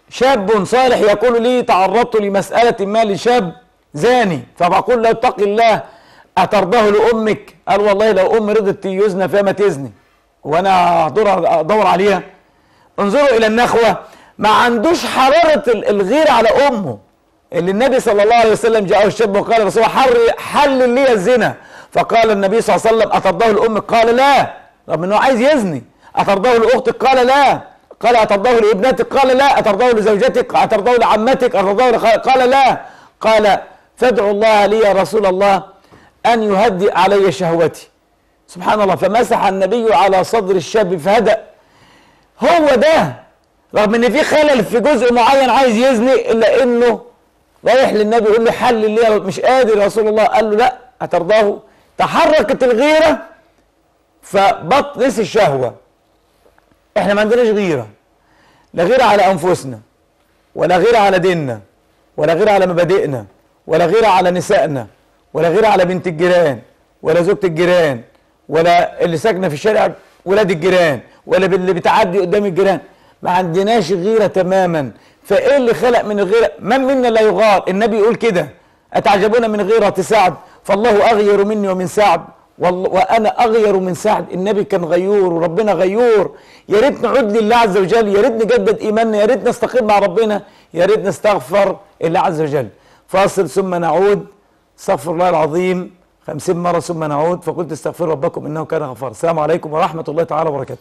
A: شاب صالح يقول لي تعرضت لمسألة ما لشاب زاني فبقول له اتق الله أترضاه لأمك قال والله لو أمي رضت يزنى فما تزني وأنا أدور أدور عليها انظروا إلى النخوة ما عندوش حرارة ال- الغيرة على أمه اللي النبي صلى الله عليه وسلم جاءه الشاب وقال رسول الله حر حل لي الزنا فقال النبي صلى الله عليه وسلم أترضاه لأمك قال لا رغم أنه عايز يزني أترضاه لأختك قال لا قال أترضاه لابنتك قال لا أترضاه لزوجتك أترضاه لعمتك أترضاه لخ... قال لا قال فادعوا الله لي يا رسول الله أن يهدئ علي شهوتي سبحان الله فمسح النبي على صدر الشاب فهدأ هو ده رغم ان في خلل في جزء معين عايز يزني الا انه رايح للنبي يقول له حل لي يا- مش قادر يا رسول الله قال له لا هترضاه تحركت الغيره فبط نسي الشهوه احنا ما عندناش غيره لا غيره على انفسنا ولا غيره على ديننا ولا غيره على مبادئنا ولا غيره على نسائنا ولا غيره على بنت الجيران ولا زوجة الجيران ولا اللي ساكنه في الشارع ولاد الجيران ولا اللي بتعدي قدام الجيران ما عندناش غيره تماما فايه اللي خلق من الغيره من منا لا يغار النبي يقول كده اتعجبون من غيره سعد فالله اغير مني ومن سعد والله وانا اغير من سعد النبي كان غيور وربنا غيور يا ريت نعود لله عز وجل يا ريت نجدد ايماننا يا ريت نستقيم مع ربنا يا ريت نستغفر الله عز وجل فاصل ثم نعود استغفر الله العظيم خمسين مرة ثم نعود فقلت استغفروا ربكم إنه كان غفارا السلام عليكم ورحمة الله تعالى وبركاته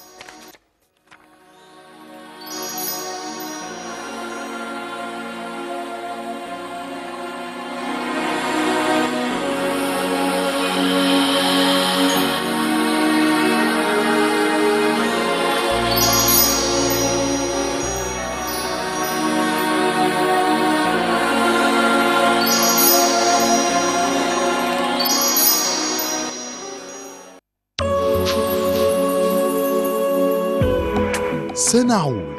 L: سنعود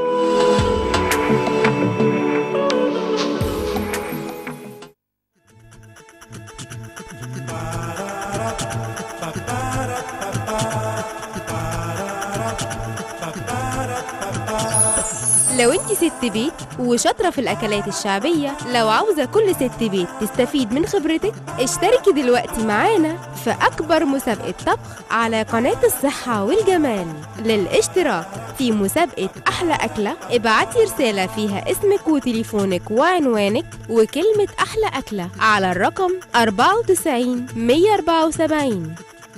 H: لو انت ست بيت وشاطرة في الأكلات الشعبية لو عاوزة كل ست بيت تستفيد من خبرتك اشتركي دلوقتي معانا في أكبر مسابقة طبخ على قناة الصحة والجمال للاشتراك في مسابقة أحلى أكلة ابعتي رسالة فيها اسمك وتليفونك وعنوانك وكلمة أحلى أكلة على الرقم 94 174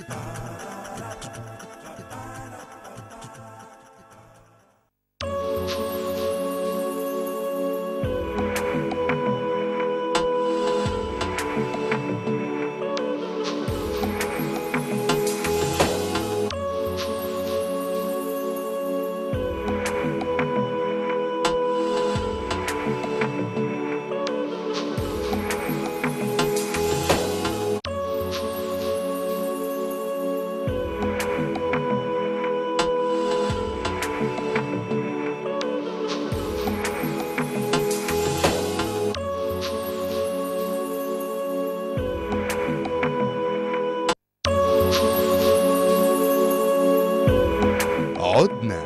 L: عدنا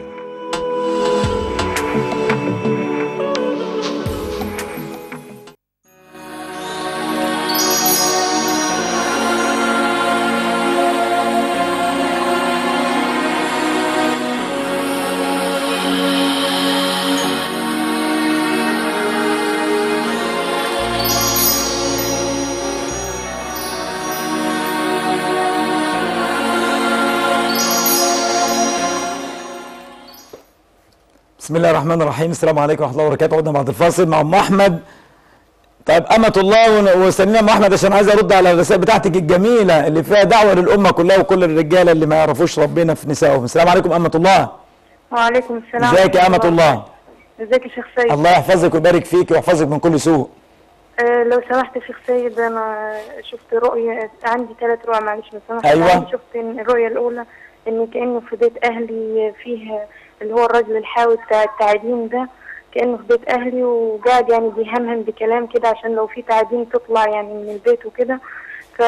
A: بسم الله الرحمن الرحيم السلام عليكم ورحمة الله وبركاته عدنا بعد الفاصل مع أم أحمد طيب أمة الله ون- واستنينا أم أحمد عشان عايز أرد على الرسائل بتاعتك الجميلة اللي فيها دعوة للأمة كلها وكل الرجالة اللي ما يعرفوش ربنا في نسائهم السلام عليكم أمة الله
R: وعليكم السلام
A: ازيك يا
R: ورحمة
A: أمة الله
R: ازيك يا شيخ سيد
A: الله يحفظك ويبارك فيك ويحفظك من كل سوء
R: آه لو سمحت يا شيخ سيد انا شفت رؤية عندي ثلاث رؤى معلش لو سمحت
A: أيوة.
R: عندي شفت إن الرؤية الأولى إن كأنه في بيت أهلي فيه اللي هو الراجل الحاوي بتاع التعدين ده كأنه في بيت أهلي وقاعد يعني بيهمهم بكلام كده عشان لو في تعدين تطلع يعني من البيت وكده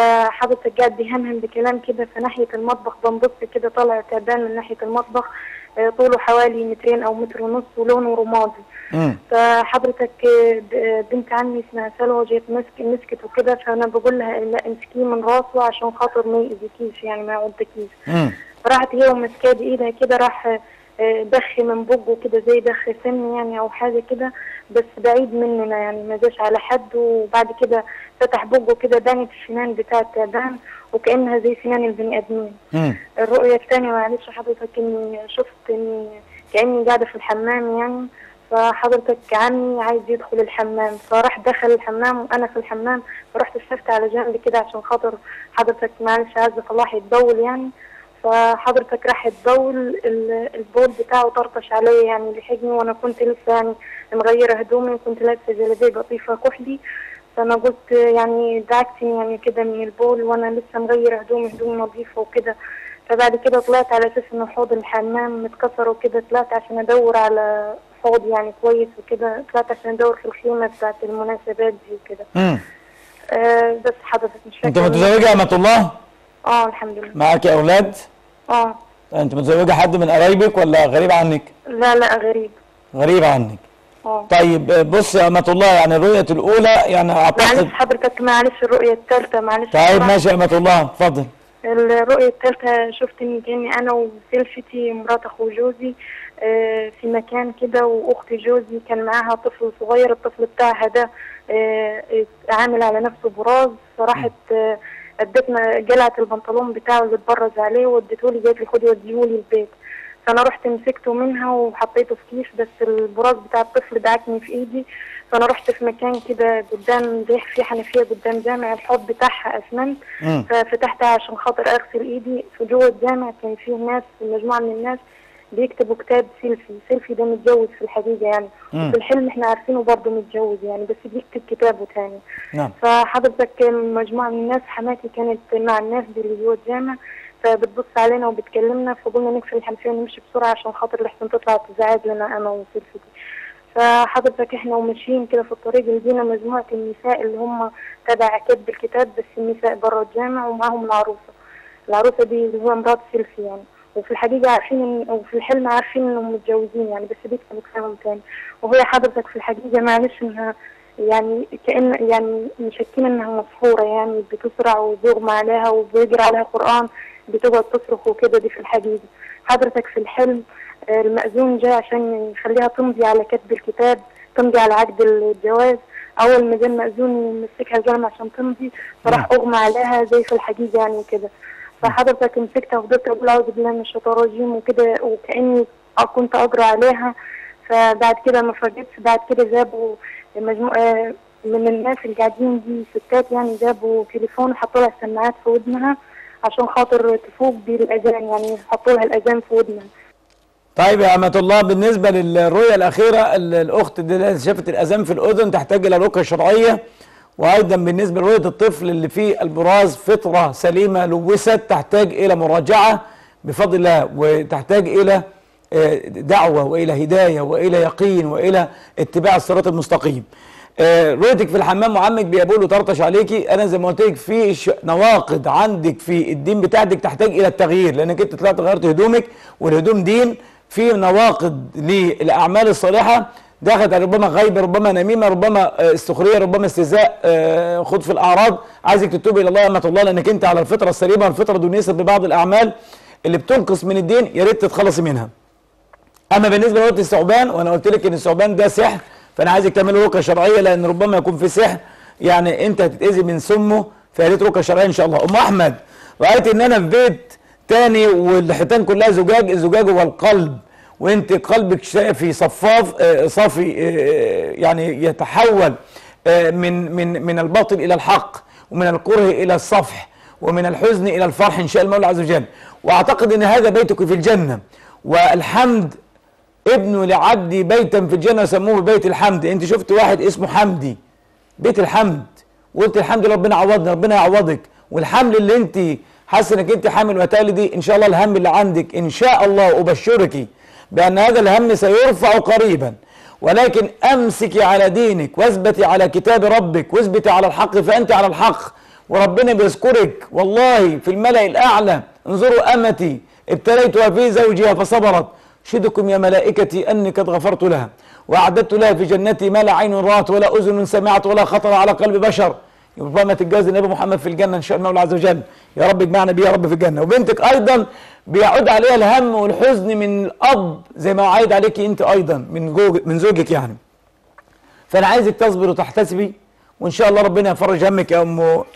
R: فحضرتك قاعد بيهمهم بكلام كده في ناحية المطبخ بنبص كده طالع تعبان من ناحية المطبخ آه، طوله حوالي مترين او متر ونص ولونه رمادي
A: مم.
R: فحضرتك آه، ب- آه، بنت عمي اسمها سلوى جت مسك مسكت وكده فانا بقول لها لا امسكيه من راسه عشان خاطر ما يأذيكيش يعني ما يعضكيش
A: مم.
R: راحت هي وماسكاه بايدها كده راح آه، دخ من بقه كده زي دخ سن يعني او حاجه كده بس بعيد مننا يعني ما جاش على حد وبعد كده فتح بقه كده بانت السنان بتاعه التعبان وكانها زي سنان البني ادمين
A: مم.
R: الرؤية الثانية معلش حضرتك اني شفت اني كأني قاعدة في الحمام يعني فحضرتك عمي عايز يدخل الحمام فراح دخل الحمام وانا في الحمام فرحت استفت على جنب كده عشان خاطر حضرتك معلش عايز صلاح يتبول يعني فحضرتك راح يتبول ال- البول بتاعه طرطش عليا يعني لحقني وانا كنت لسه يعني مغيرة هدومي وكنت لابسة جلابية قطيفة كحلي فانا قلت يعني دعكتني يعني كده من البول وانا لسه مغيرة هدومي هدوم نظيفة وكده فبعد كده طلعت على اساس ان حوض الحمام متكسر وكده طلعت عشان ادور على حوض يعني كويس وكده طلعت عشان ادور في الخيمة بتاعت المناسبات دي وكده
A: مم.
R: آه بس حضرتك مش
A: انت
R: فاكرة
A: متزوجه يا امه الله
R: اه الحمد لله
A: معاكي اولاد
R: اه
A: انت متزوجه حد من قرايبك ولا غريب عنك
R: لا لا غريب
A: غريب عنك
R: اه
A: طيب آه، بص يا امه الله يعني الرؤيه الاولى يعني اعتقد
R: معلش حضرتك معلش الرؤية الثالثة معلش
A: طيب
R: بصراحة.
A: ماشي يا امه الله اتفضل
R: الرؤية الثالثة شفت إن كأني أنا وسلفتي مرات أخو جوزي آه، في مكان كده وأخت جوزي كان معاها طفل صغير الطفل بتاعها ده آه، عامل على نفسه براز فراحت آه، ادتنا جلعت البنطلون بتاعه اللي اتبرز عليه واديته لي قالت لي خدي وديهولي البيت فانا رحت مسكته منها وحطيته في كيس بس البراز بتاع الطفل دعكني في ايدي فانا رحت في مكان كده قدام زي في حنفيه قدام جامع الحوض بتاعها اسمنت
S: مم.
R: ففتحتها عشان خاطر اغسل ايدي في جوه الجامع كان فيه ناس مجموعه من الناس بيكتبوا كتاب سيلفي سيلفي ده متجوز في الحقيقه يعني
A: مم.
R: وفي الحلم احنا عارفينه برضه متجوز يعني بس بيكتب كتابه تاني
A: نعم
R: فحضرتك مجموعة من الناس حماتي كانت مع الناس دي اللي جوه الجامع فبتبص علينا وبتكلمنا فقلنا نقفل الحنفية ونمشي بسرعة عشان خاطر لحسن تطلع تزعج لنا أنا وسلفتي فحضرتك احنا وماشيين كده في الطريق لقينا مجموعة النساء اللي هم تبع كتب الكتاب بس النساء برا الجامع ومعاهم العروسة العروسة دي اللي هو مرات سيلفي يعني وفي الحقيقة عارفين إن وفي الحلم عارفين انهم متجوزين يعني بس بيكتبوا كلامهم تاني وهي حضرتك في الحقيقة معلش انها يعني كأن يعني مشكين انها مسحورة يعني بتسرع وبيغمى عليها وبيجري عليها قرآن بتقعد تصرخ وكده دي في الحقيقة حضرتك في الحلم آه، المأذون جاي عشان يخليها تمضي على كتب الكتاب تمضي على عقد الجواز أول ما جه المأذون يمسكها القلم عشان تمضي فراح أغمى عليها زي في الحقيقة يعني وكده فحضرتك مسكتها وفضلت أقول أعوذ بالله من الشيطان الرجيم وكده وكأني كنت أقرأ عليها فبعد كده ما فاجئتش بعد كده جابوا مجموعة من الناس اللي قاعدين دي ستات يعني جابوا تليفون وحطوا لها السماعات في ودنها عشان خاطر تفوق بالأذان يعني حطوا لها الأذان في ودنها
A: طيب يا أمة الله بالنسبة للرؤية الأخيرة ال- الأخت دي اللي شافت الأذان في الأذن تحتاج إلى رقية شرعية وأيضا بالنسبة لرؤية الطفل اللي فيه البراز فطرة سليمة لوست تحتاج إلى مراجعة بفضل الله وتحتاج إلى آه، دعوة وإلى هداية وإلى يقين وإلى اتباع الصراط المستقيم آه، رؤيتك في الحمام وعمك بيقول وطرطش عليكي انا زي ما قلت لك في ش- نواقض عندك في الدين بتاعتك تحتاج الى التغيير لانك انت طلعت غيرت هدومك والهدوم دين في نواقض للاعمال الصالحه دخلت على ربما غيبه ربما نميمه ربما آه، استخريه ربما استهزاء آه، خوض في الاعراض عايزك تتوب الى الله يا امه الله لانك انت على الفطره السليمه والفطره دونيست ببعض الاعمال اللي بتنقص من الدين يا ريت تتخلصي منها اما بالنسبه لوقت الثعبان وانا قلت لك ان الثعبان ده سحر فانا عايزك تعملي رقيه شرعيه لان ربما يكون في سحر يعني انت هتتاذي من سمه فيا ريت رقيه شرعيه ان شاء الله ام احمد رايت ان انا في بيت تاني والحيطان كلها زجاج الزجاج هو القلب وانت قلبك شافي صفاف آه، صافي آه، يعني يتحول آه، من من من الباطل الى الحق ومن الكره الى الصفح ومن الحزن الى الفرح ان شاء المولى عز وجل واعتقد ان هذا بيتك في الجنه والحمد ابنوا لعبدي بيتا في الجنه سموه بيت الحمد انت شفت واحد اسمه حمدي بيت الحمد وقلت الحمد لله ربنا عوضنا ربنا يعوضك والحمل اللي انت حاسه انك انت حامل وتالدي ان شاء الله الهم اللي عندك ان شاء الله ابشرك بان هذا الهم سيرفع قريبا ولكن امسكي على دينك واثبتي على كتاب ربك واثبتي على الحق فانت على الحق وربنا بيذكرك والله في الملأ الاعلى انظروا امتي ابتليتها في زوجها فصبرت أشهدكم يا ملائكتي أني قد غفرت لها وأعددت لها في جنتي ما لا عين رأت ولا أذن سمعت ولا خطر على قلب بشر ربما تتجوز النبي محمد في الجنة إن شاء الله عز وجل يا رب اجمعنا بيه يا رب في الجنة وبنتك أيضا بيعود عليها الهم والحزن من الأب زي ما عايد عليكي أنت أيضا من جوج من زوجك يعني فأنا عايزك تصبر وتحتسبي وان شاء الله ربنا يفرج همك يا ام آه،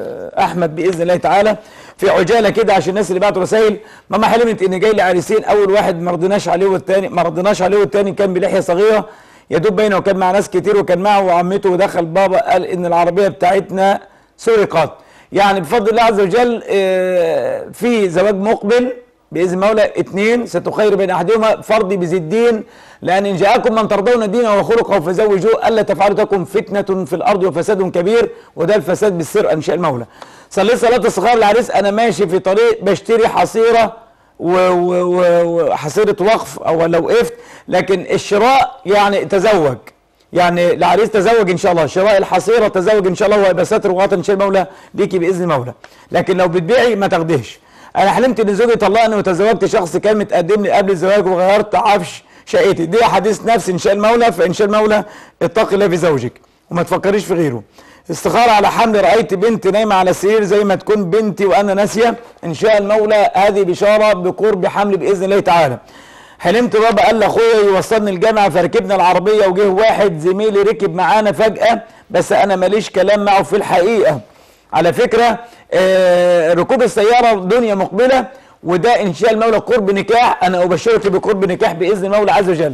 A: احمد باذن الله تعالى في عجاله كده عشان الناس اللي بعتوا رسائل ماما حلمت ان جاي لي عريسين اول واحد ما رضيناش عليه والتاني ما رضيناش عليه والتاني كان بلحيه صغيره يا دوب باينه وكان مع ناس كتير وكان معه وعمته ودخل بابا قال ان العربيه بتاعتنا سرقت يعني بفضل الله عز وجل آه، في زواج مقبل باذن مولى اثنين ستخير بين احدهما فرضي بذي الدين لان ان جاءكم من ترضون دينه وخلقه فزوجوه الا تفعلوا تكن فتنه في الارض وفساد كبير وده الفساد بالسرقه ان شاء المولى صليت صلاه الصغار العريس انا ماشي في طريق بشتري حصيره و- و- و- وحصيره وقف او لو وقفت لكن الشراء يعني تزوج يعني العريس تزوج ان شاء الله شراء الحصيره تزوج ان شاء الله وهيبقى ستر وغطى ان شاء المولى ليكي باذن المولى لكن لو بتبيعي ما تاخديش انا حلمت ان زوجي طلقني وتزوجت شخص كان متقدم لي قبل الزواج وغيرت عفش شقتي دي حديث نفس ان شاء المولى فان شاء المولى اتقي الله في زوجك وما تفكريش في غيره استخارة على حمل رأيت بنت نايمة على السرير زي ما تكون بنتي وأنا ناسية إن شاء المولى هذه بشارة بقرب حمل بإذن الله تعالى حلمت بابا قال لاخويا يوصلني الجامعه فركبنا العربيه وجه واحد زميلي ركب معانا فجاه بس انا ماليش كلام معه في الحقيقه على فكره آه ركوب السياره دنيا مقبله وده ان شاء المولى قرب نكاح انا ابشرك بقرب نكاح باذن المولى عز وجل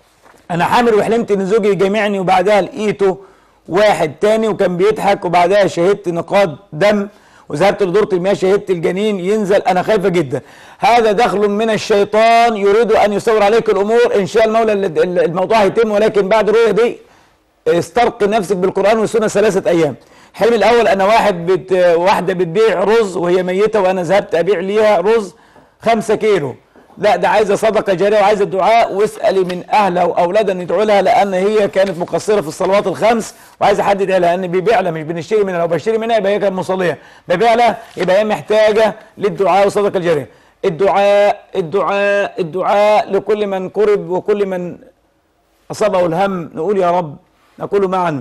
A: انا حامل وحلمت ان زوجي جامعني وبعدها لقيته واحد تاني وكان بيضحك وبعدها شهدت نقاط دم وذهبت لدورة المياه شهدت الجنين ينزل انا خايفة جدا هذا دخل من الشيطان يريد ان يصور عليك الامور ان شاء المولى ال- ال- الموضوع هيتم ولكن بعد الرؤية دي استرق نفسك بالقرآن والسنة ثلاثة ايام الحلم الاول انا واحد بت واحدة بتبيع رز وهي ميتة وانا ذهبت ابيع ليها رز خمسة كيلو لا ده عايزه صدقه جاريه وعايزه الدعاء واسالي من اهلها واولادها ان يدعوا لها لان هي كانت مقصره في الصلوات الخمس وعايزه حد يدعي لها لان بيبيع لها مش بنشتري منها لو بشتري منها يبقى هي كانت مصليه ببيع لها يبقى هي محتاجه للدعاء والصدقه الجاريه الدعاء الدعاء الدعاء لكل من كرب وكل من اصابه الهم نقول يا رب نقول معا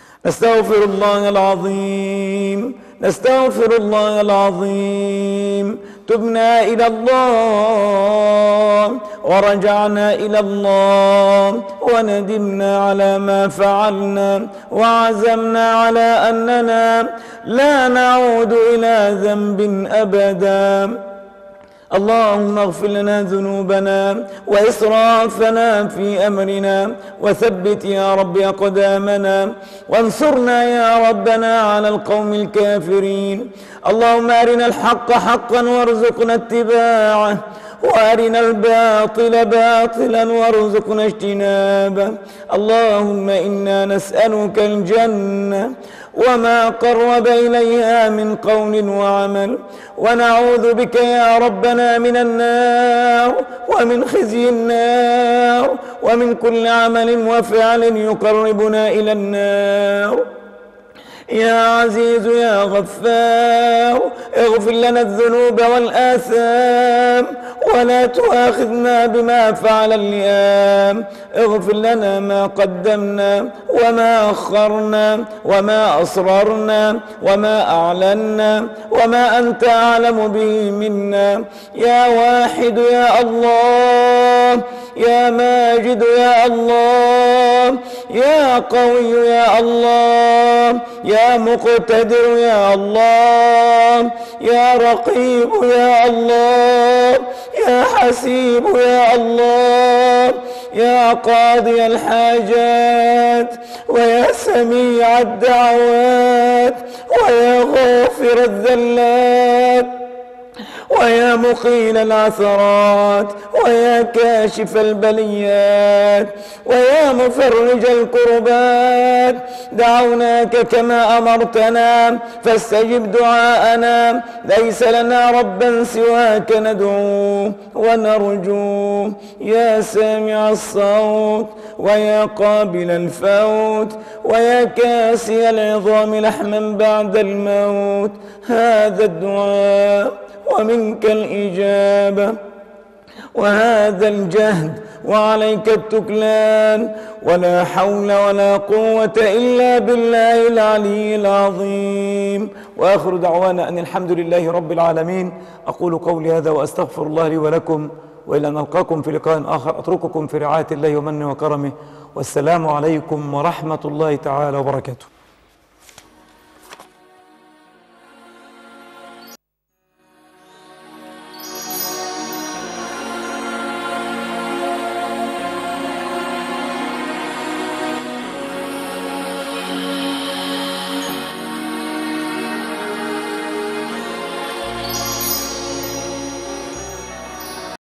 A: نستغفر الله العظيم نستغفر الله العظيم تبنا إلى الله ورجعنا إلى الله وندمنا على ما فعلنا وعزمنا على أننا لا نعود إلى ذنب أبداً اللهم اغفر لنا ذنوبنا وإسرافنا في أمرنا وثبت يا رب أقدامنا وانصرنا يا ربنا على القوم الكافرين اللهم أرنا الحق حقا وارزقنا اتباعه وارنا الباطل باطلا وارزقنا اجتنابه اللهم انا نسالك الجنه وما قرب اليها من قول وعمل ونعوذ بك يا ربنا من النار ومن خزي النار ومن كل عمل وفعل يقربنا الى النار يا عزيز يا غفار اغفر لنا الذنوب والآثام ولا تؤاخذنا بما فعل اللئام اغفر لنا ما قدمنا وما أخرنا وما أسررنا وما أعلنا وما أنت أعلم به منا يا واحد يا الله يا ماجد يا الله يا قوي يا الله يا مقتدر يا الله يا رقيب يا الله يا حسيب يا الله يا قاضي الحاجات ويا سميع الدعوات ويا غافر الذلات ويا مقيل العثرات ويا كاشف البليات ويا مفرج الكربات دعوناك كما أمرتنا فاستجب دعاءنا ليس لنا ربا سواك ندعوه ونرجوه يا سامع الصوت ويا قابل الفوت ويا كاسي العظام لحما بعد الموت هذا الدعاء ومنك الإجابة وهذا الجهد وعليك التكلان ولا حول ولا قوة إلا بالله العلي العظيم وآخر دعوانا أن الحمد لله رب العالمين أقول قولي هذا وأستغفر الله لي ولكم وإلى أن نلقاكم في لقاء آخر أترككم في رعاية الله ومنه وكرمه والسلام عليكم ورحمة الله تعالى وبركاته